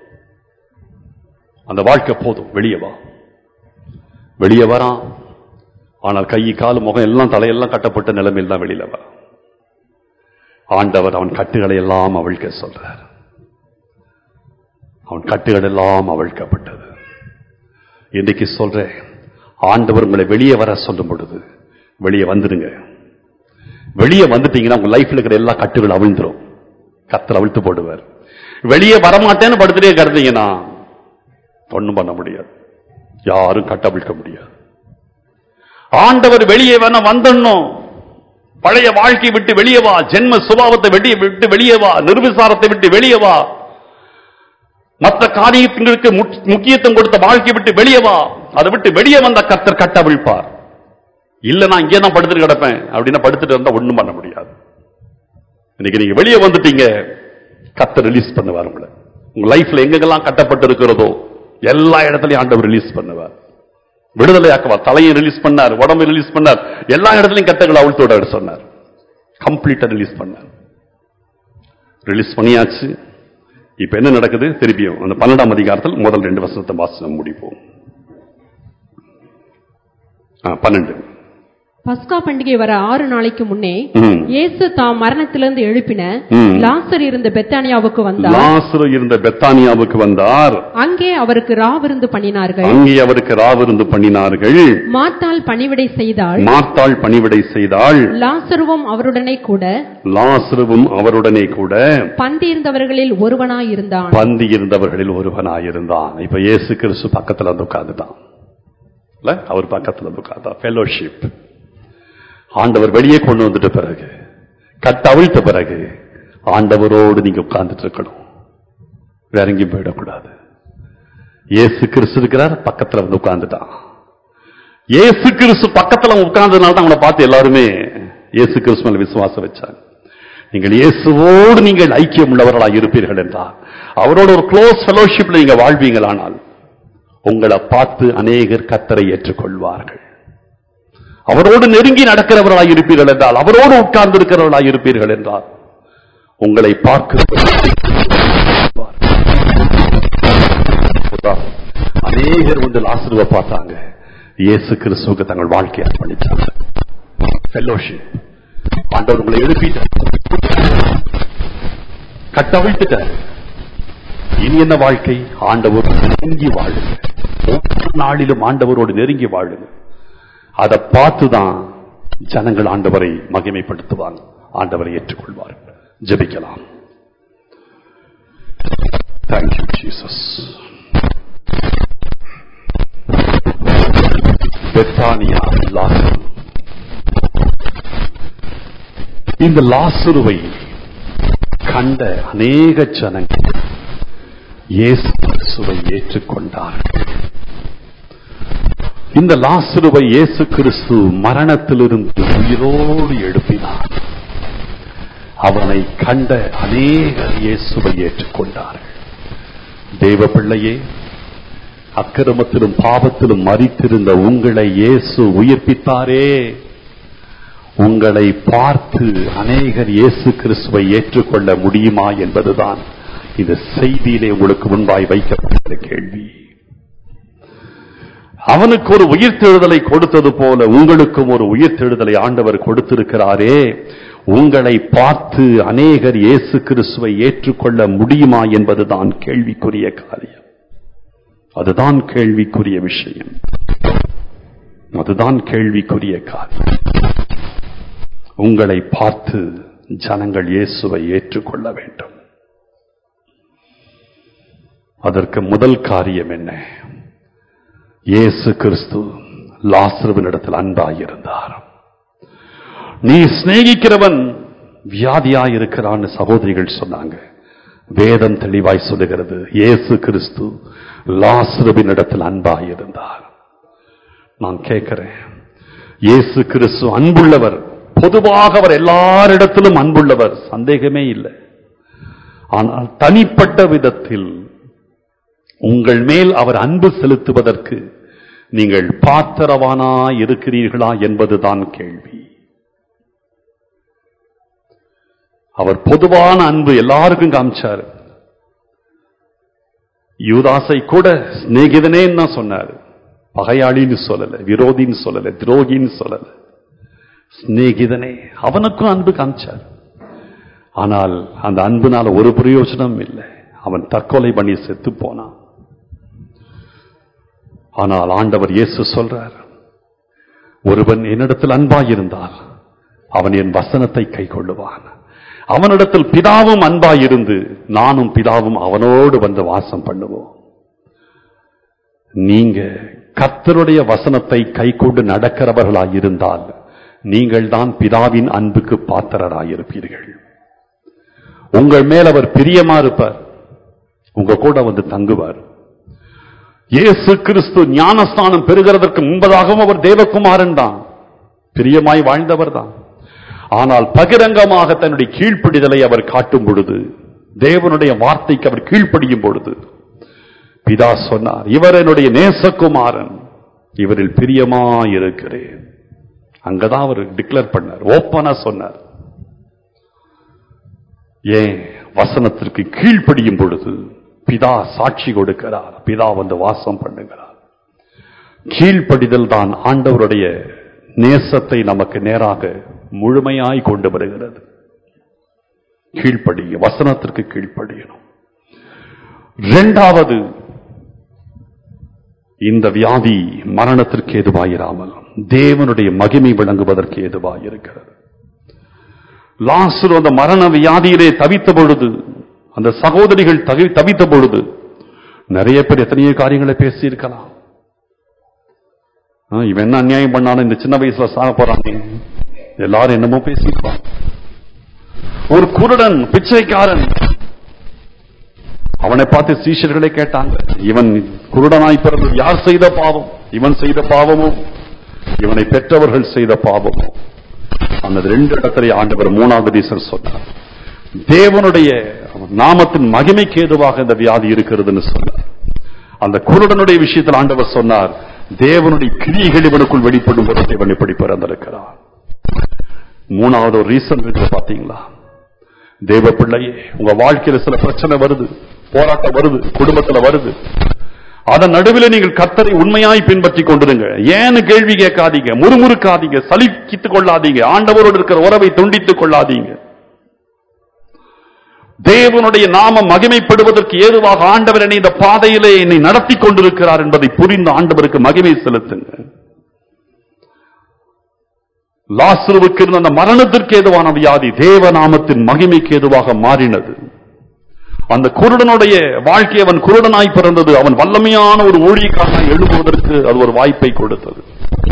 அந்த வாழ்க்கை போதும் வெளியே வா வெளியே வரான் ஆனால் கை கால் முகம் எல்லாம் தலையெல்லாம் கட்டப்பட்ட நிலைமையில் தான் வெளியில வரான் ஆண்டவர் அவன் கட்டுகளை எல்லாம் அவிழ்க்க சொல்றார் அவன் கட்டுகள் எல்லாம் அவிழ்க்கப்பட்டது இன்னைக்கு சொல்றேன் ஆண்டவர் உங்களை வெளியே வர சொல்லும் பொழுது வெளியே வந்துடுங்க வெளியே வந்துட்டீங்கன்னா உங்க லைஃப்ல இருக்கிற எல்லா கட்டுகள் அவிழ்ந்துரும் கத்தர் அவிழ்த்து போடுவார் வெளியே வரமாட்டேன்னு படுத்துட்டே கிடந்தீங்கன்னா ஒண்ணும் பண்ண முடியாது யாரும் கட்டவிழ்க்க முடியாது ஆண்டவர் வெளியே வேணா வந்துடணும் பழைய வாழ்க்கை விட்டு வெளியே வா ஜென்ம சுபாவத்தை வெட்டி விட்டு வெளியே வா நிர்விசாரத்தை விட்டு வெளியே வா மற்ற காரியங்களுக்கு முக்- முக்கியத்துவம் கொடுத்த வாழ்க்கை விட்டு வெளியே வா அதை விட்டு வெளியே வந்த கத்தர் கட்டவிழ்ப்பார் இல்ல நான் இங்கே தான் படுத்துட்டு கிடப்பேன் அப்படின்னா படுத்துட்டு வந்தா ஒண்ணும் பண்ண முடியாது இன்னைக்கு நீங்க வெளியே வந்துட்டீங்க கத்தர் ரிலீஸ் பண்ணுவார் உங்களை உங்க லைஃப்ல எங்கெங்கெல்லாம் கட்டப்பட்டு இருக்கிறதோ எல்லா இடத்துலயும் ஆண்டவர் ரிலீஸ் பண்ணுவார் விடுதலை ஆக்குவார் தலையை ரிலீஸ் பண்ணார் உடம்பை ரிலீஸ் பண்ணார் எல்லா இடத்துலயும் கட்டங்களை அவிழ்த்து விட சொன்னார் கம்ப்ளீட்டா ரிலீஸ் பண்ணார் ரிலீஸ் பண்ணியாச்சு இப்ப என்ன நடக்குது திருப்பியும் அந்த பன்னெண்டாம் அதிகாரத்தில் முதல் ரெண்டு வசனத்தை வாசனம் முடிப்போம் ஆ, பன்னெண்டு பஸ்கா பண்டிகை வர ஆறு நாளைக்கு முன்னே ம். இயேசு தாம் மரணத்திலிருந்து எழுப்பின ம். லாசர் இருந்த பெத்தானியாவுக்கு வந்தார் லாசரு இருந்த பெத்தானியாவுக்கு வந்தார் அங்கே அவருக்கு ராவிருந்து பண்ணினார்கள் அங்கே அவருக்கு ராவிருந்து பண்ணினார்கள் மாத்தாள் பணிவிடை செய்தாள் மார்த்தாள் பணிவிடை செய்தாள் லாசருவும் அவருடனே கூட லாசருவும் அவருடனே கூட பந்தியிருந்தவர்களில் ஒருவனாயிருந்தான் பந்தி இருந்தவர்களில் ஒருவனாயிருந்தான் இப்ப இயேசு கிறிஸ்து பக்கத்துல வந்து உட்கார்ந்துட்டான் இல்ல அவர் பக்கத்துல வந்து உட்கார்ந்தான் ஃபெலோஷிப் ஆண்டவர் வெளியே கொண்டு வந்துட்ட பிறகு கட்டவிழ்த்த பிறகு ஆண்டவரோடு நீங்க உட்கார்ந்துட்டு இருக்கணும் வேற எங்கேயும் போயிடக்கூடாது இயேசு கிறிஸ்து இருக்கிறார் பக்கத்துல வந்து உட்கார்ந்துட்டான் இயேசு கிறிஸ்து பக்கத்துல உட்கார்ந்ததுனால தான் அவனை பார்த்து எல்லாருமே இயேசு கிறிஸ்து மேல விசுவாசம் வச்சாங்க நீங்கள் இயேசுவோடு நீங்கள் ஐக்கியம் உள்ளவர்களாக இருப்பீர்கள் என்றால் அவரோட ஒரு க்ளோஸ் ஃபெலோஷிப்ல நீங்க வாழ்வீங்களானால் உங்களை பார்த்து அநேகர் கத்தரை ஏற்றுக்கொள்வார்கள் அவரோடு நெருங்கி நடக்கிறவர்களாக இருப்பீர்கள் என்றால் அவரோடு உட்கார்ந்து இருக்கிறவர்களாக இருப்பீர்கள் என்றால் உங்களை பார்க்க அநேகர் வந்து ஆசிர்வ பார்த்தாங்க இயேசு கிறிஸ்துவுக்கு தங்கள் வாழ்க்கையை அர்ப்பணித்தாங்க ஃபெல்லோஷிப் ஆண்டவர் உங்களை எழுப்பிட்டார் கட்டவிழ்த்துட்டார் இனி என்ன வாழ்க்கை ஆண்டவர் நெருங்கி வாழுங்க ஒவ்வொரு நாளிலும் ஆண்டவரோடு நெருங்கி வாழுங்க அதை பார்த்துதான் ஜனங்கள் ஆண்டவரை மகிமைப்படுத்துவாங்க ஆண்டவரை ஏற்றுக்கொள்வார்கள் ஜெபிக்கலாம் தேங்க்யூ ஜீசஸ் பெத்தானியா லாசரு இந்த லாசருவை கண்ட அநேக ஜனங்கள் இயேசு கிறிஸ்துவை ஏற்றுக்கொண்டார்கள் இந்த லாசருவை இயேசு கிறிஸ்து மரணத்திலிருந்து உயிரோடு எழுப்பினார் அவனை கண்ட அநேகர் இயேசுவை ஏற்றுக்கொண்டார்கள் தேவ பிள்ளையே அக்கிரமத்திலும் பாவத்திலும் மறித்திருந்த உங்களை இயேசு உயிர்ப்பித்தாரே உங்களை பார்த்து அநேகர் இயேசு கிறிஸ்துவை ஏற்றுக்கொள்ள முடியுமா என்பதுதான் இந்த செய்தியிலே உங்களுக்கு முன்பாய் வைக்கப்பட்ட கேள்வி அவனுக்கு ஒரு உயிர்த்தெழுதலை கொடுத்தது போல உங்களுக்கும் ஒரு உயிர்த்தெழுதலை ஆண்டவர் கொடுத்திருக்கிறாரே உங்களை பார்த்து அநேகர் இயேசு கிறிஸ்துவை ஏற்றுக்கொள்ள முடியுமா என்பதுதான் கேள்விக்குரிய காரியம் அதுதான் கேள்விக்குரிய விஷயம் அதுதான் கேள்விக்குரிய காரியம் உங்களை பார்த்து ஜனங்கள் இயேசுவை ஏற்றுக்கொள்ள வேண்டும் அதற்கு முதல் காரியம் என்ன இயேசு கிறிஸ்து லாசருவினிடத்தில் அன்பாயிருந்தார் நீ சிநேகிக்கிறவன் வியாதியாயிருக்கிறான்னு சகோதரிகள் சொன்னாங்க வேதம் தெளிவாய் சொல்லுகிறது இயேசு கிறிஸ்து லாசருவினிடத்தில் அன்பாயிருந்தார் நான் கேட்கிறேன் இயேசு கிறிஸ்து அன்புள்ளவர் பொதுவாக அவர் எல்லாரிடத்திலும் அன்புள்ளவர் சந்தேகமே இல்லை ஆனால் தனிப்பட்ட விதத்தில் உங்கள் மேல் அவர் அன்பு செலுத்துவதற்கு நீங்கள் பாத்திரவானா இருக்கிறீர்களா என்பதுதான் கேள்வி அவர் பொதுவான அன்பு எல்லாருக்கும் காமிச்சார் யூதாசை கூட சிநேகிதனே தான் சொன்னார் பகையாளின்னு சொல்லல விரோதின்னு சொல்லல துரோகின்னு சொல்லல சிநேகிதனே அவனுக்கும் அன்பு காமிச்சார் ஆனால் அந்த அன்புனால ஒரு பிரயோஜனம் இல்லை அவன் தற்கொலை பண்ணி செத்து போனான் ஆனால் ஆண்டவர் இயேசு சொல்றார் ஒருவன் என்னிடத்தில் அன்பாயிருந்தால் அவன் என் வசனத்தை கை கொள்ளுவான் அவனிடத்தில் பிதாவும் அன்பாயிருந்து நானும் பிதாவும் அவனோடு வந்து வாசம் பண்ணுவோம் நீங்க கர்த்தருடைய வசனத்தை கை கொண்டு நடக்கிறவர்களாயிருந்தால் நீங்கள் தான் பிதாவின் அன்புக்கு பாத்திரராயிருப்பீர்கள் உங்கள் மேல் அவர் பிரியமா இருப்பார் உங்க கூட வந்து தங்குவார் இயேசு கிறிஸ்து ஞானஸ்தானம் பெறுகிறதற்கு முன்பதாகவும் அவர் தேவகுமாரன் தான் பிரியமாய் வாழ்ந்தவர் தான் ஆனால் பகிரங்கமாக தன்னுடைய கீழ்ப்பிடிதலை அவர் காட்டும் பொழுது தேவனுடைய வார்த்தைக்கு அவர் கீழ்ப்படியும் பொழுது பிதா சொன்னார் இவர் என்னுடைய நேசகுமாரன் இவரில் பிரியமாயிருக்கிறேன் அங்கதான் அவர் டிக்ளேர் பண்ணார் ஓப்பனா சொன்னார் ஏன் வசனத்திற்கு கீழ்ப்படியும் பொழுது பிதா சாட்சி கொடுக்கிறார் பிதா வந்து வாசம் பண்ணுகிறார் கீழ்ப்படிதல் தான் ஆண்டவருடைய நேசத்தை நமக்கு நேராக முழுமையாய் கொண்டு வருகிறது கீழ்ப்படிய வசனத்திற்கு கீழ்ப்படியணும் இரண்டாவது இந்த வியாதி மரணத்திற்கு ஏதுவாயிராமல் தேவனுடைய மகிமை விளங்குவதற்கு ஏதுவாயிருக்கிறது லாசரு அந்த மரண வியாதியிலே தவித்த பொழுது அந்த சகோதரிகள் தவி- தவித்த பொழுது நிறைய பேர் எத்தனையோ காரியங்களை பேசியிருக்கலாம் ஆ, இவன் என்ன அநியாயம் பண்ணாலும் இந்த சின்ன வயசுல சாக போறாங்க எல்லாரும் என்னமோ பேசியிருப்பாங்க ஒரு குருடன் பிச்சைக்காரன் அவனை பார்த்து சீஷர்களே கேட்டாங்க இவன் குருடனாய் பிறந்தது யார் செய்த பாவம் இவன் செய்த பாவமோ இவனை பெற்றவர்கள் செய்த பாவமோ அந்த ரெண்டு இடத்துல ஆண்டவர் மூணாவது ரீசன் சொன்னார் தேவனுடைய நாமத்தின் மகிமைக்கு ஏதுவாக இந்த வியாதி இருக்கிறதுன்னு சொன்னார் அந்த குருடனுடைய விஷயத்தில் ஆண்டவர் சொன்னார் தேவனுடைய கிரியைகள் இவனுக்குள் வெளிப்படும் போது இவன் இப்படி பிறந்திருக்கிறான் மூணாவது ஒரு ரீசன் இருக்கு பாத்தீங்களா தேவ பிள்ளையே உங்க வாழ்க்கையில சில பிரச்சனை வருது போராட்டம் வருது குடும்பத்துல வருது அதன் நடுவில் நீங்கள் கர்த்தரை உண்மையாய் பின்பற்றி கொண்டிருங்க ஏன்னு கேள்வி கேட்காதீங்க முறுமுறுக்காதீங்க சலிக்கித்துக் கொள்ளாதீங்க ஆண்டவரோடு இருக்கிற உறவை துண்டித்துக் கொள்ளாதீங்க தேவனுடைய நாமம் மகிமைப்படுவதற்கு ஏதுவாக ஆண்டவர் என்னை இந்த பாதையிலே என்னை நடத்தி கொண்டிருக்கிறார் என்பதை புரிந்து ஆண்டவருக்கு மகிமை செலுத்துங்க லாசுருவுக்கு இருந்த அந்த மரணத்திற்கு ஏதுவான வியாதி தேவநாமத்தின் மகிமைக்கு ஏதுவாக மாறினது அந்த குருடனுடைய வாழ்க்கை அவன் குருடனாய் பிறந்தது அவன் வல்லமையான ஒரு ஊழியக்காரனாய் எழுப்புவதற்கு அது ஒரு வாய்ப்பை கொடுத்தது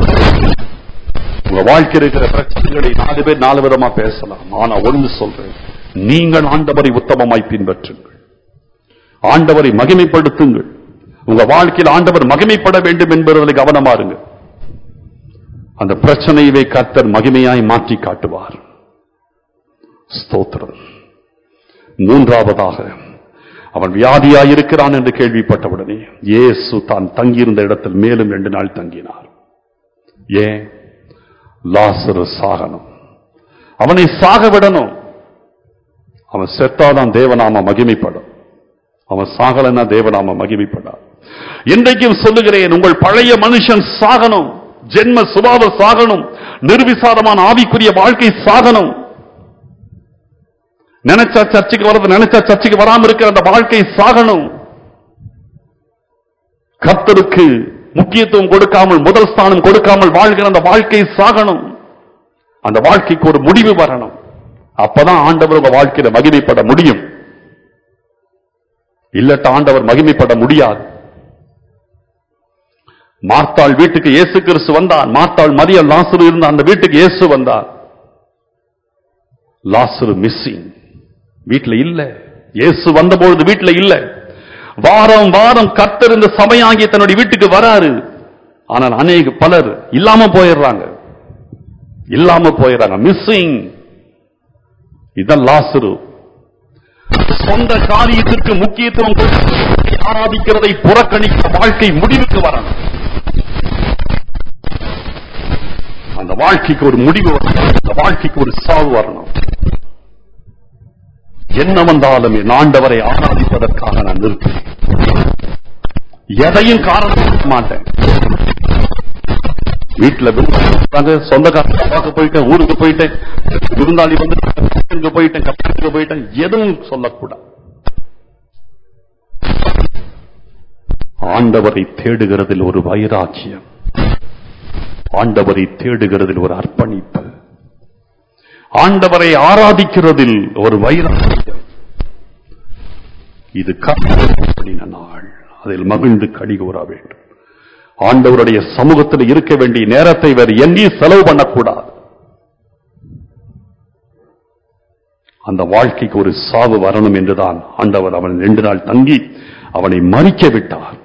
உங்க வாழ்க்கை இருக்கிற பிரச்சனைகளை நாலு பேர் நாலு விதமா பேசலாம் ஆனா ஒன்று சொல்றேன் நீங்கள் ஆண்டவரை உத்தமமாய் பின்பற்றுங்கள் ஆண்டவரை மகிமைப்படுத்துங்கள் உங்க வாழ்க்கையில் ஆண்டவர் மகிமைப்பட வேண்டும் என்பதில் கவனமா இருங்க அந்த பிரச்சனையை கர்த்தர் மகிமையாய் மாற்றி காட்டுவார் ஸ்தோத்திரம் மூன்றாவதாக அவன் வியாதியாய் இருக்கிறான் என்று கேள்விப்பட்டவுடனே இயேசு தான் தங்கியிருந்த இடத்தில் மேலும் ரெண்டு நாள் தங்கினார் ஏன் லாசரு சாகணும் அவனை சாக விடணும் அவன் செத்தாதான் தேவநாம மகிமைப்படும் அவன் சாகலன்னா தேவநாம மகிமைப்படார் இன்றைக்கும் சொல்லுகிறேன் உங்கள் பழைய மனுஷன் சாகணும் ஜென்ம சுபாவ சாகணும் நிர்விசாரமான ஆவிக்குரிய வாழ்க்கை சாகணும் நினைச்சா சர்ச்சைக்கு வர்றது நினைச்சா சர்ச்சைக்கு வராம இருக்கிற அந்த வாழ்க்கை சாகணும் கர்த்தருக்கு முக்கியத்துவம் கொடுக்காமல் முதல் ஸ்தானம் கொடுக்காமல் வாழ்கிற அந்த வாழ்க்கை சாகணும் அந்த வாழ்க்கைக்கு ஒரு முடிவு வரணும் அப்பதான் ஆண்டவர் உங்க வாழ்க்கையில மகிமைப்பட முடியும் இல்லட்ட ஆண்டவர் மகிமைப்பட முடியாது மார்த்தாள் வீட்டுக்கு இயேசு கிறிஸ்து வந்தார் மார்த்தாள் மரியா லாசரு இருந்த அந்த வீட்டுக்கு இயேசு வந்தார் லாசரு மிஸ்ஸிங் வீட்டுல இல்ல இயேசு வந்தபொழுது வீட்டுல இல்ல வாரம் வாரம் கர்த்தர் இந்த சபையாகிய தன்னுடைய வீட்டுக்கு வராரு ஆனால் அநேக பலர் இல்லாம போயிடுறாங்க இல்லாம போயிடுறாங்க மிஸ்ஸிங் இதான் லாசரு சொந்த காரியத்திற்கு முக்கியத்துவம் கொடுத்து ஆராதிக்கிறதை புறக்கணிக்க வாழ்க்கை முடிவுக்கு வரணும் அந்த வாழ்க்கைக்கு ஒரு முடிவு வரணும் அந்த வாழ்க்கைக்கு ஒரு சாவு வரணும் என்ன வந்தாலும் என் ஆண்டவரை ஆராதிப்பதற்காக நான் நிற்பேன் எதையும் காரணம் கொடுக்க மாட்டேன் வீட்டுல விருந்தாங்க சொந்தக்காரங்க பார்க்க போயிட்டேன் ஊருக்கு போயிட்டேன் விருந்தாளி வந்து இங்க போயிட்டேன் கப்பலுக்கு போயிட்டேன் எதுவும் சொல்லக்கூடாது ஆண்டவரை தேடுகிறதில் ஒரு வைராக்கியம் ஆண்டவரை தேடுகிறதில் ஒரு அர்ப்பணிப்பு ஆண்டவரை ஆராதிக்கிறதில் ஒரு வைராக்கியம் இது கர்த்தரின் நாள் அதில் மகிழ்ந்து கடிகூற வேண்டும் ஆண்டவருடைய சமூகத்தில் இருக்க வேண்டிய நேரத்தை வேறு எங்கேயும் செலவு பண்ணக்கூடாது அந்த வாழ்க்கைக்கு ஒரு சாவு வரணும் என்றுதான் ஆண்டவர் அவன் ரெண்டு நாள் தங்கி அவனை மறிக்க விட்டார்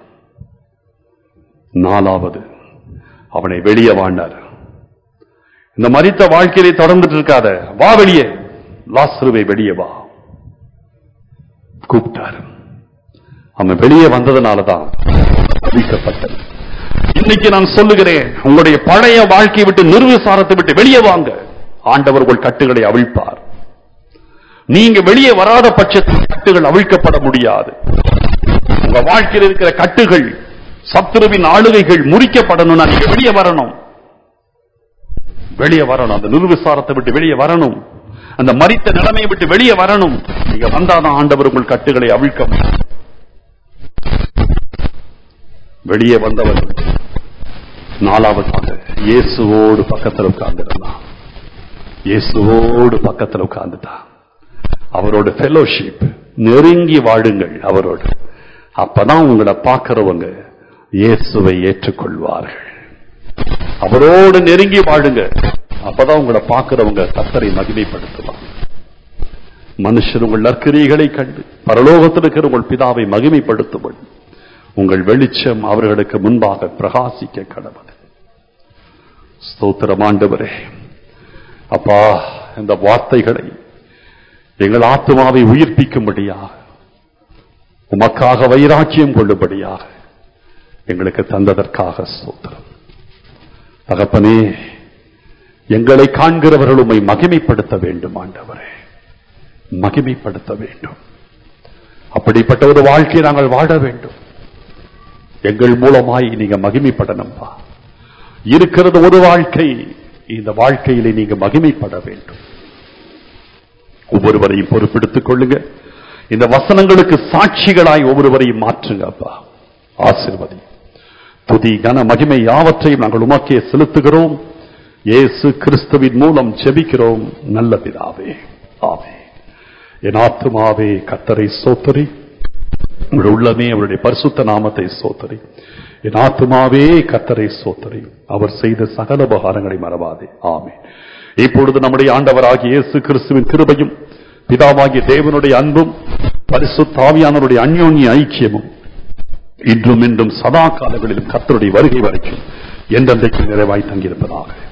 நாலாவது அவனை வெளியே வாண்டார் இந்த மறித்த வாழ்க்கையிலே தொடர்ந்துட்டு இருக்காத வா வெளியே லாஸ்ருவை வெளியே வா கூப்பிட்டார் அவன் வெளியே வந்ததுனாலதான் அழிக்கப்பட்டது இன்னைக்கு நான் சொல்லுகிறேன் உங்களுடைய பழைய வாழ்க்கையை விட்டு நிர்விசாரத்தை விட்டு வெளியே வாங்க ஆண்டவர் உங்கள் கட்டுகளை அவிழ்ப்பார் நீங்க வெளியே வராத பட்சத்தில் கட்டுகள் அவிழ்க்கப்பட முடியாது உங்க வாழ்க்கையில் இருக்கிற கட்டுகள் சத்துருவின் ஆளுகைகள் முறிக்கப்படணும்னா நீங்க வெளியே வரணும் வெளியே வரணும் அந்த நிர்விசாரத்தை விட்டு வெளியே வரணும் அந்த மறித்த நிலைமையை விட்டு வெளியே வரணும் நீங்க வந்தாதான் ஆண்டவர் உங்கள் கட்டுகளை அவிழ்க்க முடியும். வெளியே வந்தவர் நாலாவதாக இயேசுவோடு பக்கத்தில் உட்கார்ந்திருந்தான் இயேசுவோடு பக்கத்தில் உட்கார்ந்துட்டான் அவரோட ஃபெலோஷிப் நெருங்கி வாழுங்கள் அவரோடு அப்பதான் உங்களை பார்க்கிறவங்க இயேசுவை ஏற்றுக்கொள்வார்கள் அவரோடு நெருங்கி வாழுங்க அப்பதான் உங்களை பார்க்கிறவங்க கத்தரை மகிமைப்படுத்துவாங்க மனுஷர் உங்கள் நற்கிரிகளை கண்டு பரலோகத்தில் இருக்கிற உங்கள் பிதாவை மகிமைப்படுத்துவன் உங்கள் வெளிச்சம் அவர்களுக்கு முன்பாக பிரகாசிக்க கடவுள் ஸ்தோத்திரம் ஆண்டவரே அப்பா இந்த வார்த்தைகளை எங்கள் ஆத்மாவை உயிர்ப்பிக்கும்படியாக உமக்காக வைராக்கியம் கொள்ளும்படியாக எங்களுக்கு தந்ததற்காக ஸ்தோத்திரம் தகப்பனே எங்களை காண்கிறவர்கள் உம்மை மகிமைப்படுத்த வேண்டும் ஆண்டவரே மகிமைப்படுத்த வேண்டும் அப்படிப்பட்ட ஒரு வாழ்க்கையை நாங்கள் வாழ வேண்டும் எங்கள் மூலமாய் நீங்க மகிமைப்படணும்பா இருக்கிறது ஒரு வாழ்க்கை இந்த வாழ்க்கையிலே நீங்க மகிமைப்பட வேண்டும் ஒவ்வொருவரையும் பொறுப்பெடுத்துக் கொள்ளுங்க இந்த வசனங்களுக்கு சாட்சிகளாய் ஒவ்வொருவரையும் மாற்றுங்க அப்பா ஆசிர்வதி துதி கன மகிமை யாவற்றையும் நாங்கள் உமக்கே செலுத்துகிறோம் இயேசு கிறிஸ்துவின் மூலம் ஜெபிக்கிறோம் நல்ல பிதாவே ஆமே என் ஆத்துமாவே கத்தரை சோத்தரி உங்கள் உள்ளமே அவருடைய பரிசுத்த நாமத்தை சோத்தரி என் ஆத்துமாவே கத்தரை சோத்தரி அவர் செய்த சகல உபகாரங்களை மறவாதே ஆமே இப்பொழுது நம்முடைய ஆண்டவராகிய இயேசு கிறிஸ்துவின் கிருபையும் பிதாவாகிய தேவனுடைய அன்பும் பரிசுத்தாவியானவருடைய அந்யோன்ய ஐக்கியமும் இன்றும் இன்றும் சதா காலங்களிலும் கர்த்தருடைய வருகை வரைக்கும் என்றென்றைக்கு நிறைவாய் தங்கியிருப்பதாக